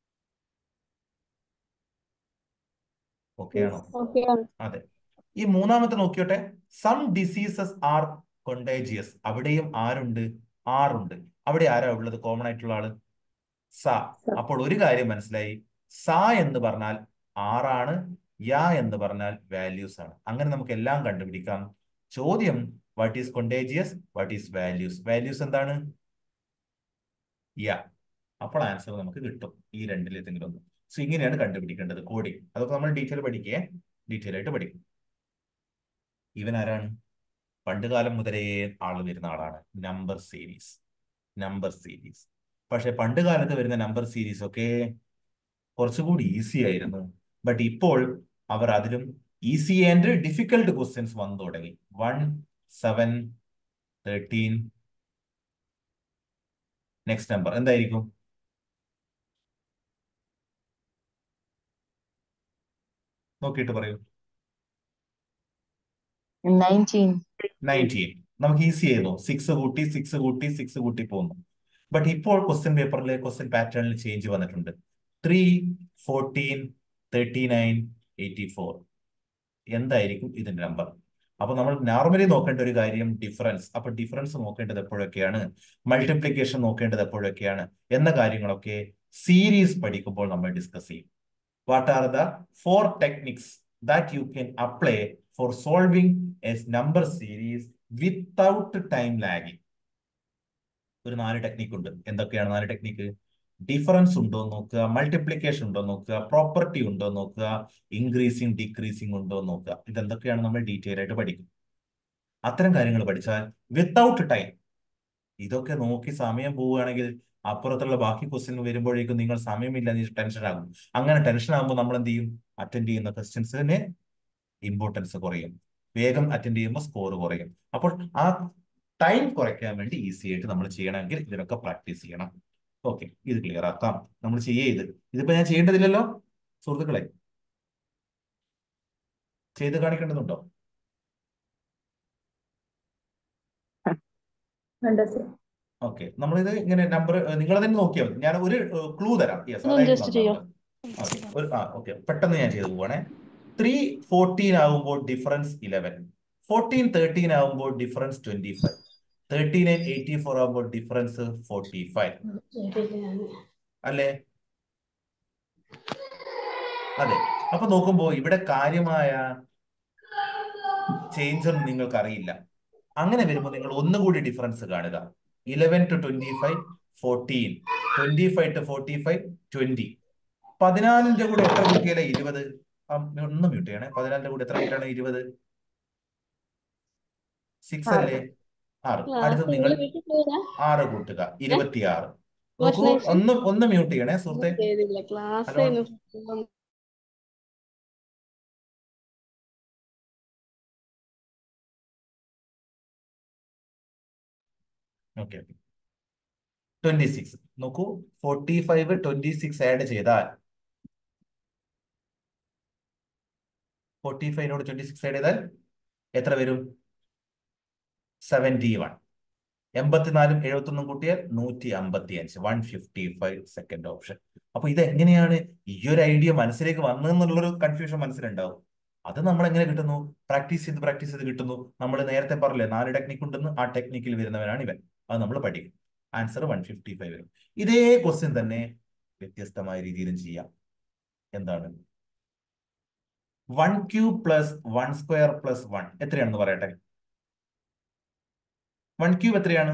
ഓക്കെ ആണോ ഓക്കെ അതെ ഈ മൂന്നാമത്തെ നോക്കിയോട്ടെ സം ഡിസീസസ് ആർ കൊണ്ടേജിയസ് അവിടെയും ആരുണ്ട് ആറുണ്ട് അവിടെ ആരാ ഉള്ളത് കോമൺ ആയിട്ടുള്ള ആള് സ അപ്പോൾ ഒരു കാര്യം മനസ്സിലായി സ എന്ന് പറഞ്ഞാൽ ആറാണ് യാ എന്ന് പറഞ്ഞാൽ വാല്യൂസ് ആണ് അങ്ങനെ നമുക്ക് എല്ലാം കണ്ടുപിടിക്കാം ചോദ്യം what is contagious what is values values എന്താണ് യാ അപ്പോൾ ആൻസർ നമുക്ക് കിട്ടും ഈ രണ്ടിലേതെങ്കിലും ഒന്ന് സോ ഇങ്ങനെയാണ് കണ്ടുപിടിക്കേണ്ടത് കോഡിംഗ് അതൊക്കെ നമ്മൾ ഡീറ്റെയിൽ പഠിക്കേ ഡീറ്റെയിൽ ആയിട്ട് പഠിക്കും ഇവൻ ആരാണ് പണ്ടുകാലം മുതലേ ആള് വരുന്ന ആളാണ് നമ്പർ സീരീസ് നമ്പർ സീരീസ് പക്ഷെ പണ്ട് കാലത്ത് വരുന്ന നമ്പർ സീരീസ് ഒക്കെ കുറച്ചുകൂടി ഈസി ആയിരുന്നു ബട്ട് ഇപ്പോൾ അവർ അതിലും ഈസി ആൻഡ് ഡിഫിക്കൽട്ട് ക്വസ്റ്റ്യൻസ് വന്നു തുടങ്ങി one seven thirteen next number എന്തായിരിക്കും നോക്കിയിട്ട് പറയൂ നയൻറ്റീൻ നയൻറ്റീൻ നമുക്ക് ഈസി ആയിരുന്നു സിക്സ് കൂട്ടി സിക്സ് കൂട്ടി സിക്സ് കൂട്ടി പോകുന്നു ബട്ട് ഇപ്പോൾ ക്വസ്റ്റ്യൻ പേപ്പറിലെ ക്വസ്റ്റ്യൻ പാറ്റേണിൽ ചേഞ്ച് വന്നിട്ടുണ്ട് three fourteen thirty nine eighty four എന്തായിരിക്കും ഇതിന്റെ നമ്പർ അപ്പൊ നമ്മൾ നോർമലി നോക്കേണ്ട ഒരു കാര്യം ഡിഫറൻസ് അപ്പൊ ഡിഫറൻസ് നോക്കേണ്ടത് എപ്പോഴൊക്കെയാണ് മൾട്ടിപ്ലിക്കേഷൻ നോക്കേണ്ടത് എപ്പോഴൊക്കെയാണ് എന്ന കാര്യങ്ങളൊക്കെ സീരീസ് പഠിക്കുമ്പോൾ നമ്മൾ ഡിസ്കസ് ചെയ്യും what are the four techniques that you can apply for solving a number series without time lagging ഒരു നാല് ടെക്നിക്ക് ഉണ്ട് എന്തൊക്കെയാണ് നാല് ടെക്നിക്ക് ഡിഫറൻസ് ഉണ്ടോ എന്ന് നോക്കുക മൾട്ടിപ്ലിക്കേഷൻ ഉണ്ടോ എന്ന് നോക്കുക പ്രോപ്പർട്ടി ഉണ്ടോ എന്ന് നോക്കുക ഇൻക്രീസിങ് ഡിക്രീസിങ് ഉണ്ടോ എന്ന് നോക്കുക ഇതെന്തൊക്കെയാണ് നമ്മൾ ഡീറ്റെയിൽ ആയിട്ട് പഠിക്കും അത്തരം കാര്യങ്ങൾ പഠിച്ചാൽ വിത്തൗട്ട് ടൈം ഇതൊക്കെ നോക്കി സമയം പോവുകയാണെങ്കിൽ അപ്പുറത്തുള്ള ബാക്കി ക്വസ്റ്റ്യൻ വരുമ്പോഴേക്കും നിങ്ങൾ സമയമില്ല ടെൻഷൻ ആകും അങ്ങനെ ടെൻഷൻ ആകുമ്പോൾ നമ്മൾ എന്ത് ചെയ്യും അറ്റൻഡ് ചെയ്യുന്ന ക്വസ്റ്റ്യൻസിന് ഇമ്പോർട്ടൻസ് കുറയും വേഗം അറ്റൻഡ് ചെയ്യുമ്പോൾ സ്കോർ കുറയും അപ്പോൾ ആ ടൈം കുറയ്ക്കാൻ വേണ്ടി ഈസി ആയിട്ട് നമ്മൾ ചെയ്യണമെങ്കിൽ ഇതിനൊക്കെ പ്രാക്ടീസ് ചെയ്യണം ഓക്കെ ഇത് ക്ലിയർ ആക്കാം നമ്മൾ ചെയ്യേ ഇത് ഇതിപ്പോ ഞാൻ ചെയ്യേണ്ടതില്ലല്ലോ സുഹൃത്തുക്കളെ ചെയ്ത് കാണിക്കേണ്ടതുണ്ടോ ഉണ്ട് സർ ഓക്കെ നമ്മളിത് ഇങ്ങനെ നമ്പർ നിങ്ങൾ തന്നെ നോക്കിയാൽ മതി ഞാൻ ഒരു ക്ലൂ തരാം യെസ് ഒന്ന് അതായിരിക്കും just ചെയ്യോ? നന്നാവുക. ഓക്കെ ഒരു ആ ഓക്കെ പെട്ടെന്ന് ഞാൻ ചെയ്തു പോവാണേ ത്രീ ഫോർട്ടീൻ ആകുമ്പോൾ ഡിഫറൻസ് ഇലവൻ ഫോർട്ടീൻ തേർട്ടീൻ ആകുമ്പോൾ difference twenty five thirty nine eighty four ആകുമ്പോൾ ഡിഫറൻസ് ഫോർട്ടി ഫൈവ് അല്ലേ അതെ അപ്പൊ നോക്കുമ്പോ ഇവിടെ കാര്യമായ ചേഞ്ച് ഒന്നും നിങ്ങൾക്ക് അറിയില്ല അങ്ങനെ വരുമ്പോൾ നിങ്ങൾ ഒന്നുകൂടി ഡിഫറൻസ് കാണുക eleven two twenty five fourteen twenty five two forty five twenty പതിനാലിന്റെ കൂടെ എത്ര കൂട്ടിയാലേ ഇരുപത് ആ, ഒന്ന് മ്യൂട്ട് ചെയ്യണേ പതിനാലിന്റെ കൂടെ എത്ര കൂട്ടിയാണ് ഇരുപത് സിക്സ് ആറ്. അല്ലേ ആറ് ക്ലാസ് അടുത്തത് നിങ്ങൾ നിങ്ങൾ വീട്ടിൽ പോയതാ ആറ് കൂട്ടുക ഇരുപത്തിയാറ് നോക്കൂ Motion. ഒന്ന് ഒന്ന് മ്യൂട്ട് ചെയ്യണേ സുഹൃത്തെ ചെയ്തില്ല ക്ലാസ് ഹലോ. ആയിരുന്നു ഓക്കെ ട്വന്റി സിക്സ് നോക്കൂ forty five twenty six add ചെയ്താൽ ഫോർട്ടി ഫൈവിനോട് ട്വന്റി സിക്സ് ആഡ് ചെയ്താൽ എത്ര വരും സെവൻറ്റി വൺ എൺപത്തിനാലും എഴുപത്തൊന്നും കൂട്ടിയാൽ നൂറ്റി അമ്പത്തി അഞ്ച് one fifty five second option അപ്പൊ ഇത് എങ്ങനെയാണ് ഈ ഒരു ഐഡിയ മനസ്സിലേക്ക് വന്നതെന്നുള്ളൊരു കൺഫ്യൂഷൻ മനസ്സിലുണ്ടാവും അത് നമ്മൾ എങ്ങനെ കിട്ടുന്നു പ്രാക്ടീസ് ചെയ്ത് പ്രാക്ടീസ് ചെയ്ത് കിട്ടുന്നു നമ്മൾ നേരത്തെ പറഞ്ഞില്ലേ നാല് ടെക്നിക്ക് ഉണ്ടെന്ന് ആ ടെക്നിക്കിൽ വരുന്നവനാണ് ഇവൻ അത് നമ്മൾ പഠിക്കും ആൻസർ വൺ ഫിഫ്റ്റി ഫൈവ് വരും ഇതേ ക്വസ്റ്റ്യൻ തന്നെ വ്യത്യസ്തമായ രീതിയിലും ചെയ്യാം എന്താണ് one cube plus one square plus one എത്രയാണെന്ന് പറയട്ടെ വൺ ക്യൂബ് എത്രയാണ്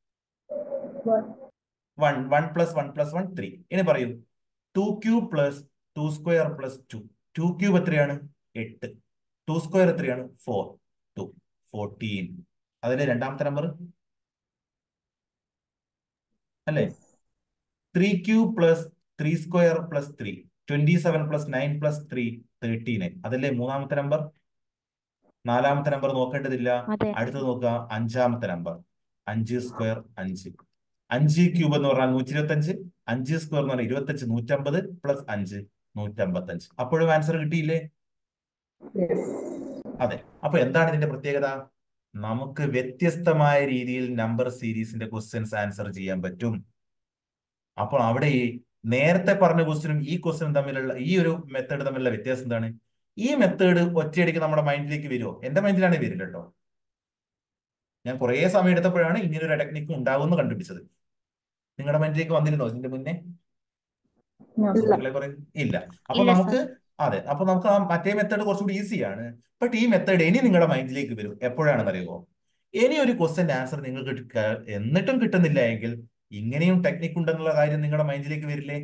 one one plus one plus one three ഇനി പറയൂ two cube plus two square plus two two cube എത്രയാണ് എട്ട് ടു സ്ക്വയർ എത്രയാണ് ഫോർ ടു ഫോർട്ടീൻ അതിലെ രണ്ടാമത്തെ നമ്പർ അല്ലേ three cube plus three square plus three twenty seven plus nine plus three thirty nine അതല്ലേ മൂന്നാമത്തെ നമ്പർ നാലാമത്തെ number നോക്കേണ്ടതില്ല അതെ അടുത്തത് നോക്കുക അഞ്ചാമത്തെ നമ്പർ അഞ്ച് സ്ക്വയർ അഞ്ച് അഞ്ച് ക്യൂബ് എന്ന് പറഞ്ഞാൽ നൂറ്റി ഇരുപത്തി അഞ്ച് അഞ്ച് സ്ക്വയർ എന്ന് പറഞ്ഞാൽ ഇരുപത്തഞ്ച് നൂറ്റമ്പത് പ്ലസ് അഞ്ച് നൂറ്റമ്പത്തഞ്ച് അപ്പോഴും ആൻസർ കിട്ടിയില്ലേ Yes. അതെ അപ്പൊ എന്താണ് ഇതിന്റെ പ്രത്യേകത നമുക്ക് വ്യത്യസ്തമായ രീതിയിൽ നമ്പർ സീരീസിന്റെ ക്വസ്റ്റ്യൻസ് ആൻസർ ചെയ്യാൻ പറ്റും അപ്പോൾ അവിടെ ഈ നേരത്തെ പറഞ്ഞ ക്വസ്റ്റ്യനും ഈ ക്വസ്റ്റ്യനും തമ്മിലുള്ള ഈ ഒരു മെത്തേഡ് തമ്മിലുള്ള വ്യത്യാസം എന്താണ് ഈ മെത്തേഡ് ഒറ്റയടിക്ക് നമ്മുടെ മൈൻഡിലേക്ക് വരുമോ എന്റെ മൈൻഡിലാണ് വരില്ല കേട്ടോ ഞാൻ കുറേ സമയം എടുത്തപ്പോഴാണ് ഇങ്ങനൊരു ടെക്നിക്ക് ഉണ്ടാകുമെന്ന് കണ്ടുപിടിച്ചത് നിങ്ങളുടെ മൈൻഡിലേക്ക് വന്നിരുന്നോ ഇതിന്റെ മുന്നേ No, sir. സുഹൃത്തുക്കളെ കുറെ ഇല്ല അപ്പൊ ഇല്ല നമുക്ക് അതെ അപ്പൊ നമുക്ക് ആ മറ്റേ മെത്തേഡ് കുറച്ചുകൂടി ഈസിയാണ് ബട്ട് ഈ മെത്തേഡ് ഇനി നിങ്ങളുടെ മൈൻഡിലേക്ക് വരും എപ്പോഴാണെന്ന് അറിയുമോ ഇനി ഒരു ക്വസ്റ്റ്യൻ ആൻസർ നിങ്ങൾക്ക് കിട്ട- എന്നിട്ടും കിട്ടുന്നില്ല എങ്കിൽ ഇങ്ങനെയും ടെക്നിക്ക് ഉണ്ടെന്നുള്ള കാര്യം നിങ്ങളുടെ മൈൻഡിലേക്ക് വരില്ലേ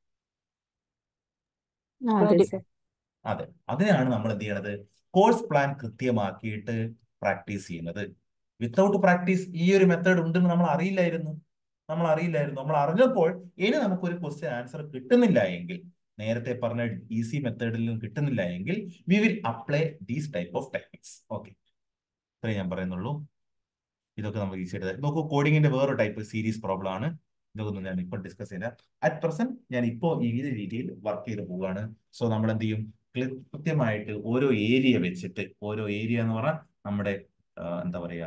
അതെ സർ അതെ അതിനാണ് നമ്മൾ എന്ത് ചെയ്യണത് കോഴ്സ് പ്ലാൻ കൃത്യമാക്കിയിട്ട് പ്രാക്ടീസ് ചെയ്യുന്നത് വിത്തൗട്ട് പ്രാക്ടീസ് ഈ ഒരു മെത്തേഡ് ഉണ്ടെന്ന് നമ്മൾ അറിയില്ലായിരുന്നു നമ്മൾ അറിയില്ലായിരുന്നു നമ്മൾ അറിഞ്ഞപ്പോൾ ഇനി നമുക്കൊരു ക്വസ്റ്റ്യൻ ആൻസർ കിട്ടുന്നില്ല എങ്കിൽ നേരത്തെ പറഞ്ഞ ഈസി മെത്തേഡിൽ നിന്ന് കിട്ടുന്നില്ല എങ്കിൽ we will apply these type of techniques okay ഇത്രേ ഞാൻ പറയുന്നുള്ളൂ ഇതൊക്കെ നമുക്ക് ഈസി ആയിട്ട് നോക്കൂ കോഡിങ്ങിന്റെ വേറൊരു ടൈപ്പ് സീരീസ് പ്രോബ്ലം ആണ് ഇതൊക്കെ ഒന്നും ഞാൻ ഇപ്പോൾ ഡിസ്കസ് ചെയ്യില്ല അറ്റ് പ്രസന്റ് ഞാൻ ഇപ്പോൾ ഈ രീതിയിൽ വർക്ക് ചെയ്ത് പോവുകയാണ് സോ നമ്മൾ എന്ത് ചെയ്യും ക്ലി- കൃത്യമായിട്ട് ഓരോ ഏരിയ വെച്ചിട്ട് ഓരോ ഏരിയ എന്ന് പറഞ്ഞാൽ നമ്മുടെ ആ, എന്താ പറയാ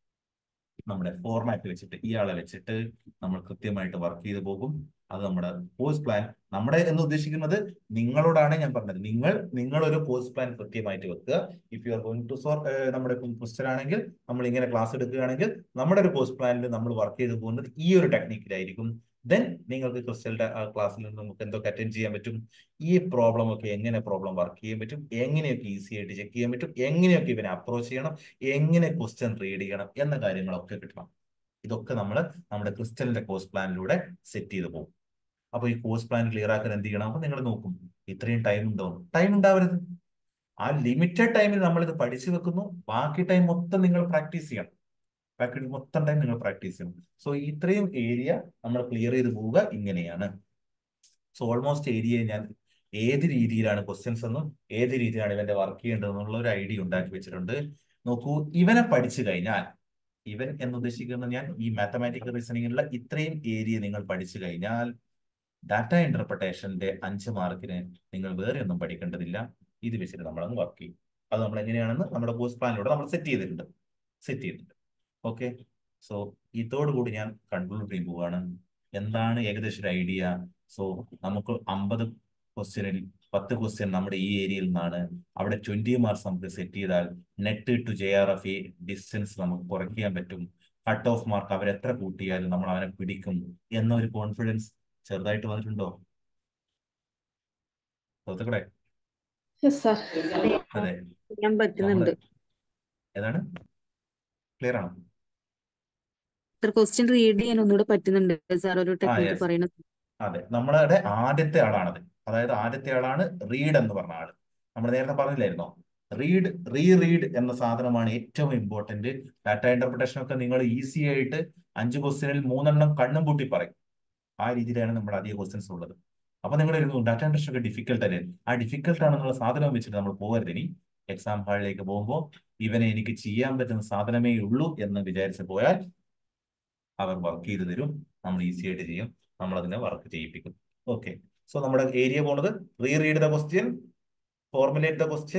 നമ്മുടെ ഫോർമാറ്റ് വെച്ചിട്ട് ഇയാളെ വെച്ചിട്ട് നമ്മൾ കൃത്യമായിട്ട് വർക്ക് ചെയ്ത് പോകും അത് നമ്മുടെ കോഴ്സ് പ്ലാൻ നമ്മുടെ എന്ന് ഉദ്ദേശിക്കുന്നത് നിങ്ങളോടാണ് ഞാൻ പറഞ്ഞത് നിങ്ങൾ നിങ്ങൾ ഒരു കോഴ്സ് പ്ലാൻ കൃത്യമായിട്ട് വെക്കുക if you are going to solve നമ്മുടെ ക്വസ്റ്റൻ ആണെങ്കിൽ നമ്മൾ ഇങ്ങനെ ക്ലാസ് എടുക്കുകയാണെങ്കിൽ നമ്മുടെ ഒരു കോഴ്സ് പ്ലാനിൽ നമ്മൾ വർക്ക് ചെയ്ത് പോകുന്നത് ഈ ഒരു ടെക്നിക്കിലായിരിക്കും ദെൻ നിങ്ങൾക്ക് ക്രിസ്റ്റലിന്റെ ആ ക്ലാസ്സിൽ നിന്ന് നമുക്ക് എന്തൊക്കെ അറ്റൻഡ് ചെയ്യാൻ പറ്റും ഈ പ്രോബ്ലം ഒക്കെ എങ്ങനെ പ്രോബ്ലം വർക്ക് ചെയ്യാൻ പറ്റും എങ്ങനെയൊക്കെ ഈസി ആയിട്ട് ചെക്ക് ചെയ്യാൻ പറ്റും എങ്ങനെയൊക്കെ ഇവനെ അപ്രോച്ച് ചെയ്യണം എങ്ങനെ ക്വസ്റ്റ്യൻ റീഡ് ചെയ്യണം എന്ന കാര്യങ്ങളൊക്കെ കിട്ടണം ഇതൊക്കെ നമ്മൾ നമ്മുടെ ക്രിസ്റ്റലിന്റെ കോഴ്സ് പ്ലാനിലൂടെ സെറ്റ് ചെയ്ത് പോകും അപ്പൊ ഈ കോഴ്സ് പ്ലാൻ ക്ലിയർ ആക്കാൻ എന്ത് ചെയ്യണം അപ്പൊ നിങ്ങൾ നോക്കും ഇത്രയും ടൈം ഉണ്ടോ ടൈം ഉണ്ടാവരുത് ആ ലിമിറ്റഡ് ടൈമിൽ നമ്മൾ ഇത് പഠിച്ചു വെക്കുന്നു ബാക്കി ടൈം മൊത്തം നിങ്ങൾ പ്രാക്ടീസ് ചെയ്യണം ബാക്കി മൊത്തം ടൈം നിങ്ങൾ പ്രാക്ടീസ് ചെയ്യണം സോ ഇത്രയും ഏരിയ നമ്മൾ ക്ലിയർ ചെയ്ത് പോവുക ഇങ്ങനെയാണ് സോ ഓൾമോസ്റ്റ് ഏരിയ ഞാൻ ഏത് രീതിയിലാണ് ക്വസ്റ്റ്യൻസ് എന്നും ഏത് രീതിയിലാണ് ഇവന്റെ വർക്ക് ചെയ്യേണ്ടതെന്നുള്ള ഒരു ഐഡിയ ഉണ്ടാക്കി വെച്ചിട്ടുണ്ട് നോക്കൂ ഇവനെ പഠിച്ചു കഴിഞ്ഞാൽ ഇവൻ എന്ന് ഉദ്ദേശിക്കുന്നത് ഞാൻ ഈ മാത്തമാറ്റിക്കൽ റീസണിങ്ങിലുള്ള ഇത്രയും ഏരിയ നിങ്ങൾ പഠിച്ചു കഴിഞ്ഞാൽ ഡാറ്റ ഇന്റർപ്രിട്ടേഷന്റെ അഞ്ച് മാർക്കിന് നിങ്ങൾ വേറെ ഒന്നും പഠിക്കേണ്ടതില്ല ഇത് വെച്ചിട്ട് നമ്മളങ്ങ് വർക്ക് ചെയ്യും അത് നമ്മൾ എങ്ങനെയാണെന്ന് നമ്മുടെ കോഴ്സ് പ്ലാനിലൂടെ നമ്മൾ സെറ്റ് ചെയ്തിട്ടുണ്ട് സെറ്റ് ചെയ്തിട്ടുണ്ട് ഓക്കെ സോ ഇതോടുകൂടി ഞാൻ കൺക്ലൂഡ് ചെയ്യാൻ പോവുകയാണ് എന്താണ് ഏകദേശം ഒരു ഐഡിയ സോ നമുക്ക് അമ്പത് ക്വസ്റ്റ്യനിൽ പത്ത് ക്വസ്റ്റ്യൻ നമ്മുടെ ഈ ഏരിയയിൽ നിന്നാണ് അവിടെ ട്വന്റി മാർക്സ് നമുക്ക് സെറ്റ് ചെയ്താൽ NET to J R F a distance നമുക്ക് കുറയ്ക്കാൻ പറ്റും കട്ട് ഓഫ് മാർക്ക് അവരെത്ര കൂട്ടിയാലും നമ്മൾ അവനെ പിടിക്കും എന്ന ഒരു കോൺഫിഡൻസ് ചെറുതായിട്ട് വന്നിട്ടുണ്ടോ സുഹൃത്തുക്കളെ അതെ ചെയ്യാൻ പറ്റുന്നുണ്ട് നമ്മള് ഏതാണ് ക്ലിയർ ആണോ സർ ക്വസ്റ്റ്യൻ റീഡ് ചെയ്യാൻ ഒന്നുകൂടെ പറ്റുന്നുണ്ട് സാർ ഒരു ആ ടെക്നിക്ക് യെസ് പറയുന്നത് അതെ നമ്മളുടെ ആദ്യത്തെ ആളാണത് അതായത് ആദ്യത്തെ ആളാണ് റീഡ് എന്ന് പറഞ്ഞ ആള് നമ്മൾ നേരത്തെ പറഞ്ഞില്ലായിരുന്നോ റീഡ് റീ റീഡ് എന്ന സാധനമാണ് ഏറ്റവും ഇമ്പോർട്ടന്റ് ഡാറ്റ ഇന്റർപ്രിട്ടേഷൻ ഒക്കെ നിങ്ങൾ ഈസി ആയിട്ട് അഞ്ച് ക്വസ്റ്റ്യനിൽ മൂന്നെണ്ണം കണ്ണും പൂട്ടി പറയും ആ രീതിയിലാണ് നമ്മുടെ അധിക ക്വസ്റ്റ്യൻസ് ഉള്ളത് അപ്പൊ നിങ്ങൾ ഇരുന്നു ഡാറ്റ ഇന്റർപ്രിട്ടേഷൻ ഒക്കെ ഡിഫിക്കൽട്ട് അല്ലേ ആ ഡിഫിക്കൽട്ട് ആണെന്നുള്ള സാധനം വെച്ചിട്ട് നമ്മൾ പോകരുത് ഇനി എക്സാം ഹാളിലേക്ക് പോകുമ്പോൾ ഇവനെ എനിക്ക് ചെയ്യാൻ പറ്റുന്ന സാധനമേ ഉള്ളൂ എന്ന് വിചാരിച്ച് പോയാൽ അവർ വർക്ക് ചെയ്ത് തരും നമ്മൾ ഈസി ആയിട്ട് ചെയ്യും നമ്മൾ അതിനെ വർക്ക് ചെയ്യിപ്പിക്കും ഓക്കെ സോ നമ്മുടെ ഏരിയ പോണത് re read the question formulate the question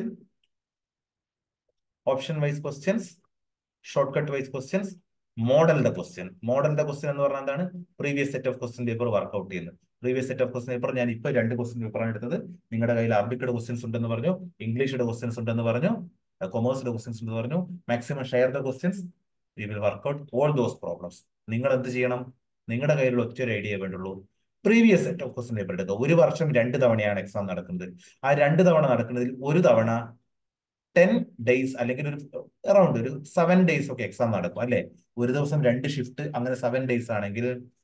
option wise questions shortcut wise questions model the question model the question എന്ന് പറഞ്ഞാൽ എന്താണ് previous set of question paper workout ചെയ്യുന്നത് previous set of question paper ഞാൻ ഇപ്പോൾ രണ്ട് question പേപ്പറാണ് എടുത്തത് നിങ്ങളുടെ കയ്യിൽ അറബിക്കയുടെ ക്വസ്റ്റ്യൻസ് ഉണ്ടെന്ന് പറഞ്ഞു ഇംഗ്ലീഷിയുടെ ക്വസ്റ്റ്യൻസ് ഉണ്ടെന്ന് പറഞ്ഞു കൊമേഴ്സിന്റെ ക്വസ്റ്റ്യൻസ് ഉണ്ടെന്ന് പറഞ്ഞു maximum share the questions we will workout all those problems നിങ്ങൾ എന്ത് ചെയ്യണം നിങ്ങളുടെ കയ്യിലുള്ള ഒറ്റ ഒരു ഐഡിയ വേണ്ടുള്ളൂ previous set of question paper എടുക്കുക ഒരു വർഷം രണ്ട് തവണയാണ് എക്സാം നടക്കുന്നത് ആ രണ്ട് തവണ നടക്കുന്നതിൽ ഒരു തവണ ടെൻ ഡേയ്സ് അല്ലെങ്കിൽ ഒരു അറൗണ്ട് ഒരു സെവൻ ഡേയ്സ് ഒക്കെ എക്സാം നടക്കും അല്ലെ ഒരു ദിവസം രണ്ട് ഷിഫ്റ്റ് അങ്ങനെ സെവൻ ഡേയ്സ് ആണെങ്കിൽ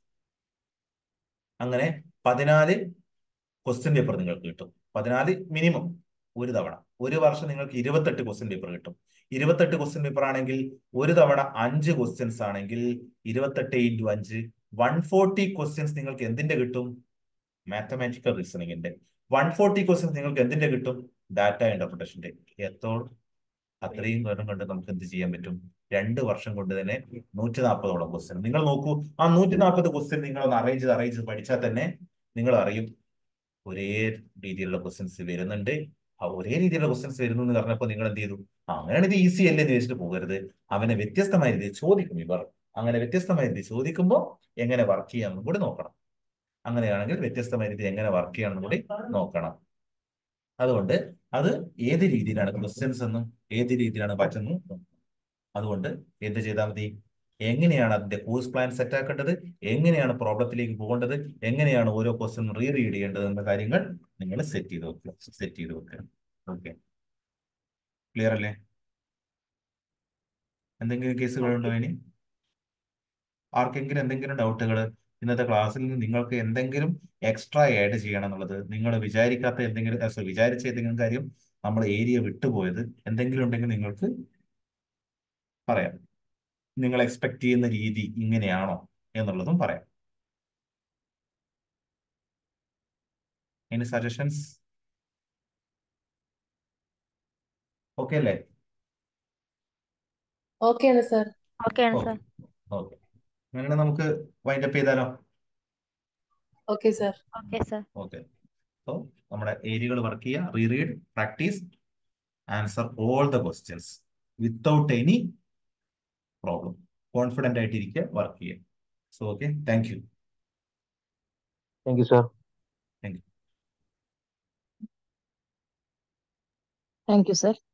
അങ്ങനെ പതിനാല് ക്വസ്റ്റ്യൻ പേപ്പർ നിങ്ങൾക്ക് കിട്ടും പതിനാല് മിനിമം ഒരു തവണ ഒരു വർഷം നിങ്ങൾക്ക് ഇരുപത്തെട്ട് ക്വസ്റ്റ്യൻ പേപ്പർ കിട്ടും ഇരുപത്തെട്ട് ക്വസ്റ്റ്യൻ പേപ്പർ ആണെങ്കിൽ ഒരു തവണ അഞ്ച് ക്വസ്റ്റ്യൻസ് ആണെങ്കിൽ ഇരുപത്തെട്ട് ഇൻറ്റു അഞ്ച് വൺ ഫോർട്ടി ക്വസ്റ്റ്യൻസ് നിങ്ങൾക്ക് എന്തിന്റെ കിട്ടും മാത്തമാറ്റിക്കൽ റീസണിങ്ങിന്റെ വൺ ഫോർട്ടി ക്വസ്റ്റ്യൻസ് നിങ്ങൾക്ക് എന്തിന്റെ കിട്ടും ഡാറ്റ ഇന്റർപ്രിട്ടേഷന്റെ എത്തോൾ അത്രയും നേരം കൊണ്ട് നമുക്ക് എന്ത് ചെയ്യാൻ പറ്റും രണ്ട് വർഷം കൊണ്ട് തന്നെ നൂറ്റി നാൽപ്പതോളം ക്വസ്റ്റ്യൻ നിങ്ങൾ നോക്കൂ ആ നൂറ്റി നാൽപ്പത് ക്വസ്റ്റ്യൻ നിങ്ങൾ ഒന്ന് അറേഞ്ച് ചെയ്ത് അറേഞ്ച് ചെയ്ത് പഠിച്ചാൽ തന്നെ നിങ്ങൾ അറിയും ഒരേ രീതിയിലുള്ള ക്വസ്റ്റ്യൻസ് വരുന്നുണ്ട് ആ ഒരേ രീതിയിലുള്ള ക്വസ്റ്റ്യൻസ് വരുന്നു എന്ന് പറഞ്ഞപ്പോൾ നിങ്ങൾ എന്ത് ചെയ്തു ആ, അങ്ങനെയാണ് ഇത് ഈസി അല്ലേ എന്ന് വെച്ചിട്ട് പോകരുത് അവനെ വ്യത്യസ്തമായ രീതിയിൽ ചോദിക്കും ഇവർ അങ്ങനെ വ്യത്യസ്തമായ രീതിയിൽ ചോദിക്കുമ്പോൾ എങ്ങനെ വർക്ക് ചെയ്യാമെന്നും കൂടി നോക്കണം അങ്ങനെയാണെങ്കിൽ വ്യത്യസ്തമായ രീതിയിൽ എങ്ങനെ വർക്ക് ചെയ്യണമെന്നും കൂടി നോക്കണം അതുകൊണ്ട് അത് ഏത് രീതിയിലാണ് ക്വസ്റ്റ്യൻസ് എന്നും ഏത് രീതിയിലാണ് പറ്റുന്നു അതുകൊണ്ട് എന്ത് ചെയ്താൽ മതി എങ്ങനെയാണ് അതിന്റെ കോഴ്സ് പ്ലാൻ സെറ്റ് ആക്കേണ്ടത് എങ്ങനെയാണ് പ്രോബ്ലത്തിലേക്ക് പോകേണ്ടത് എങ്ങനെയാണ് ഓരോ ക്വസ്റ്റ്യൻ റീ റീഡ് ചെയ്യേണ്ടത് എന്ന കാര്യങ്ങൾ നിങ്ങൾ സെറ്റ് ചെയ്ത് വെക്കുക സെറ്റ് ചെയ്ത് വെക്കുക ഓക്കെ ക്ലിയർ അല്ലേ എന്തെങ്കിലും കേസുകളുണ്ടോ ഇനി ആർക്കെങ്കിലും എന്തെങ്കിലും ഡൗട്ടുകൾ ഇന്നത്തെ ക്ലാസ്സിൽ നിന്ന് നിങ്ങൾക്ക് എന്തെങ്കിലും എക്സ്ട്രാ ആഡ് ചെയ്യണം എന്നുള്ളത് നിങ്ങൾ വിചാരിക്കാത്ത എന്തെങ്കിലും sorry, വിചാരിച്ച ഏതെങ്കിലും കാര്യം നമ്മൾ ഏരിയ വിട്ടുപോയത് എന്തെങ്കിലും ഉണ്ടെങ്കിൽ നിങ്ങൾക്ക് പറയാം നിങ്ങൾ എക്സ്പെക്ട് ചെയ്യുന്ന രീതി ഇങ്ങനെയാണോ എന്നുള്ളതും പറയാം എനി സജഷൻസ് ഓക്കെ അല്ലേ ഓക്കെ ആണ് സർ ഓക്കെയാണ് ഓക്കെ സർ ഓക്കെ അങ്ങനെ നമുക്ക് വൈൻഡ് അപ്പ് ചെയ്താലോ okay sir okay sir okay so നമ്മുടെ ഏരിയകൾ വർക്ക് ചെയ്യുക reread practice answer all the questions without any problem confident ആയിട്ടിരിക്കുക വർക്ക് ചെയ്യുക so okay thank you Thank you, sir. Thank you sir